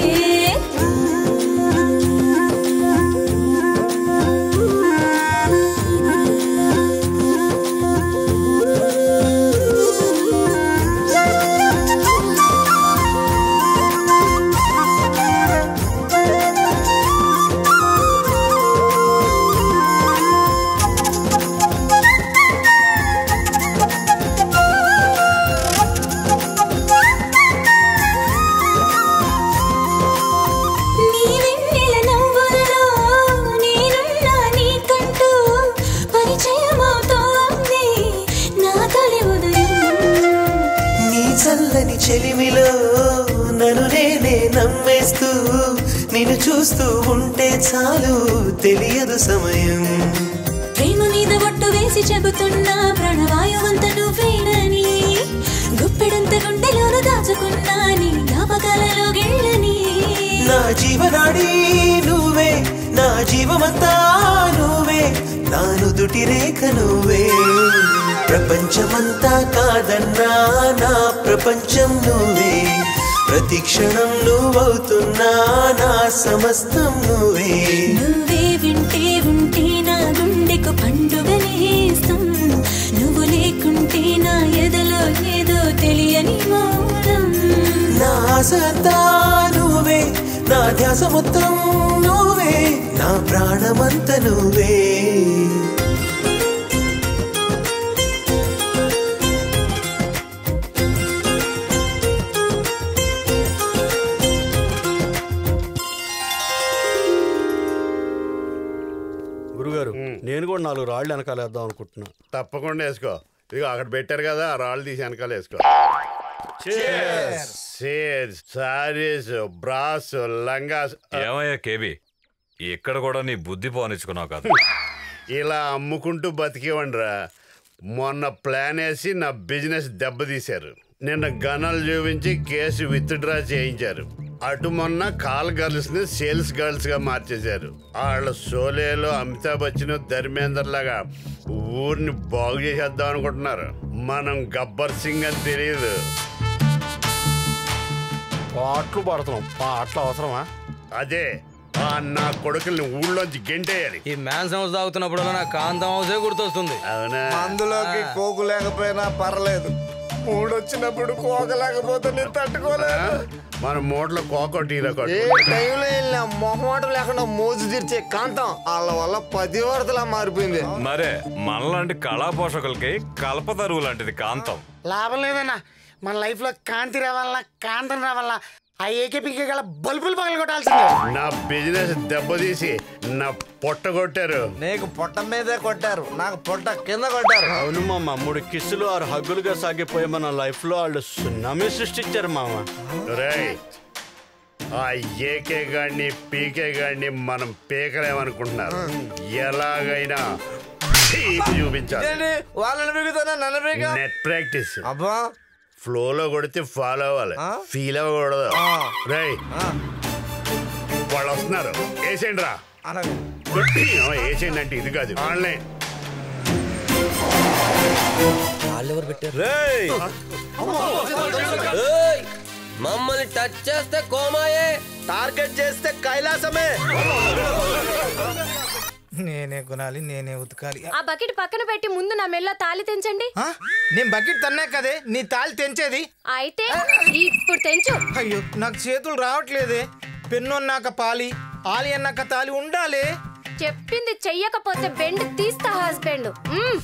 నీ వెన్నెల నవ్వులలో నేనున్నా నీకంటూ పరిచయమవుతోంది నా తొలి ఉదయం నీ చల్లని చెలిమిలో నన్ను నేనే నమ్మేస్తూ నిన్ను చూస్తూ ఉంటే చాలు తెలియదు సమయం ప్రేమ మీద ఒట్టు వేసి చెబుతున్నా ప్రాణవాయువంత నువ్వేనని గుప్పెడంత గుండెలోను దాచుకున్నా నీ జ్ఞాపకాలలో గిళ్ళని నా జీవనాడి నువ్వే నా జీవమంతా నువ్వే నా నుదుటి రేఖ నువ్వే ప్రపంచమంతా కాదన్నా నా ప్రపంచం నువ్వే ప్రతి క్షణం నువ్వవుతున్నా నా సమస్తం నువ్వే నువ్వే వింటే ఉంటే నా గుండెకు పండుగనేస్తాం నువ్వు లేకుంటే నా ఎదలో ఏదో తెలియని మౌనం నా ఆశ అంతా నువ్వే నా ధ్యాస మొత్తం నువ్వే నా ప్రాణమంత నువ్వే గురుగారు నేను కూడా నాలుగు రాళ్ళు వెనకాలేద్దాం అనుకుంటున్నా తప్పకుండా వేసుకో ఇదిగో అక్కడ పెట్టారు కదా ఆ రాళ్ళు తీసి వెనకాల వేసుకో సేర్స్ సారీస్ బ్రాస్ లంగాస్ ఏమయ్యా కేబీ ఇక్కడ కూడా నీ బుద్ధి పోనిచ్చుకున్నావు కదా ఇలా అమ్ముకుంటూ బతికేవండ్రా మొన్న ప్లాన్ వేసి నా బిజినెస్ దెబ్బతీశారు నిన్న గనాలు చూపించి కేసు విత్డ్రా చేయించారు అటు మొన్న కాల్ గర్ల్స్ ని సేల్స్ గర్ల్స్ గా మార్చేశారు వాళ్ళ సోలేలో అమితాబ్ బచ్చన్ ధర్మేందర్ లాగా ఊరిని బాగు చేసేద్దాం అనుకుంటున్నారు మనం గబ్బర్ సింగ్ అని తెలియదు పాటలు పడుతున్నాం పాటలు అవసరమా అదే ఆ నా కొడుకుల్ని ఊళ్ళోంచి గెంటేయాలి ఈ మ్యాన్స్ హౌస్ తాగుతున్నప్పుడు నా కాంతం హౌసే గుర్తొస్తుంది అవునా అందులోకి కోకు లేకపోయినా పర్లేదు మూడొచ్చినప్పుడు కోక లేకపోతే నేను తట్టుకోలేదు మన మూటలో కోకొట్టి ఏ టైంలో వెళ్ళినా మొహమాటం లేకుండా మోజు తీర్చే కాంతం వాళ్ళ వల్ల పది వరదలా మారిపోయింది మరే మనలాంటి కళా పోషకులకి కల్పతరువు లాంటిది కాంతం లాభం లేదన్నా మన లైఫ్ లో కాంతి రావాలన్నా కాంతం రావాలన్నా ఆ ఏకేపీకే గల బల్బులు పగల కొట్టాల్సిందే నా బిజినెస్ దెబ్బతీసి నా పొట్ట కొట్టారు నీకు పొట్ట మీదే కొట్టారు నాకు పొట్ట కింద కొట్టారు అవును మామ మూడు కిస్సులు ఆరు హగ్గులుగా సాగిపోయే మన లైఫ్ లో వాళ్ళు సునామీ సృష్టించారు మామ రేయ్ ఆ ఏకే గాడిని పీకే గాడిని మనం పీకలేమనుకుంటున్నారు ఎలాగైనా చీప్ చూపించాలి ఏంటి వాళ్ళని బిగుతానా నన్ను బిగా నెట్ ప్రాక్టీస్ అబ్బా ఫ్లోలో కొడితే ఫాలో అవ్వాలి ఫీల్ అవ్వకూడదు రై వాళ్ళు వస్తున్నారు వేసేయండి రా వేసేయండి అంటే ఇది కాదు ఆన్లైన్ వాళ్ళెవరు పెట్టారు ఏయ్! మమ్మల్ని టచ్ చేస్తే కోమాయే టార్గెట్ చేస్తే కైలాసమే నేనే కొనాలి నేనే ఉతకాలి ఆ బకెట్ పక్కన పెట్టి ముందు నా మెల్ల తాళి తెంచండి ఆ? నేను బకెట్ తన్నా కదే నీ తాళి తెంచేది అయితే ఇప్పుడు తెంచు అయ్యో నాకు చేతులు రావట్లేదే పెన్ను అన్నాక పాలి ఆలి అన్నాక తాలి ఉండాలి చెప్పింది చెయ్యకపోతే బెండ్ తీస్తా హస్బెండ్ మ్మ్.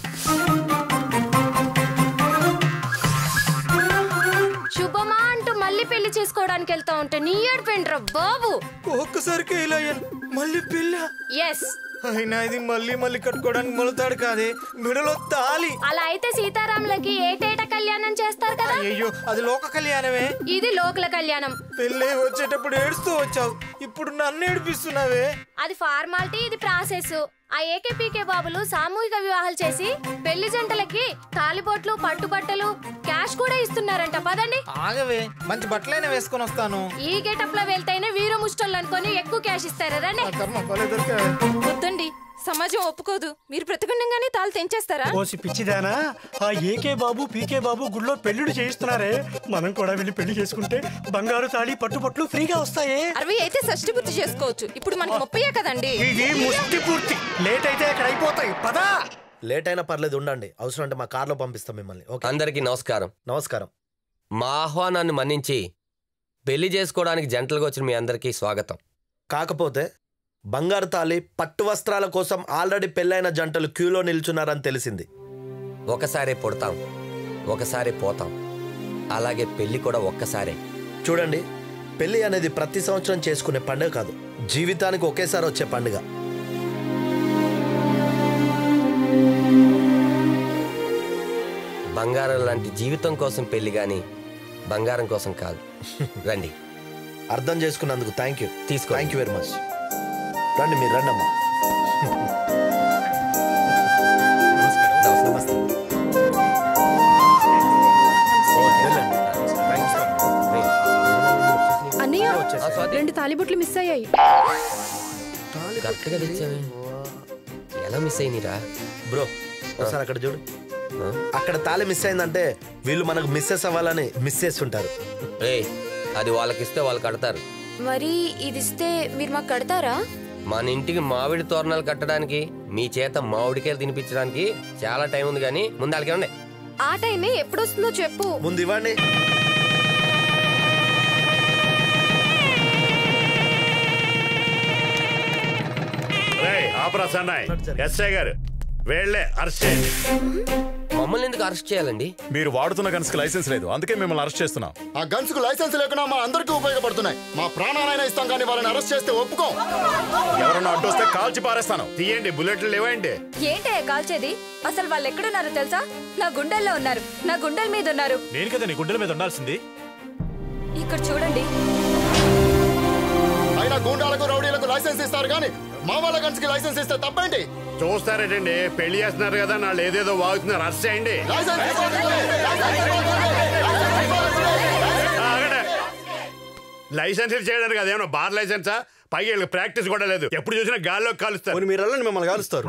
శుభమా అంటూ మళ్ళీ పెళ్లి చేసుకోవడానికి వెళ్తా ఉంటే నీ ఏడుపెండ్రా బాబు ఒక్కసారికి ఇలా అయ్యాను. మళ్ళీ పిల్ల ఎస్ అయినా ఇది మళ్ళీ మళ్ళీ కట్టుకోవడానికి మొలతాడు కాదే మెడలో తాలి అలా అయితే సీతారాములకి ఏటేట కళ్యాణం చేస్తారు కదా అయ్యో అది లోక కళ్యాణమే ఇది లోకల కళ్యాణం పెళ్ళి వచ్చేటప్పుడు ఏడుస్తూ వచ్చావు ఇప్పుడు నన్ను ఏడిపిస్తున్నావే అది ఫార్మాలిటీ ఇది ప్రాసెస్ ఆ ఏకేపీకే బాబులు సామూహిక వివాహాలు చేసి పెళ్లి జంటలకి తాలిబొట్లు పట్టుబట్టలు క్యాష్ కూడా ఇస్తున్నారంట పదండి ఆగవే మంచి బట్టలైనా వేసుకొని వస్తాను ఈ గెటప్ లో వెళ్తేనే వీర ముష్టోళ్ళు అనుకొని ఎక్కువ క్యాష్ ఇస్తారు రండి వద్దండి సమాజం ఒప్పుకోదు మీరు ప్రతిగుండంగానే తాళ్ళు తెంచేస్తారా ఓసి పిచ్చిదానా ఆ ఏకే బాబు పీకే బాబు గుళ్ళో పెళ్లిడు చేయిస్తున్నారే మనం కూడా వెళ్ళి పెళ్లి చేసుకుంటే బంగారు తాళి పట్టుపట్లు ఫ్రీగా వస్తాయే అరవై అయితే షష్టి పూర్తి చేసుకోవచ్చు ఇప్పుడు మనకి ముప్పయే కదండి ఇది ముష్టి పూర్తి లేట్ అయితే అక్కడ అయిపోతాయి పదా లేట్ అయినా పర్లేదు ఉండండి అవసరం అంటే మా కార్లో పంపిస్తాం మిమ్మల్ని ఓకే అందరికీ నమస్కారం నమస్కారం మా ఆహ్వానాన్ని మన్నించి పెళ్లి చేసుకోవడానికి జంటలుగా వచ్చిన మీ అందరికీ స్వాగతం కాకపోతే బంగారు తాళి పట్టు వస్త్రాల కోసం ఆల్రెడీ పెళ్ళైన జంటలు క్యూలో నిల్చున్నారని తెలిసింది ఒకసారే పుడతాం ఒకసారి పోతాం అలాగే పెళ్లి కూడా ఒక్కసారే చూడండి పెళ్లి అనేది ప్రతి సంవత్సరం చేసుకునే పండుగ కాదు జీవితానికి ఒకేసారి వచ్చే పండుగ బంగారం లాంటి జీవితం కోసం పెళ్లి గాని బంగారం కోసం కాదు రండి అర్థం చేసుకున్నందుకు థ్యాంక్ యూ తీసుకో థ్యాంక్ యూ వెరీ మచ్ రండి మీరు రండి అమ్మా నమస్తే అన్నయ్య రెండు తాలిబొట్లు మిస్ అయ్యాయి కరెక్ట్గా తెచ్చావే ఎలా మిస్ అయినరా బ్రో ఒకసారి అక్కడ చూడు అక్కడ తాళి మిస్ అయిందంటే వీళ్ళు మనకు మిస్సెస్ అవ్వాలని మిస్ చేస్తుంటారు రే అది వాళ్ళకిస్తే వాళ్ళు కడతారు మరి ఇది ఇస్తే మీరు మాకు కడతారా మన ఇంటికి మామిడి తోరణాలు కట్టడానికి మీ చేత మామిడికాయలు తినిపించడానికి చాలా టైం ఉంది కానీ ముందు వాళ్ళకి ఇవ్వండి ఆ టైమే ఎప్పుడు వస్తుందో చెప్పు ముందు ఇవ్వండి రేయ్ ఆపరా సన్నాయ్ ఎస్ఐ గారు వేళ్లే అరెస్ట్ చేయండి మమ్మల్ని ఎందుకు అరెస్ట్ చేయాలండి మీరు వాడుతున్న గన్స్కి లైసెన్స్ లేదు అందుకే మిమ్మల్ని అరెస్ట్ చేస్తున్నాం ఆ గన్స్ కు లైసెన్స్ లేకుండా మా అందరికీ ఉపయోగపడుతున్నాయి మా ప్రాణాలైనా ఇస్తాం కానీ వాళ్ళని అరెస్ట్ చేస్తే ఒప్పుకోం ఎవరన్నా అడ్డొస్తే కాల్చి పారేస్తాను తీయండి బుల్లెట్లు లేవండి ఏంటే కాల్చేది అసలు వాళ్ళు ఎక్కడున్నారో తెలుసా నా గుండెల్లో ఉన్నారు నా గుండెల మీద ఉన్నారు నేను కదా నీ గుండెల మీద ఉండాల్సింది ఇక్కడ చూడండి అయినా గూండాలకు రౌడీలకు లైసెన్స్ ఇస్తారు కానీ మా వాళ్ళ గన్స్ కి లైసెన్స్ ఇస్తే తప్పేంటి చూస్తారేటండి పెళ్లి చేస్తున్నారు కదా వాళ్ళు ఏదేదో వాగుతున్నారు అరెస్ట్ చేయండి లైసెన్స్ ఆ, ఆగండి. లైసెన్స్ చేయడానికి అదేమన్నా బార్ లైసెన్సా పైగా వీళ్ళకి ప్రాక్టీస్ కూడా లేదు ఎప్పుడు చూసినా గాల్లో కాలుస్తారు మీరు వెళ్ళండి మిమ్మల్ని కాలుస్తారు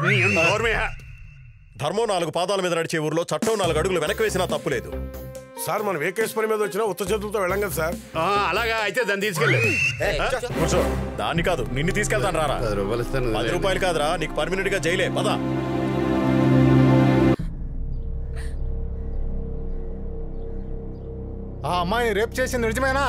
ధర్మం నాలుగు పాదాల మీద నడిచే ఊర్లో చట్టం నాలుగు అడుగులు వెనక్కి వేసినా తప్పు లేదు సార్ మనం ఏ కేసు పని మీద వచ్చినా ఉత్త చేతులతో వెళ్ళం కదా సార్ అలాగా అయితే దాన్ని తీసుకెళ్ళి కూర్చో దాన్ని కాదు నిన్ను తీసుకెళ్తాను రారా పది రూపాయలు కాదురా నీకు పర్మినెంట్ గా జైలే పదా ఆ అమ్మాయిని రేప్ చేసింది నిజమేనా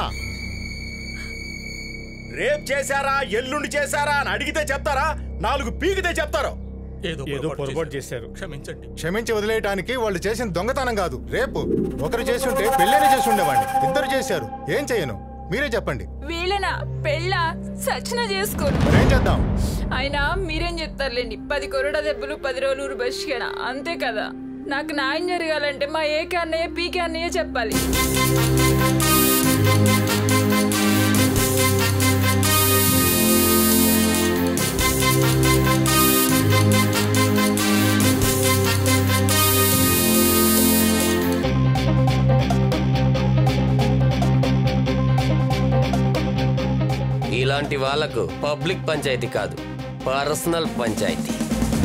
రేప్ చేశారా ఎల్లుండి చేశారా అని అడిగితే చెప్తారా నాలుగు పీకితే చెప్తారు ఏదో ఏదో పొరపాటు చేశారు క్షమించండి క్షమించి వదిలేయటానికి వాళ్ళు చేసిన దొంగతనం కాదు రేపు ఒకరు చేసి ఉంటే పెళ్ళైనా చేసి ఉండేవాడిని ఇద్దరు చేశారు ఏం చేయను మీరే చెప్పండి వీళ్ళనా పెళ్ళ సచిన చేసుకోరు ఏం చేద్దాం అయినా మీరేం చెప్తారులేండి పది కొరడ దెబ్బలు పది రోజులు బస్కేనా అంతే కదా నాకు న్యాయం జరగాలంటే మా ఏకే అన్నయ్య పీకే అన్నయ్య చెప్పాలి ఇలాంటి వాళ్ళకు పబ్లిక్ పంచాయతీ కాదు పర్సనల్ పంచాయతీ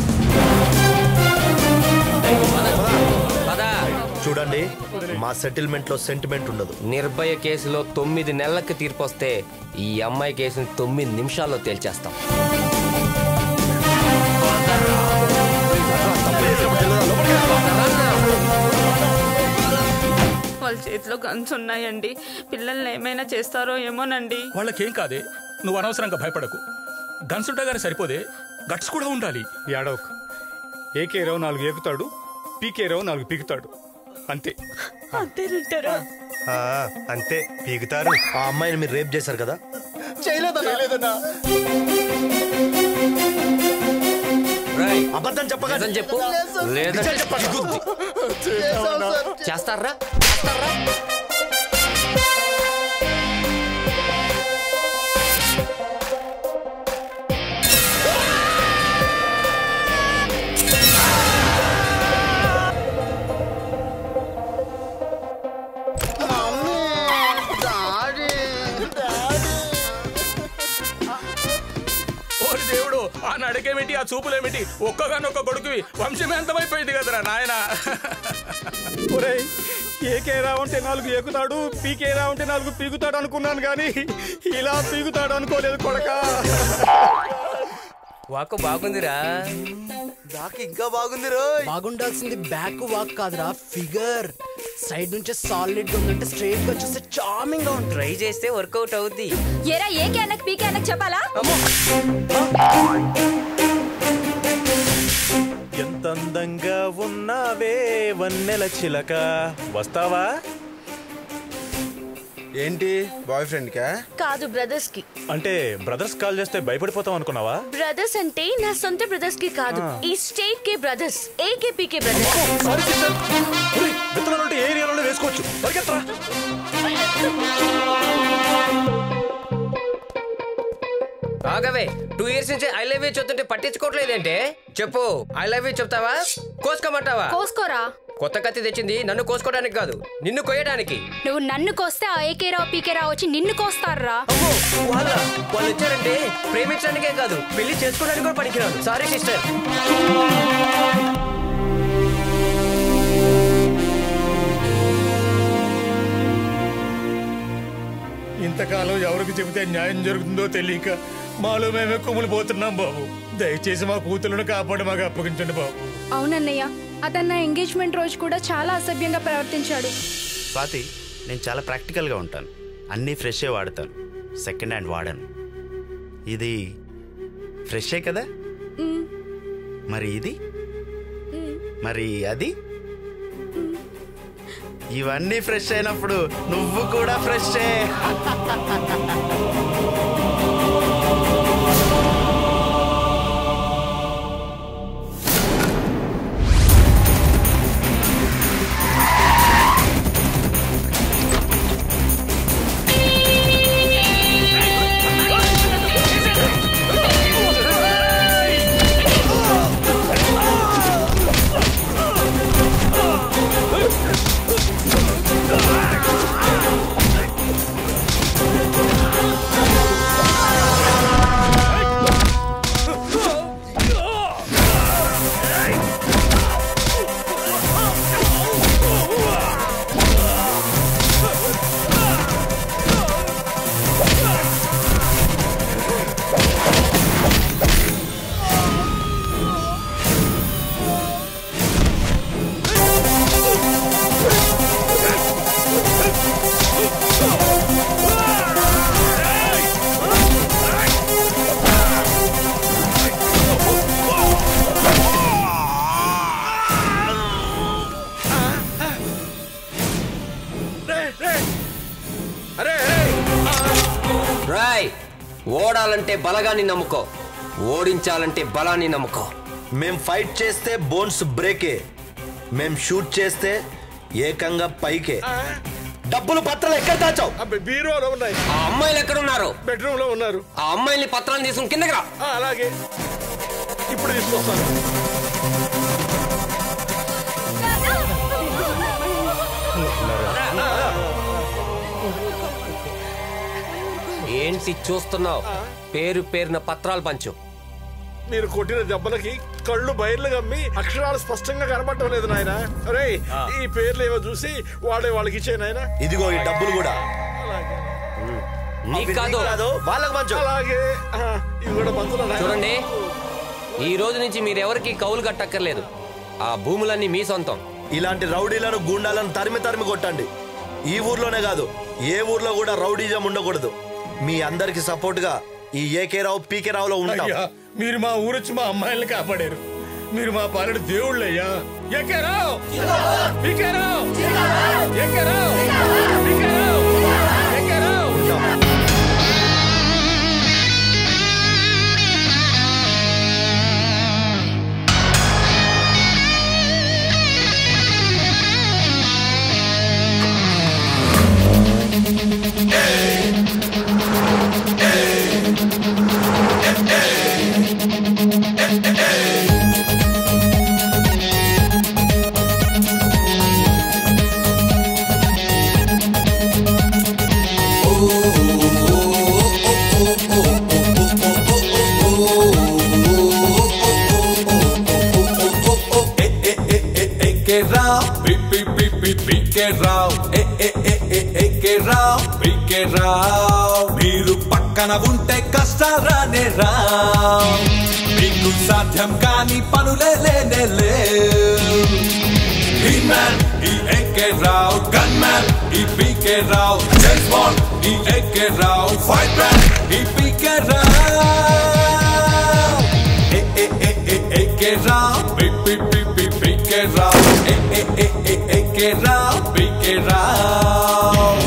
పద. చూడండి మా సెటిల్మెంట్ లో సెంటిమెంట్ ఉండదు నిర్భయ కేసులో తొమ్మిది నెలలకు తీర్పు వస్తే ఈ అమ్మాయి కేసుని తొమ్మిది నిమిషాల్లో తేల్చేస్తాం వాళ్ళ చేతిలో గన్స్ ఉన్నాయండి పిల్లల్ని ఏమైనా చేస్తారో ఏమోనండి వాళ్ళకేం కాదే నువ్వు అనవసరంగా భయపడకు గన్స్ ఉంటే సరిపోదే గట్స్ కూడా ఉండాలి ఏడవకు ఏకే రావు నాలుగు ఏకుతాడు పీకే రావు నాలుగు పీకుతాడు అంతే అంతేనంటారా ఆ, అంతే పీకుతారు ఆ అమ్మాయిని మీరు రేప్ చేశారు కదా చేయలేదన్నా అబద్ధం చెప్పగా నిజం చెప్పు లేదంటే నిజం చెప్పండి. చేస్తారా ఓరి దేవుడు ఆ నడకేమిటి ఆ చూపులేమిటి ఒక్కగానొక్క కొడుకువి వంశమే అంతమైపోయింది కదరా నాయన ఒరేయ్ ఏకే రావు అంటే నాలుగు ఏకుతాడు పీకే రావు అంటే నాలుగు పీకుతాడు అనుకున్నాను కానీ ఇలా పీకుతాడు అనుకోలేదు కొడక వాకు బాగుందిరా దాకా ఇంకా బాగుంది రో బాగుండాల్సింది బ్యాక్ వాక్ కాదురా ఫిగర్ సైడ్ నుంచి సాలిడ్ గా ఉందంటే స్ట్రైట్ గా చూస్తే చార్మింగ్ గా ఉంటుంది ట్రై చేస్తే వర్కౌట్ అవుద్ది ఏరా ఏకే అన్నకు పీకే అన్నకు చెప్పాలా ఎంత అందంగా ఉన్నావే వన్నెల చిలక వస్తావా ఏంటి బాయ్ ఫ్రెండ్ కా కాదు బ్రదర్స్ కి అంటే బ్రదర్స్ కాల్ చేస్తే భయపడిపోతాం అనుకున్నావా బ్రదర్స్ అంటే నా సొంత బ్రదర్స్ కి కాదు ఈ స్టేట్ కే బ్రదర్స్ ఏకే పీకే బ్రదర్స్ విత్తనాలు ఉంటే ఏ ఏరియాలో వేసుకోవచ్చు పరిగెత్తరా ఆగవే టూ ఇయర్స్ నుంచి ఐ లవ్ యూ చెప్తుంటే పట్టించుకోవట్లేదంటే చెప్పు ఐ లవ్ యూ చెప్తావా కోసుకోమంటావా కోసుకోరా కొత్త కత్తి తెచ్చింది నన్ను కోసుకోవడానికి కాదు నిన్ను కొయ్యడానికి నువ్వు నన్ను కోస్తే ఆ ఏకే రావు పీకే రావు వచ్చి నిన్ను కోస్తారా వాళ్ళ వాళ్ళు వచ్చారంటే ప్రేమించడానికే కాదు పెళ్లి చేసుకోవడానికి కూడా పనికిరాదు సారీ సిస్టర్ ఇంతకాలం ఎవరికి చెబితే న్యాయం జరుగుతుందో తెలియక మాలో మేమే కుమ్ములు పోతున్నాం బాబు దయచేసి మా కూతులను కాపాడి మాకు అప్పగించండి బాబు అవునన్నయ్య అతను నా ఎంగేజ్మెంట్ రోజు కూడా చాలా అసభ్యంగా ప్రవర్తించాడు స్వాతి నేను చాలా ప్రాక్టికల్గా ఉంటాను అన్నీ ఫ్రెషే వాడతాను సెకండ్ హ్యాండ్ వాడను ఇది ఫ్రెషే కదా మ్, మరి ఇది మ్. మరి అది ఇవన్నీ ఫ్రెష్ అయినప్పుడు నువ్వు కూడా ఫ్రెషే రాయ్ ఓడాలంటే బలగాన్ని నమ్ముకో ఓడించాలంటే బలాన్ని నమ్ముకో మేం ఫైట్ చేస్తే బోన్స్ బ్రేకే మేం షూట్ చేస్తే ఏకంగా పైకే డబ్బులు పత్రాలు ఎక్కడ దాచావు బీరువాలో ఉన్నాయి ఆ అమ్మాయిలు ఎక్కడ ఉన్నారు బెడ్రూమ్ లో ఉన్నారు ఆ అమ్మాయిని పత్రాలు తీసుకుని కిందకి రా ఆ, అలాగే ఇప్పుడు తీసుకొస్తాను ఏంటి చూస్తున్నావు పేరు పేరున పత్రాలు పంచు మీరు కొట్టిన దెబ్బలకి కళ్ళు బయర్లు గమ్మి అక్షరాలు స్పష్టంగా కనబడటం లేదు నాయన అరే ఈ పేర్లు ఏవో చూసి వాడే వాళ్ళకి ఇచ్చే నాయన ఇదిగో ఈ డబ్బులు కూడా నీకు కాదు వాళ్ళకి మంచు అలాగే ఆ, ఇవి కూడా పంచులా నాయనా? చూడండి ఈ రోజు నుంచి మీరెవరికి కౌలు కట్టక్కర్లేదు ఆ భూములన్నీ మీ సొంతం ఇలాంటి రౌడీలను గూండాలను తరిమి తరిమి కొట్టండి ఈ ఊర్లోనే కాదు ఏ ఊర్లో కూడా రౌడీజం ఉండకూడదు మీ అందరికి సపోర్ట్ గా ఈ ఏకే రావు పీకే రావులో ఉంటాం అయ్యా మీరు మా ఊరొచ్చి మా అమ్మాయిల్ని కాపాడారు మీరు మా పాలడు దేవుళ్ళయ్యా ఎక్కారావు పీకారావు ఎక్కారావు పీకారావు ఎక్కారావు Eke Rao, Pipi Pipi Pike Rao, A A A A AK Rao PK Rao మీరు పక్కన ఉంటే కష్టారానే రావ్ మీకు సాధ్యం కాని పనులే లేనే లేవు మ్యాన్ ఈ ఏకే రావ్ గన్ మ్యాన్ ఈ పీకే రావ్ జేమ్స్ బాండ్ ఈ ఏకే రావ్ ఫైట్ మ్యాన్ ఈ PK Rao A A A A AK Rao PP PP PK Rao A A A A AK Rao PK Rao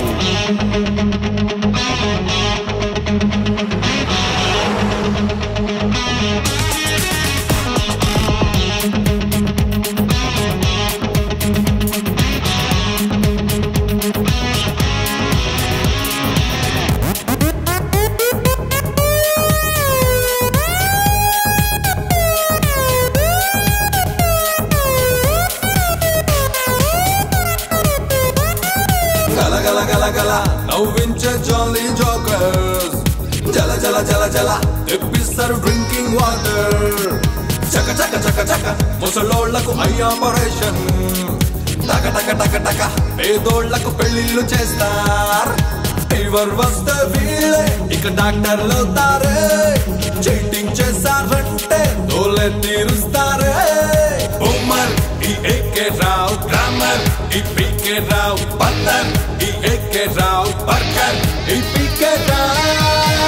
గల గల గల గల నవ్వించే జాలీ జోకర్స్ జల జల జల జల తెప్పిస్తారు డ్రింకింగ్ వాటర్ చక చక చక చక ముసలోళ్లకు ఐ ఆపరేషన్ టక టక టక టక పేదోళ్లకు పెళ్లిళ్ళు చేస్తారు ఫీవర్ వస్తే వీళ్ళే ఇక డాక్టర్లు అవుతారే చీటింగ్ చేశారంటే తోలే తీరుస్తారే ఉమ్మర్ ఈ ఏకే రావు గ్రామర్ ఈ పీకే రావు బందర్ ఈ ఏకే రావు బర్గర్ ఈ PK Rao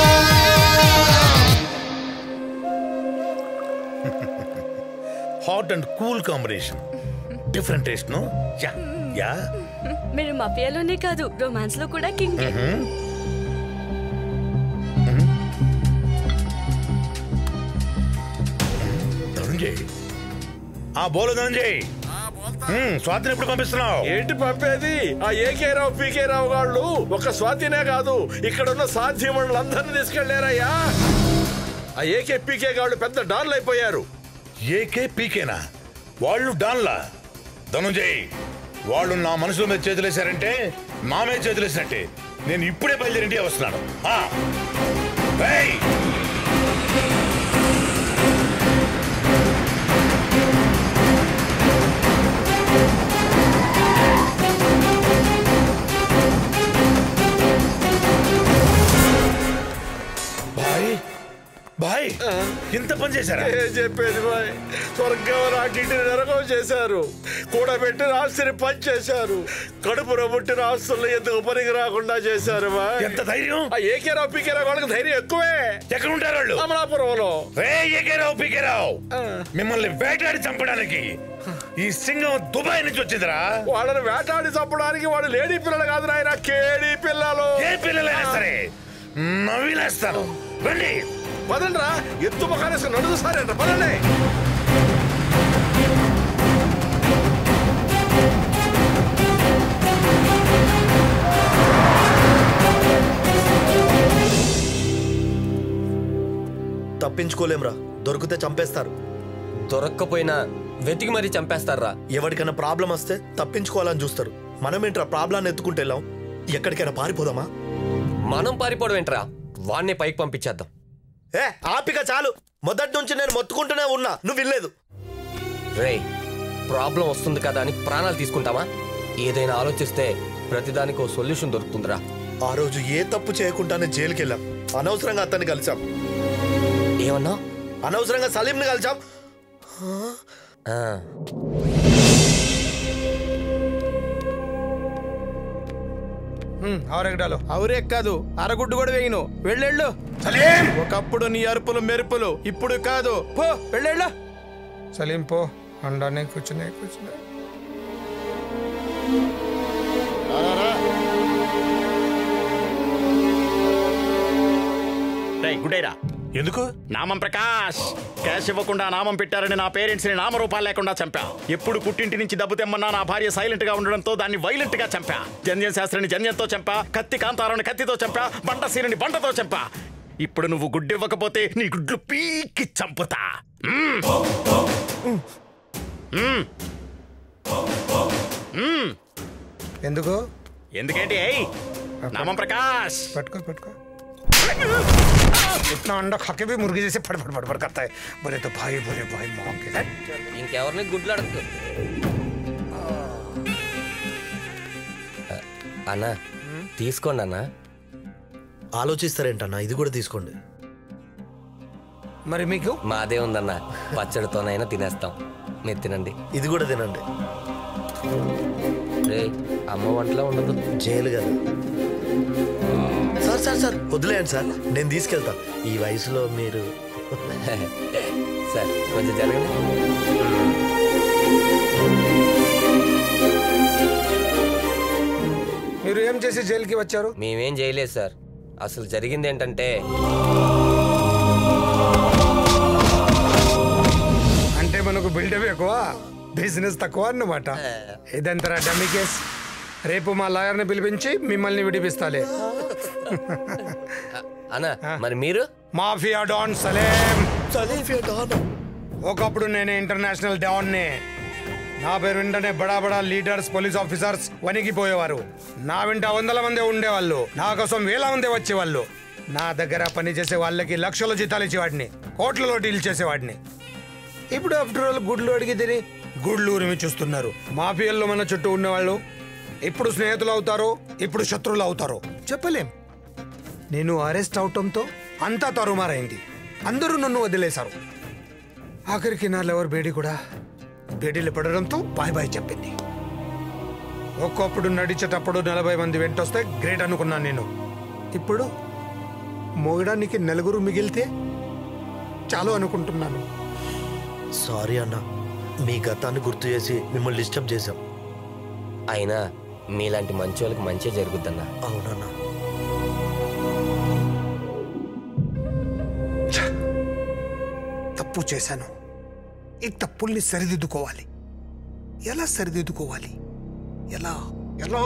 hot and cool combination different taste no yeah yeah మీరు మఫియాలోనే కాదు రొమాన్స్ లో కూడా కింగ్ ధనంజయ్ ఆ బోలు ధనంజయ్ మ్మ్, స్వాతిని ఎప్పుడు పంపిస్తున్నావు ఏంటి పంపేది ఆ ఏకే రావు పీకే రావు వాళ్ళు ఒక స్వాతినే కాదు ఇక్కడ ఉన్న సాధ్యమణులందరినీ తీసుకెళ్లారయ్యా ఆ ఏకే పీకే వాళ్ళు పెద్ద డాన్లు అయిపోయారు ఏకే పీకేనా వాళ్ళు డాన్లా ధనుంజయ్ వాళ్ళు నా మనసులో మీద చేతులేశారంటే నా మీద చేతులేసినట్టే నేను ఇప్పుడే బయలుదేరి ఇండియా వస్తున్నాను ఆ. ఏయ్! బాయ్ బాయ్ ఇంత పని చేశారా ఏం చెప్పేది బాయ్ స్వర్గం రాకింటిని నరకం చేశారు కూడబెట్టిన ఆస్తిని పని చేశారు కడుపులో పుట్టిన ఆస్తులను ఎందుకు పనికి రాకుండా చేశారు బాయ్ ఎంత ధైర్యం ఆ ఏకేరావు పీకేరావు వాళ్ళకి ధైర్యం ఎక్కువే ఎక్కడ ఉంటారు వాళ్ళు అమలాపురంలో రే ఏకేరావు పీకేరావు మిమ్మల్ని వేటాడి చంపడానికి ఈ సింగం దుబాయ్ నుంచి వచ్చిందిరా వాళ్ళని వేటాడి చంపడానికి వాడు లేడీ పిల్లలు కాదు నాయన కేడీ పిల్లలు ఏ పిల్లలైనా సరే నవ్విలేస్తాను రండి పదండ్రా ఎత్తు ముఖాలేసి నడుగు సారేంట పదండి తప్పించుకోలేంరా దొరికితే చంపేస్తారు దొరక్కపోయినా వెతికి మరీ చంపేస్తారా ఎవరికైనా ప్రాబ్లం వస్తే తప్పించుకోవాలని చూస్తారు మనం ఏంట్రా ప్రాబ్లాన్ని ఎత్తుకుంటే వెళ్ళాం ఎక్కడికైనా పారిపోదామా మనం పారిపోవడం ఏంట్రా వాడిని పైకి పంపించేద్దాం ఏ ఆపిక చాలు మొదటి నుంచి నేను మొత్తుకుంటూనే ఉన్నా నువ్వు వినలేదు రే ప్రాబ్లం వస్తుంది కదా అని ప్రాణాలు తీసుకుంటామా ఏదైనా ఆలోచిస్తే ప్రతిదానికి ఓ సొల్యూషన్ దొరుకుతుందిరా ఆ రోజు ఏ తప్పు చేయకుండానే జైలుకి వెళ్ళాం అనవసరంగా అతన్ని కలిసాం ఏమన్నా అనవసరంగా సలీంని కలిసాం ఆ, ఆరెగడాలు ఆవురేక్ కాదు అరగుడ్డు కూడా వేయను వెళ్ళెళ్ళు ఒకప్పుడు నీ అరుపులు మెరుపులు ఇప్పుడు కాదు పో వెళ్ళెళ్ళు సలీం పో అండానే కూర్చునే కూర్చునే రేయ్ గుడేరా ఎందుకు నామం ప్రకాష్ క్యాష్ ఇవ్వకుండా నామం పెట్టారని నా పేరెంట్స్ ని నామరూపాలు లేకుండా చంపా ఎప్పుడు పుట్టింటి నుంచి డబ్బు తెమ్మన్నా నా భార్య సైలెంట్ గా ఉండడంతో దాన్ని వైలెంట్ గా చంపా జంధ్యం శాస్త్రిని జంధ్యంతో చంపా కత్తి కాంతారాన్ని కత్తితో చంపా బంట సీరుని బంటతో చంపా ఇప్పుడు నువ్వు గుడ్డు ఇవ్వకపోతే నీ గుడ్లు పీకి చంపుతా మ్మ్. మ్మ్. మ్మ్. ఎందుకు ఎందుకేంటి ఏయ్ నామం ప్రకాష్ పట్టుకో పట్టుకో इतना अंडा खा के भी मुर्गी जैसे फट फट फट फट करता है बोले तो भाई बोले भाई माँ के ఇంకెవరిని గుడ్లు అడగదు అన్నా తీసుకోండి అన్నా ఆలోచిస్తారేంటన్నా ఇది కూడా తీసుకోండి మరి మీకు మాదే ఉందన్న పచ్చడితోనైనా తినేస్తాం మీరు తినండి ఇది కూడా తినండి రే అమ్మ వంటలో ఉండదు జైలు కదా సార్ సార్ సార్ వదిలేయండి సార్ నేను తీసుకెళ్తా ఈ వయసులో మీరు సార్ కొంచెం జరగండి మీరు ఏం చేసి జైలుకి వచ్చారు మేమేం చేయలేదు సార్ అసలు జరిగింది ఏంటంటే అంటే మనకు బిల్డప్ ఎక్కువ బిజినెస్ తక్కువ అన్నమాట ఇదంతరా డమ్మీ కేస్ రేపు మా లాయర్ని పిలిపించి మిమ్మల్ని విడిపిస్తాలే అన్నా మరి మీరు మాఫియా డాన్ సలేం ఒకప్పుడు నేను ఇంటర్నేషనల్ డాన్ని నా పేరు వెంటనే బడా బడా లీడర్స్ పోలీస్ ఆఫీసర్స్ వణికిపోయేవారు నా వెంట వందల మంది ఉండేవాళ్ళు నా కోసం వేల మంది వచ్చేవాళ్ళు నా దగ్గర పని చేసే వాళ్ళకి లక్షల జీతాలు ఇచ్చేవాడిని కోట్లలో డీల్ చేసేవాడిని ఇప్పుడు ఆఫ్టర్ ఆల్ గుడ్లు అడిగి తిని గుడ్లు ఉరిమి చూస్తున్నారు మాఫియాల్లో మన చుట్టూ ఉన్నవాళ్ళు ఇప్పుడు స్నేహితులు అవుతారు ఇప్పుడు శత్రువులు అవుతారు చెప్పలేం నేను అరెస్ట్ అవటంతో అంతా తరుమారైంది అందరూ నన్ను వదిలేశారు ఆఖరికి నా లవర్ బేడి కూడా బేడీలు పడడంతో బాయ్ బాయ్ చెప్పింది ఒక్కొప్పుడు నడిచేటప్పుడు నలభై మంది వెంటొస్తే గ్రేట్ అనుకున్నాను నేను ఇప్పుడు మోగడానికి నలుగురు మిగిలితే చాలు అనుకుంటున్నాను సారీ అన్న మీ గతాన్ని గుర్తు చేసి మిమ్మల్ని డిస్టర్బ్ చేశాం అయినా మీలాంటి మంచి వాళ్ళకి మంచి జరుగుద్దన్నా అవునన్నా తప్పు చేశాను ఈ తప్పుల్ని సరిదిద్దుకోవాలి ఎలా సరిదిద్దుకోవాలి ఎలా ఎలా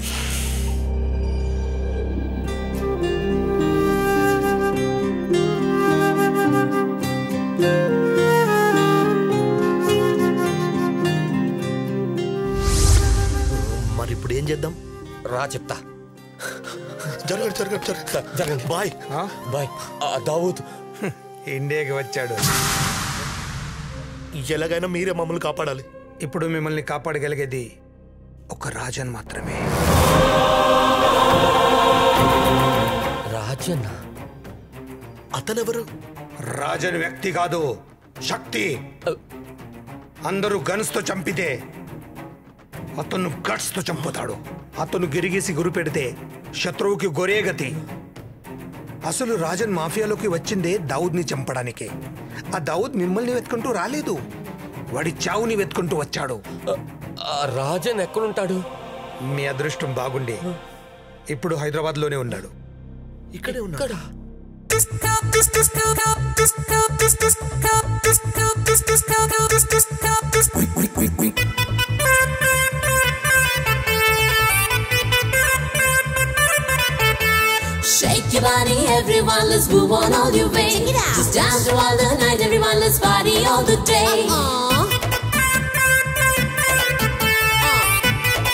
మరి ఇప్పుడు ఏం చేద్దాం రా చెప్తా జరగదు జరగదు జరగదు జరగండి బాయ్ బాయ్ దావూద్ ఇండియాకి వచ్చాడు ఎలాగైనా మీరే మమ్మల్ని కాపాడాలి ఇప్పుడు మిమ్మల్ని కాపాడగలిగేది ఒక రాజన్ మాత్రమే రాజన్న అతనెవరు రాజన్ వ్యక్తి కాదు శక్తి అందరూ గన్స్ తో చంపితే అతను గట్స్ తో చంపుతాడు అతను గిరిగేసి గురి పెడితే శత్రువుకి గొరే గతి అసలు రాజన్ మాఫియాలోకి వచ్చిందే దావుద్ని చంపడానికి ఆ దావుద్ మిమ్మల్ని వెతుకుంటూ రాలేదు వాడి చావుని వెతుకుంటూ వచ్చాడు రాజన్ ఎక్కడుంటాడు మీ అదృష్టం బాగుండి ఇప్పుడు హైదరాబాద్ లోనే ఉన్నాడు ఇక్కడే ఉన్నాడు Shake your body, everyone, let's move on all your way. Just dance to all the night, everyone, let's party all the day.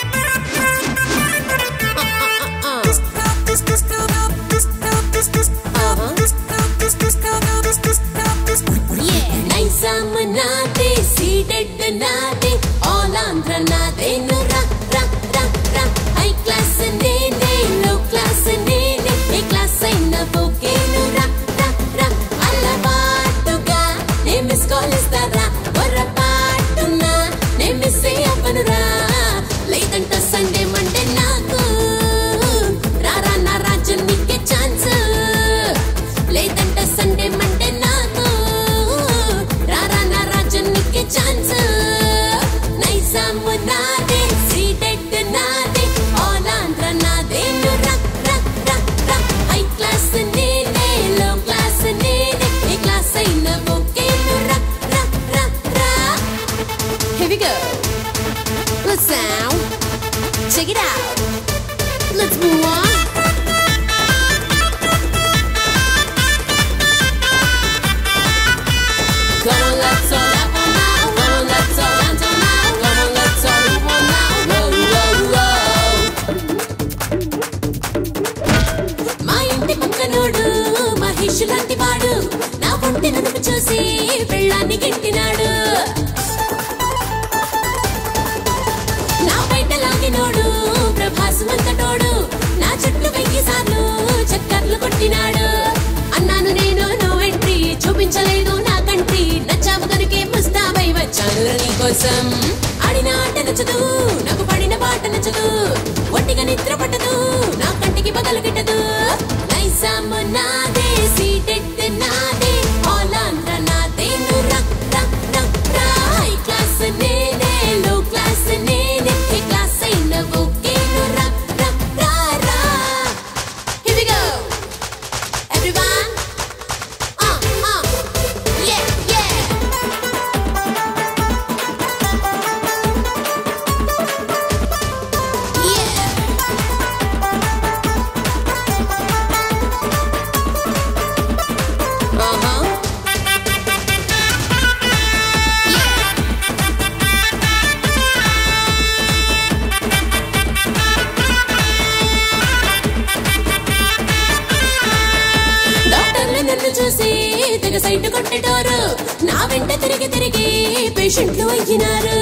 Uh-uh. నాదే ఆల్ ఆంధ్ర నాదే ను రా రా రా రా హై క్లాస్ నేనే లో క్లాస్ నేనే ఏ క్లాస్ అయినా ఓకే ను రా రా రా అలవాటుగా నే మిస్ కాల్ ఇస్తారా పొరపాటున నే మిస్ అవ్వనురా లేదంట సండే మండే నాకు రారా నా రాజు నీకే ఛాన్స్ లేదంట సండే మండే నాకు రారా నా రాజు నీకే ఛాన్స్ నైజాము నాదే సీడెడ్ నాదే ఆల్ ఆంధ్ర నాదే ను రా రా రా రా హై క్లాస్ నేనే లో క్లాస్ నేనే ఏ క్లాస్ అయినా ఓకే ను రా రా రా రా Here we go. Let's sound. Check it out. Let's move on. Come on, let's all up on now. Come on, let's all dance on now. Come on, let's all move on now. Whoa, whoa, whoa. మా ఇంటి పక్కనోడు మహేష్ లాంటి వాడు నా ఒంటి నడుపు చూసి వెళ్ళాన్ని గెట్టినాడు నా బయట లాగినోడు ప్రభాస్ వంతటోడు నా చుట్టూ వెయ్యి సార్లు చక్కర్లు కొట్టినాడు అన్నాను నేను నో ఎంట్రీ చూపించలేదు నా కంట్రీ నచ్చావు కనుకే ముస్తాబై వచ్చాను నీ కోసం ఆడిన ఆట నచ్చదు నాకు పడిన పాట నచ్చదు ఒంటిగా నిద్ర పట్టదు నా కంటికి పగలు గిట్టదు నైజాము నాదే సీటెడ్ నాదే ఆల్ ఆంధ్ర నాదే ను రా రా రా రా హై క్లాస్ నేనే లో క్లాస్ నేనే ఏ క్లాస్ అయినా ఓకే ను రా రా రా రా Here we go everyone uh uh yeah yeah uh-huh డాక్టర్లు నన్ను చూసి తెగ సైట్ కొట్టేటోరు నా వెంట తిరిగి తిరిగి పేషెంట్లు అయ్యినారు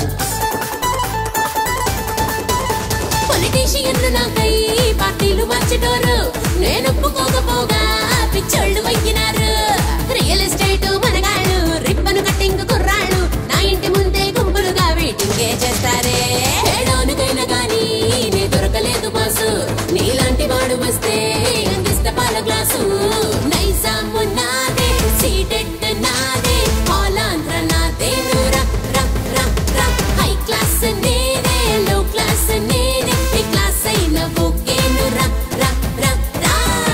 పొలిటీషియన్లు నాకై పార్టీలు మార్చేటోరు నేను ఒప్పుకోకపోగా పిచ్చోళ్ళు అయ్యినారు రియల్ ఎస్టేట్ మనగాళ్ళు రిబ్బను కట్టింగ్ కుర్రాళ్ళు నా ఇంటి ముందే గుంపులుగా వెయిటింగే చేస్తారే ఏడోనుకైనా గానీ నీ దొరకలేదు బాసు నీలాంటి వాడు వస్తే అందిస్త పాల గ్లాసు నైజాము నాదే సీటెడ్ నాదే ఆల్ ఆంధ్ర నాదే ను రా రా రా రా హై క్లాస్ నేనే లో క్లాస్ నేనే ఏ క్లాస్ అయినా ఓకే ను రా రా రా రా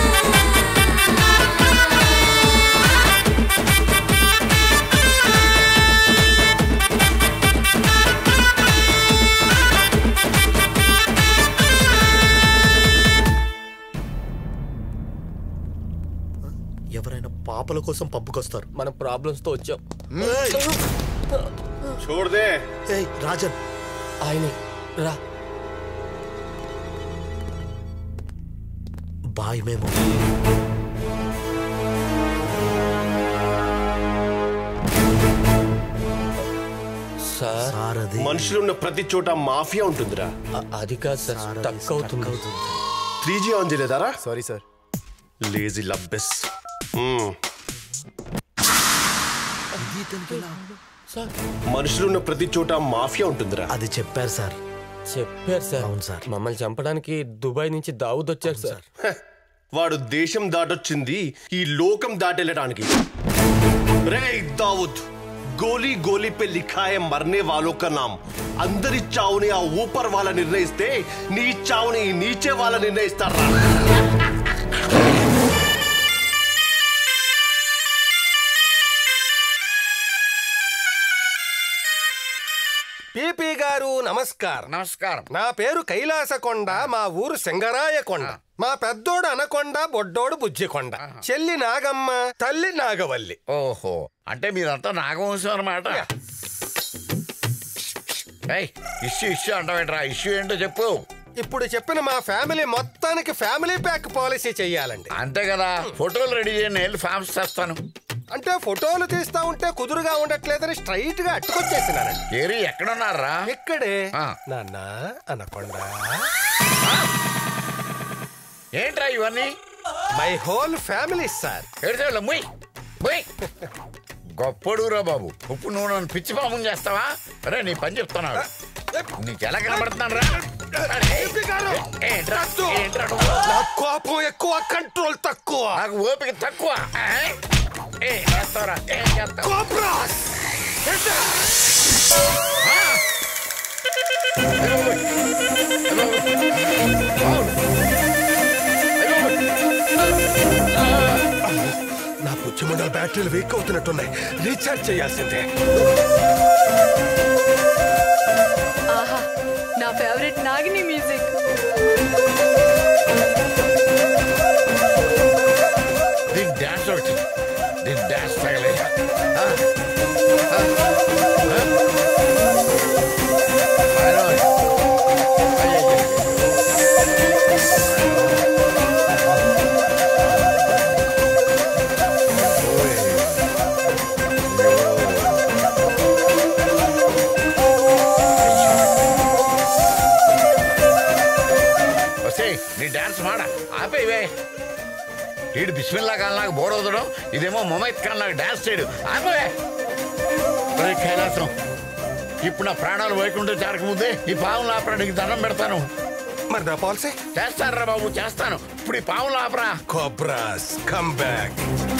ఎవరైనా పాపల కోసం పబ్బుకొస్తారు మన ప్రాబ్లమ్స్ తో వచ్చాం చూడదే రాజన్ ఆయనే రా బాయ్ మేము సార్ మనుషులున్న ప్రతి చోట మాఫియా ఉంటుందిరా అది కాదు సార్ తక్కువ అవుతుంది త్రీ జీ ఆన్ చేయలేదారా సారీ సార్ లేజీ లబ్బెస్ మనుషులున్న ప్రతి చోట మాఫియా ఉంటుందిరా అది చెప్పారు సార్ చెప్పారు సార్ అవును సార్ మమ్మల్ని చంపడానికి దుబాయ్ నుంచి దావుద్ వచ్చారు సార్ హ, వాడు దేశం దాటొచ్చింది ఈ లోకం దాటెళ్ళడానికి రే దావుద్ గోలీ గోలీ पे लिखा है मरने वालों का नाम అందరి చావుని ఆ ఊపర్ వాళ్ళ నిర్ణయిస్తే నీ చావుని ఈ నీచే వాళ్ళ నిర్ణయిస్తారా పిపి గారు నమస్కారం నమస్కారం నా పేరు కైలాసకొండ మా ఊరు సింగరాయకొండ మా పెద్దోడు అనకొండ బొడ్డోడు బుజ్జికొండ చెల్లి నాగమ్మ తల్లి నాగవల్లి ఓహో అంటే మీరంతా నాగవంశం అనమాట ఇష్యూ ఇష్యూ అంటావేంట్రా ఇష్యూ ఏంటో చెప్పు ఇప్పుడు చెప్పిన మా ఫ్యామిలీ మొత్తానికి ఫ్యామిలీ ప్యాక్ పాలసీ చెయ్యాలండి అంతే కదా ఫోటోలు రెడీ చేయండి వెళ్ళి ఫామ్స్ చేస్తాను అంటే ఫోటోలు తీస్తా ఉంటే కుదురుగా ఉండట్లేదని స్ట్రైట్ గా అట్టుకొచ్చేసినానండి ఏరి ఎక్కడున్నారా ఇక్కడే ఆ. నాన్న అనకుండా ఏంట్రా ఇవన్నీ మై హోల్ ఫ్యామిలీ సార్ ఏడ్చేవాళ్ళ ముయ్ ముయ్ గొప్పడురా బాబు ఇప్పుడు నువ్వు నన్ను పిచ్చి పాపం చేస్తావా అరే నీ పని చెప్తున్నావు నీకు ఎలా కనబడుతున్నాను రా ఏంట్రా ఏంట్రా నువ్వు? నా కోపం ఎక్కువ కంట్రోల్ తక్కువ నాకు ఓపిక తక్కువ ఆ? ఏం చేస్తావురా ఏం చేస్తావు కోబ్రాస్ నా పుచ్చిమండల బ్యాటరీలు వీక్ అవుతున్నట్టున్నాయి రీఛార్జ్ చేయాల్సిందే ఆహా నా ఫేవరెట్ నాగిని మ్యూజిక్ దీని డాన్స్ ఒకటి దీని డాన్స్ తగలే వస్తే నీ డాన్స్ మాడ ఆపేవే వీడు బిస్మిల్లా ఖాన్ నాకు బోర్ అవుతాడు ఇదేమో మొమైత్ ఖాన్ నాకు డాన్స్ చేయడు ఆపే ఒరే కైలాసం ఇప్పుడు నా ప్రాణాలు వైకుంఠం చేరకముందే ఈ పావులు ఆపరా నీకు దండం పెడతాను మరి నా పాలసీ చేస్తానురా బాబు చేస్తాను ఇప్పుడు ఈ పావులు ఆపరా కోబ్రాస్ కమ్ బ్యాక్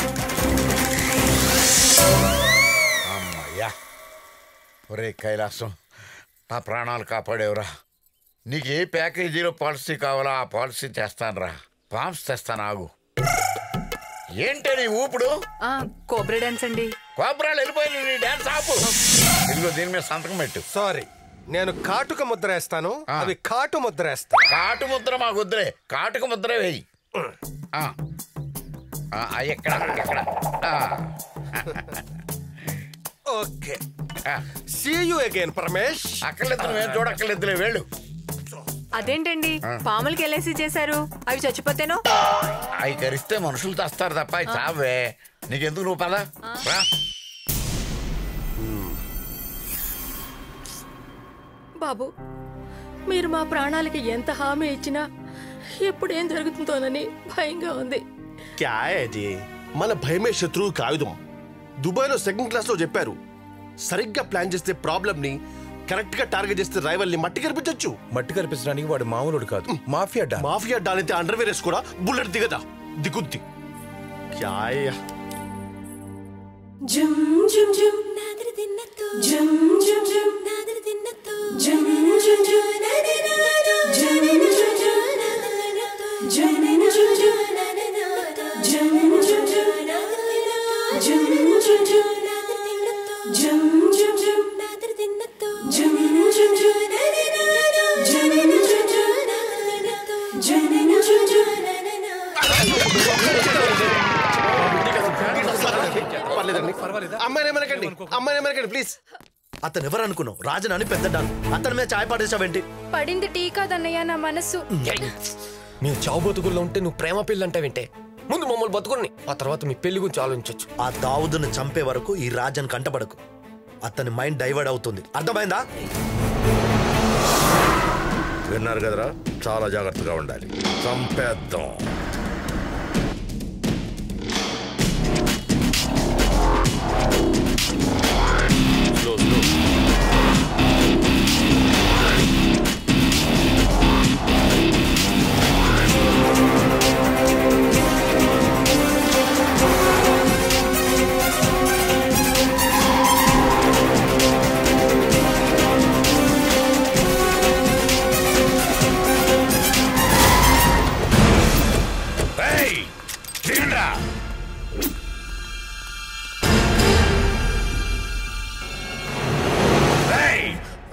అమ్మయ్యా ఒరే కైలాసం నా ప్రాణాలు కాపాడేవరా నీకు ఏ ప్యాకేజీలో పాలసీ కావాలో ఆ పాలసీ చేస్తానురా పాంప్స్ తెస్తాను ఆగు ఏంటే నీ ఊపుడు కోబ్రా డాన్స్ అండి కోబ్రాలు వెళ్ళిపోయిన నీ డాన్స్ ఆపు ఇదిగో దీని మీద సంతకం పెట్టు సారీ నేను కాటుక ముద్ర వేస్తాను అవి కాటు ముద్ర వేస్తా కాటు ముద్ర మాకు వద్దులే కాటుక ముద్ర వేయి ఆ. ఆ, ఆ, ఎక్కడ ఎక్కడ ఆ. Okay see you again Paramesh అక్కర్లేదు నువ్వేం చూడక్కర్లేదులే వెళ్ళు అదేంటండి ఆ. పాములకి ఎల్ఐసి చేశారు అవి చచ్చిపోతేనో అవి కరిస్తే మనుషులు తెస్తారు తప్ప అవి చావే నీకెందుకు నువ్వు పద రా బాబు మీరు మా ప్రాణాలకి ఎంత హామీ ఇచ్చినా ఎప్పుడు ఏం జరుగుతుందోనని భయంగా ఉంది క్యా అది మన భయమే శత్రువు కాయుధం దుబాయ్లో సెకండ్ క్లాస్ లో చెప్పారు సరిగ్గా ప్లాన్ చేస్తే ప్రాబ్లం ని కరెక్ట్ గా టార్గెట్ చేస్తే రైవల్ ని మట్టి కనిపించొచ్చు మట్టి కనిపించడానికి వాడు మామూలుడు కాదు మాఫియా డా మాఫియా డాన్ అండర్వేర్ వేసి కూడా బుల్లెట్ దిగదా దిగుద్ది క్యా అయ్యా జుమ్ జుమ్ జుమ్ నాదరి తిన్నతో జుమ్ జుమ్ జుమ్ నాదరి తిన్నతో జుమ్ జుమ్ జుమ్ నాదరి నాదో జుమ్ జుమ్ జుమ్ నాదరి నాదో జుమ్ జుమ్ జుమ్ నాదరి నాదో జుమ్ జుమ్ జుమ్ నాదరి నాదో జుమ్ జుమ్ జుమ్ నాదరి తిన్నతో జుమ్ జుమ్ జుమ్ నాదరి తిన్నతో జుమ్ జుమ్ జుమ్ నాదరి నాదో జుమ్ జుమ్ జుమ్ నాదరి నాదో జుమ్ జుమ్ జుమ్ నాదరి పర్లేదండి అమ్మాయిని ఏమనకండి అమ్మాయిని ఏమనకండి ప్లీజ్ అతను ఎవరు అనుకున్నావు రాజన్ అని పెద్ద డాన్ అతని మీద చాయ్ పాడేసావేంటి పడింది టీ కాదన్నయ్య నా మనస్సు మేము చావు బతుకుల్లో ఉంటే నువ్వు ప్రేమ పెళ్ళి అంటే వింటే ముందు మమ్మల్ని బతుకుని ఆ తర్వాత మీ పెళ్లి గురించి ఆలోచించవచ్చు ఆ దావుదును చంపే వరకు ఈ రాజన్ కంటపడకు అతని మైండ్ డైవర్ట్ అవుతుంది అర్థమైందా విన్నారు కదరా చాలా జాగ్రత్తగా ఉండాలి చంపేద్దాం స్లో స్లో ఏయ్, దిగండ్రా. ఏయ్,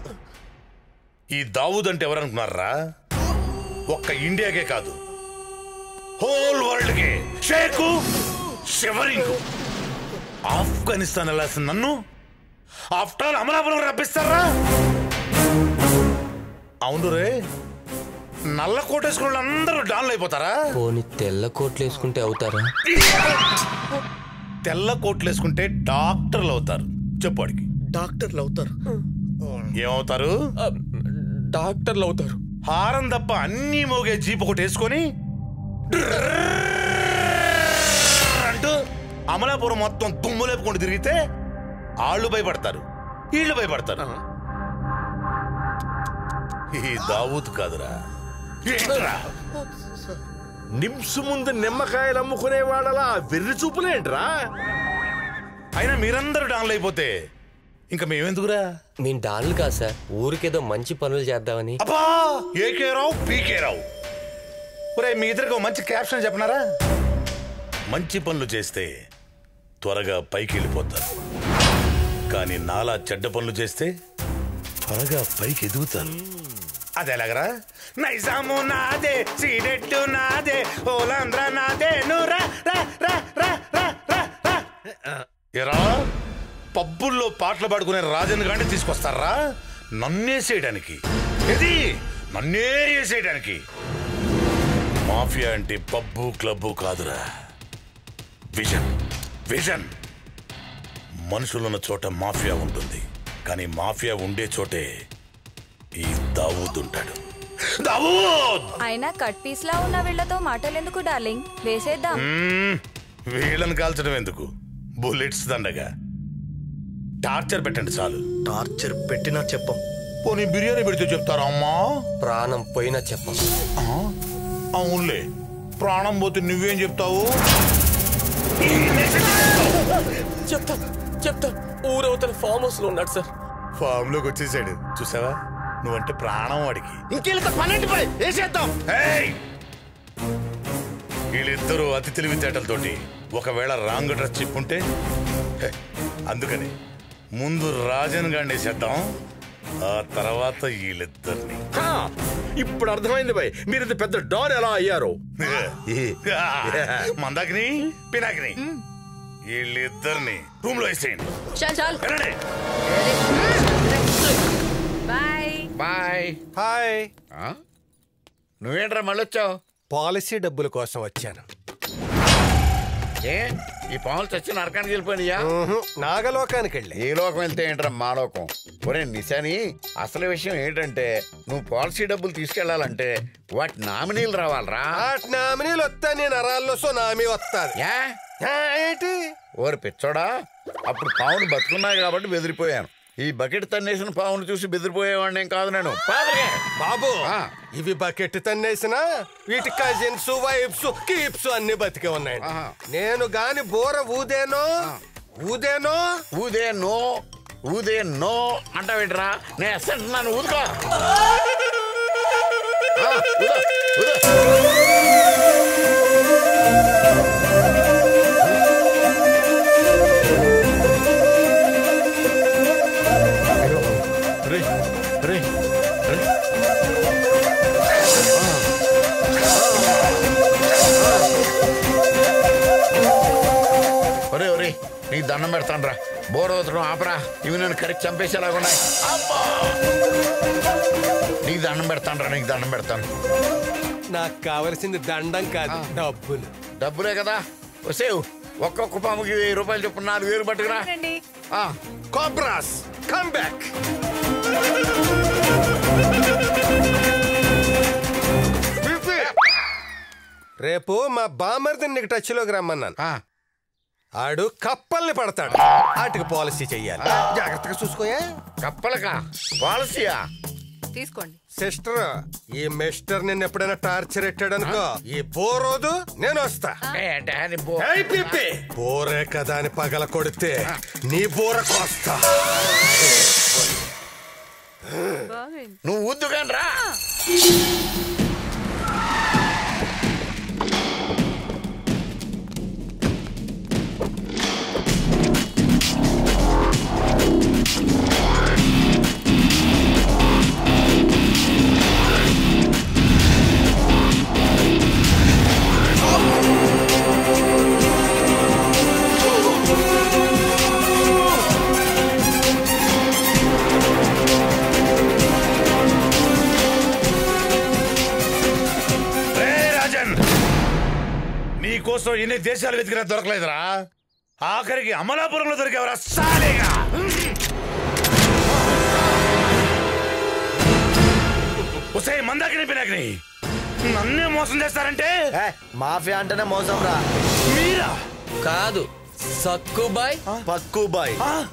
ఈ దావూద్ అంటే ఎవరనుకున్నారా ఒక్క ఇండియాకే కాదు హోల్ వరల్డ్ కే షేకు షివరింగ్ ఆఫ్ఘనిస్తాన్ వెళ్ళాల్సిన నన్ను ఆఫ్టర్ ఆల్ అమలాపురం రప్పిస్తారా అవును రే నల్ల కోటేసుకున్న వాళ్ళు అందరూ డాన్లు అయిపోతారా పోని తెల్ల కోట్లు వేసుకుంటే అవుతారా తెల్ల కోట్లు వేసుకుంటే డాక్టర్లు అవుతారు చెప్పాడికి డాక్టర్లు అవుతారు ఏమవుతారు డాక్టర్లు అవుతారు హారం తప్ప అన్నీ మోగే జీప్ ఒకటి వేసుకొని అంటూ అమలాపురం మొత్తం దుమ్ము లేపుకుంటూ తిరిగితే ఆళ్ళు భయపడతారు వీళ్ళు భయపడతారు ఈ దావూత్ కాదురా ఏంట్రా నిమ్స్ ముందు నిమ్మకాయలు అమ్ముకునే వాళ్ళలా వెర్రి చూపులేంట్రా అయినా మీరందరూ డాన్లు అయిపోతే ఇంకా మేమెందుకురా మేము డాన్లు కాదు సార్ ఊరికేదో మంచి పనులు చేద్దామని అబ్బా ఏకే రావు పీకే రావు ఒరే మీ ఇద్దరికి ఓ మంచి క్యాప్షన్ చెప్పనారా మంచి పనులు చేస్తే త్వరగా పైకి వెళ్ళిపోతారు కానీ నాలా చెడ్డ పనులు చేస్తే త్వరగా పైకి ఎదుగుతారు అది ఎలాగరా నైజాము నాదే సీడెట్టు నాదే ఓలాంధ్ర నాదే నువ్వు రా రా రా రా రా రా రా ఎరా పబ్బుల్లో పాటలు పాడుకునే రాజన్ గాండి తీసుకొస్తారా నన్నేసేయడానికి ఇది నన్నే వేసేయడానికి మాఫియా అంటే పబ్బు క్లబ్బు కాదురా విజన్ విజన్ మనుషులున్న చోట మాఫియా ఉంటుంది కానీ మాఫియా ఉండే చోటే ఈ దావూద్ ఉంటాడు దావూద్ అయినా కట్ పీస్ లా ఉన్న వీళ్ళతో మాటలెందుకు డార్లింగ్ వేసేద్దాం మ్మ్. వీళ్ళని కాల్చడం ఎందుకు బుల్లెట్స్ దండగా టార్చర్ పెట్టండి చాలు టార్చర్ పెట్టినా చెప్పం పోనీ బిర్యానీ పెడితే చెప్తారా అమ్మా ప్రాణం పోయినా చెప్పం అవునులే ప్రాణం పోతే నువ్వేం చెప్తావు చెప్తా చెప్తా ఊరవతల ఫామ్ హౌస్ లో ఉన్నాడు సార్ ఫామ్ లోకి వచ్చేసాడు చూసావా నువ్వంటే ప్రాణం వాడికి ఇంకెళ్ళి పన్నెండు పై వేసేద్దాం ఏయ్! వీళ్ళిద్దరూ అతి తెలివితేటలతోటి ఒకవేళ రాంగ్ డ్రెస్ చెప్పుంటే హే, అందుకని ముందు రాజన్ గాండి వేసేద్దాం ఆ తర్వాత వీళ్ళిద్దరిని హా, ఇప్పుడు అర్థమైంది భయ్ మీరు ఇంత పెద్ద డాన్ ఎలా అయ్యారో మందాకిని పినాకిని వీళ్ళిద్దరిని రూమ్ లో వేసేయండి చల్ చల్ వెళ్ళండి. బాయ్ బాయ్ హాయ్ నువ్వేంట్రా మళ్ళొచ్చావు పాలసీ డబ్బుల కోసం వచ్చాను ఏ ఈ పాములు చచ్చి నరకానికి వెళ్ళిపోయినాయా నాగలోకానికి వెళ్ళి ఏ లోకం వెళ్తే ఏంట్రా మా లోకం ఒరే నిశాని అసలు విషయం ఏంటంటే నువ్వు పాలసీ డబ్బులు తీసుకెళ్లాలంటే వాటి నామినీలు రావాలరా నామినీలు వస్తా నేను నరాల్లో సునామీ వస్తాది ఏంటి ఓరి పిచ్చోడా అప్పుడు పావును బతుకున్నాయి కాబట్టి బెదిరిపోయాను ఈ బకెట్ తన్నేసిన పావును చూసి బెదిరిపోయేవాడిని ఏం కాదు నేను పాదరే బాబు ఇవి బకెట్ తన్నేసిన వీటి కజిన్స్ వైఫ్స్ కీప్స్ అన్ని బతికే ఉన్నాయి నేను గాని బోర ఊదేనో ఊదేనో ఊదే నో ఊదే నో అంటావేంట్రా నేను ఎస్ అంటున్నాను ఊదుకో ఆ, ఊదు, ఊదు. రే రే రే ఒరే ఒరే నీకు దండం పెడతాను రా బోరవతడం ఆపరా ఇవి నేను కరెక్ట్ చంపేసేలాగున్నాయి అబ్బా! నీకు దండం పెడతాను రా నీకు దండం పెడతాను నాకు కావలసింది దండం కాదు డబ్బులు డబ్బులే కదా వసేవు ఒక్కొక్క పాముకి వెయ్యి రూపాయలు చొప్పున నాలుగు వేలు పట్టుకురా ఆ, కాబ్రాస్ కమ్ బ్యాక్ రేపు మా బామర్దిని నీకు టచ్ లోకి రమ్మన్నాను ఆడు కప్పల్ని పడతాడు వాటికి పాలసీ చెయ్యాలి జాగ్రత్తగా చూసుకోయా కప్పలకా పాలసీయా తీసుకోండి సిస్టర్ ఈ మిస్టర్ నిన్ను ఎప్పుడైనా టార్చర్ ఎట్టాడనుకో ఈ బోరోదు నేను వస్తా ఏయ్ పిప్పి, బోరే కదా అని పగల కొడితే నీ బోర కోస్తా నువ్వు ఊద్దుగాని రా రే రాజన్ నీ కోసం ఎన్ని దేశాలు వెతికినా దొరకలేదురా ఆఖరికి అమలాపురంలో దొరికేవరా సాలేగా ఒసే మందాకిని పినాకిని నన్నే మోసం చేస్తారంటే మాఫియా అంటేనే మోసం రా మీరా కాదు సక్కుబాయ్ పక్కుబాయ్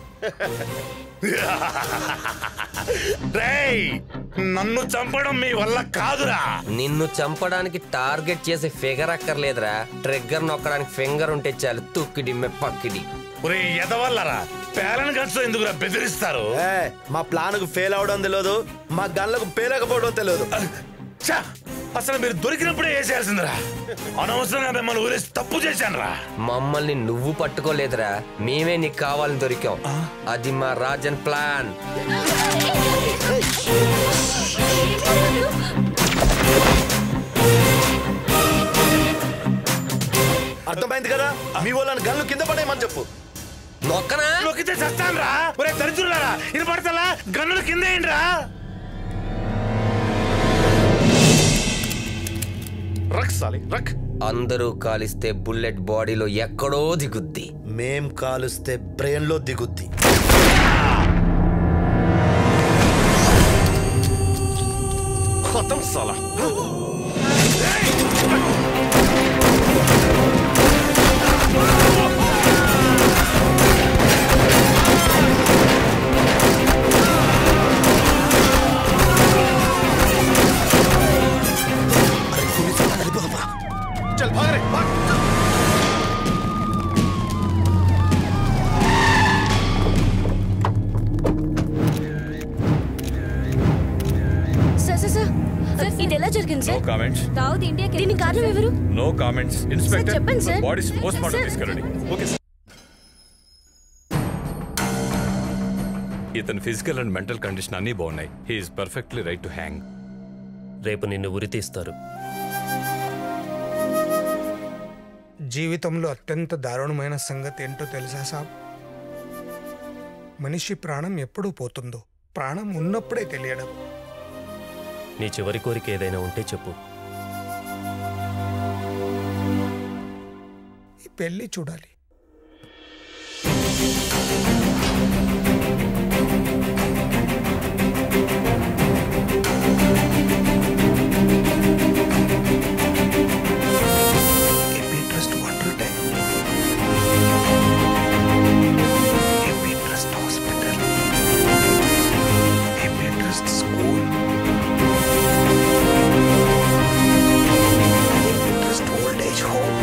రేయ్ నన్ను చంపడం మీ వల్ల కాదురా నిన్ను చంపడానికి టార్గెట్ చేసే ఫిగర్ అక్కర్లేదురా ట్రిగ్గర్ నొక్కడానికి ఫింగర్ ఉంటే చాలు తుక్కిడి మెప్పక్కిడి ఒరే ఎదవల్లరా పేలను గంచుతో ఎందుకురా బెదిరిస్తారు ఏ, మా ప్లాన్ కు ఫెయిల్ అవడం తెలియదు మా గన్లకు పేలకపోవడం తెలియదు ఛ! అసలు మీరు దొరికినప్పుడే వేసేయాల్సిందిరా అనవసరంగా మిమ్మల్ని ఊరేసి తప్పు చేశాను రా మమ్మల్ని నువ్వు పట్టుకోలేదురా మేమే నీకు కావాలని దొరికాం అది మా రాజన్ ప్లాన్ అర్థమైంది కదా మీ వాళ్ళని గన్లు కింద పడేయమని చెప్పు నొక్కనా నొక్కితే చస్తాను రా ఒరే దరిద్రులారా ఇది పడతలా గన్నులు కింద ఏంట్రా రక్ సాలి రక్ అందరూ కాలిస్తే బుల్లెట్ బాడీలో ఎక్కడో దిగుద్ది మేం కాలుస్తే బ్రెయిన్ లో దిగుద్ది ఖతం సాలా चल भाग रे भाग సార్ సార్ సార్ సార్ ఇది ఎలా జరిగింది నో సార్ కామెంట్స్ దావుద్ ఇండియాకి దీనికి కారణం ఎవరు నో కామెంట్స్ ఇన్స్పెక్టర్ చెప్పండి, sir. Bodies post mortem sir. తీసుకెళ్ళండి ఓకే సార్ ఇతని ఫిజికల్ అండ్ మెంటల్ కండిషన్ అన్నీ బాగున్నాయి he's perfectly right to hang రేపు నిన్ను ఉరి తీస్తారు జీవితంలో అత్యంత దారుణమైన సంగతి ఏంటో తెలుసా సాబ్ మనిషి ప్రాణం ఎప్పుడు పోతుందో ప్రాణం ఉన్నప్పుడే తెలియడం నీ చివరి కోరిక ఏదైనా ఉంటే చెప్పు ఈ పెళ్లి చూడాలి AP trust water tank AP trust hospital AP trust school AP trust old age home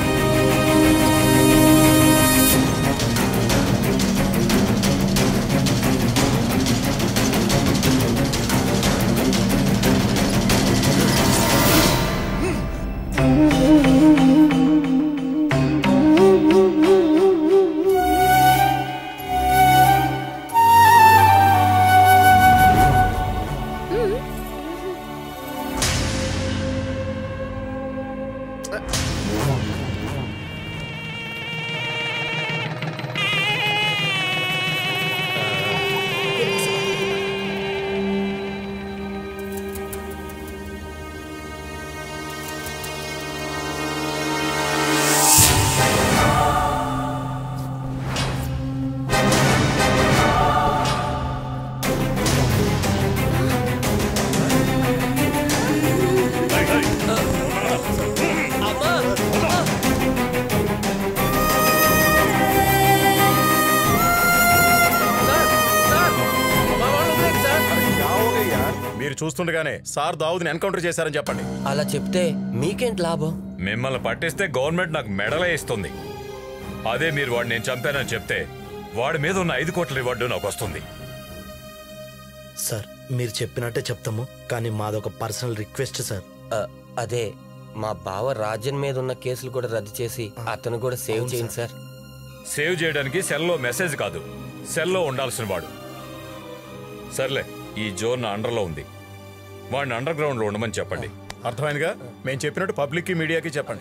మీరు చూస్తుండగానే సార్ దావుద్ని ఎన్కౌంటర్ చేశారని చెప్పండి అలా చెప్తే మీకేంటి లాభం మిమ్మల్ని పట్టిస్తే గవర్నమెంట్ నాకు మెడలే ఇస్తుంది అదే మీరు వాడిని నేను చంపానని చెప్తే వాడి మీద ఉన్న ఐదు కోట్ల రివార్డు నాకు వస్తుంది సార్ మీరు చెప్పినట్టే చెప్తాము కానీ మాదొక పర్సనల్ రిక్వెస్ట్ సార్ ఆ, అదే మా బావ రాజన్ మీద ఉన్న కేసులు కూడా రద్దు చేసి అతను కూడా సేవ్ అవును చేయండి సార్ సేవ్ చేయడానికి సెల్లో మెసేజ్ కాదు సెల్లో ఉండాల్సిన వాడు సర్లే ఈ జోన్ నా అండర్లో ఉంది వాడిని అండర్ గ్రౌండ్ లో ఉండమని చెప్పండి అర్థమైందిగా మేము చెప్పినట్టు పబ్లిక్ కి మీడియాకి చెప్పండి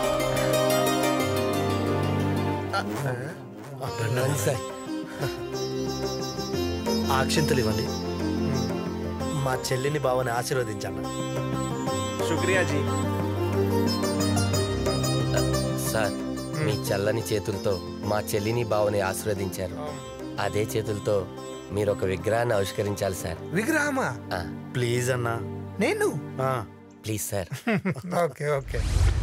సార్ ఆక్షింతలు ఇవ్వండి మా చెల్లిని బావని ఆశీర్వదించాను శుక్రియా జీ సార్ మీ చల్లని చేతులతో మా చెల్లిని బావని ఆశీర్వదించారు అదే చేతులతో మీరు ఒక విగ్రహాన్ని ఆవిష్కరించాలి సార్ విగ్రహమా ప్లీజ్ అన్నా నేను ప్లీజ్ సార్ ఓకే ఓకే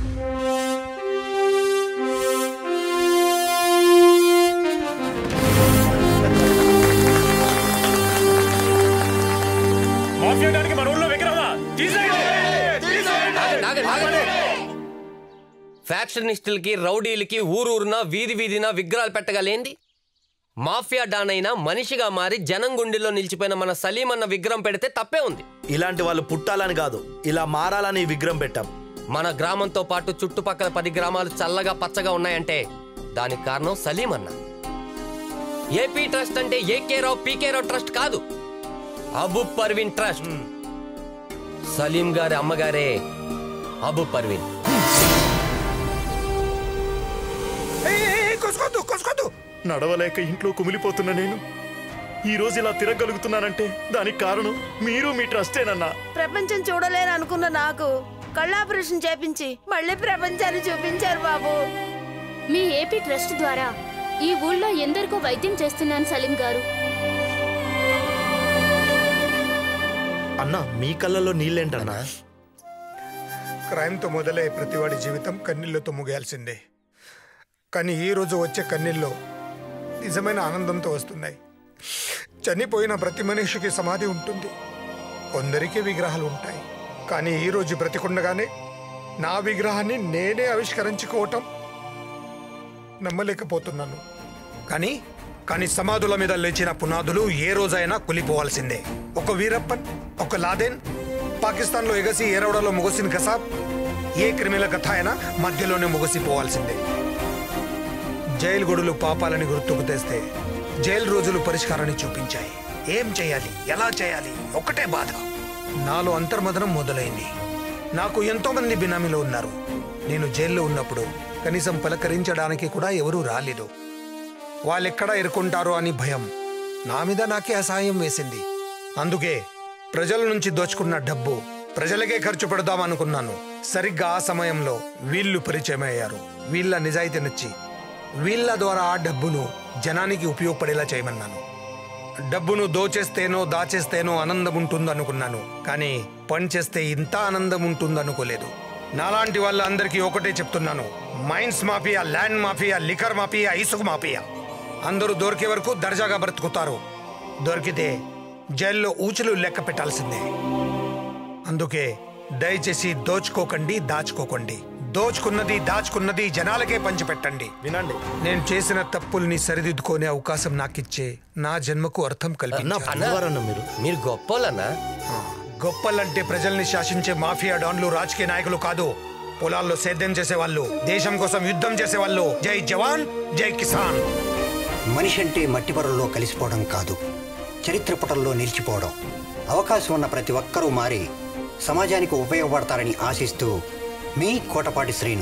మాఫియాడానికి మన ఊళ్ళో విగ్రహమా ఫ్యాక్షనిస్టులకి రౌడీలకి ఊరూరున వీధి వీధిన విగ్రహాలు పెట్టగలేంది మాఫియా డాన్ అయినా మనిషిగా మారి జనం గుండెల్లో నిలిచిపోయిన మన సలీం అన్న విగ్రహం పెడితే తప్పే ఉంది ఇలాంటి వాళ్ళు పుట్టాలని కాదు ఇలా మారాలని ఈ విగ్రహం పెట్టాం మన గ్రామంతో పాటు చుట్టుపక్కల పది గ్రామాలు చల్లగా పచ్చగా ఉన్నాయంటే దానికి కారణం సలీం అన్న ఏపీ ట్రస్ట్ అంటే AK Rao PK Rao trust కాదు అబు పర్వీన్ ట్రస్ట్ సలీం గారి అమ్మగారే అబు పర్వీన్ కొసుకోద్దు కొసుకోద్దు నడవలేక ఇంట్లో కుమిలిపోతున్న నేను ఈ రోజు ఇలా తిరగలుగుతున్నానంటే దానికి కారణం మీరు మీ ట్రస్టేనన్నా ప్రపంచం చూడలేను అనుకున్న నాకు కళ్ళాపరేషన్ చేపించి మళ్ళీ ప్రపంచాన్ని చూపించారు బాబు మీ ఏపీ ట్రస్ట్ ద్వారా ఈ ఊళ్ళో ఎందరికో వైద్యం చేస్తున్నాను సలీం గారు అన్నా మీ కళ్ళలో నీళ్ళేంటన్నా క్రైమ్తో మొదలై ప్రతివాడి జీవితం కన్నీళ్లతో ముగియాల్సిందే కానీ ఈ రోజు వచ్చే కన్నీళ్ళు నిజమైన ఆనందంతో వస్తున్నాయి చనిపోయిన ప్రతి మనిషికి సమాధి ఉంటుంది కొందరికి విగ్రహాలు ఉంటాయి కానీ ఈ రోజు బ్రతికుండగానే నా విగ్రహాన్ని నేనే ఆవిష్కరించుకోవటం నమ్మలేకపోతున్నాను కానీ కానీ సమాధుల మీద లేచిన పునాదులు ఏ రోజైనా కులిపోవాల్సిందే ఒక వీరప్పన్ ఒక లాదెన్ పాకిస్తాన్లో ఎగసి ఏరవడలో ముగిసిన కసాబ్ ఏ క్రిమినల్ కథ అయినా మధ్యలోనే ముగిసిపోవాల్సిందే జైలు గొడులు పాపాలని గుర్తుకు తెస్తే జైలు రోజులు పరిష్కారాన్ని చూపించాయి ఏం చేయాలి ఎలా చేయాలి ఒకటే బాధ నాలో అంతర్మదనం మొదలైంది నాకు ఎంతో మంది బినామీలు ఉన్నారు నేను జైల్లో ఉన్నప్పుడు కనీసం పలకరించడానికి కూడా ఎవరూ రాలేదు వాళ్ళెక్కడా ఇరుకుంటారో అని భయం నా మీద నాకే అసహాయం వేసింది అందుకే ప్రజల నుంచి దోచుకున్న డబ్బు ప్రజలకే ఖర్చు పెడదాం అనుకున్నాను సరిగ్గా ఆ సమయంలో వీళ్ళు పరిచయం అయ్యారు వీళ్ళ నిజాయితీనిచ్చి వీళ్ళ ద్వారా ఆ డబ్బును జనానికి ఉపయోగపడేలా చేయమన్నాను డబ్బును దోచేస్తేనో దాచేస్తేనో ఆనందం ఉంటుందనుకున్నాను కానీ పని చేస్తే ఇంత ఆనందం ఉంటుందనుకోలేదు నాలాంటి వాళ్ళందరికీ ఒకటే చెప్తున్నాను mines mafia land mafia liquor mafia ఇసుక మాఫియా అందరూ దొరికే వరకు దర్జాగా బ్రతుకుతారు దొరికితే జైల్లో ఊచులు లెక్క పెట్టాల్సిందే అందుకే దయచేసి దోచుకోకండి దాచుకోకండి దోచుకున్నది దాచుకున్నది జనాలకే పంచిపెట్టండి వినండి నేను చేసిన తప్పుల్ని సరిదిద్దుకునే అవకాశం నాకిచ్చే నా జన్మకు అర్థం పనివారన్నా మీరు మీరు గొప్పోళ్ళన్నా గొప్పలంటే ప్రజల్ని శాసించే మాఫియా డాన్లు రాజకీయ నాయకులు కాదు పొలాల్లో సేద్యం చేసేవాళ్ళు దేశం కోసం యుద్ధం చేసేవాళ్ళు జై జవాన్ జై కిసాన్ మనిషి అంటే మట్టి పొరల్లో కలిసిపోవడం కాదు చరిత్ర పుటల్లో నిలిచిపోవడం అవకాశం ఉన్న ప్రతి ఒక్కరూ మారి సమాజానికి ఉపయోగపడతారని ఆశిస్తూ మీ కోటపాటి శ్రీను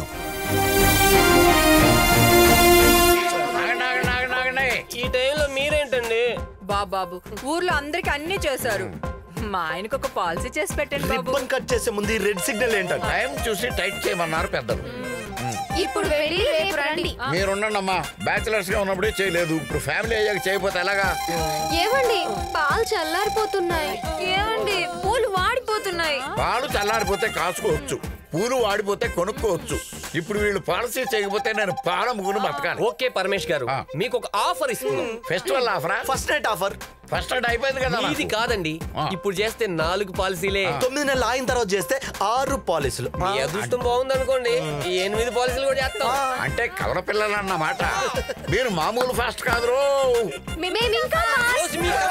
ఈ టైంలో మీరేంటండి బాబాబు ఊర్లో అందరికి అన్ని చేశారు మా ఆయనకు ఒక పాలసీ చేసి పెట్టండి బాబు రిబ్బన్ కట్ చేసే ముందు ఈ రెడ్ సిగ్నల్ ఏంటంటే టైం చూసి టైట్ చేయమన్నారు పెద్దలు ఇప్పుడు వెళ్ళి రేపు రండి మీరుండండి అమ్మా బ్యాచిలర్స్ గా ఉన్నప్పుడే చేయలేదు ఇప్పుడు ఫ్యామిలీ అయ్యాక చేయకపోతే ఎలాగా ఏమండి పాలు చల్లారిపోతున్నాయి ఏమండి పూలు వాడిపోతున్నాయి పాలు చల్లారిపోతే కాసుకోవచ్చు పూలు వాడిపోతే కొనుక్కోవచ్చు ఇప్పుడు వీళ్ళు పాలసీ చేయకపోతే నేను పాల ముగ్గురు బతకాలి ఓకే పరమేష్ గారు మీకు ఒక ఆఫర్ ఇస్తున్నాం ఫెస్టివల్ ఆఫరా first night offer first night అయిపోయింది కదా ఇది కాదండి ఇప్పుడు చేస్తే నాలుగు పాలసీలే తొమ్మిది నెలలు ఆగిన తర్వాత చేస్తే ఆరు పాలసీలు మీ అదృష్టం బాగుంది అనుకోండి ఈ ఎనిమిది పాలసీలు కూడా చేస్తాం అంటే కవల పిల్లలు అన్నమాట మీరు మామూలు ఫాస్ట్ కాదు మేము ఇంకా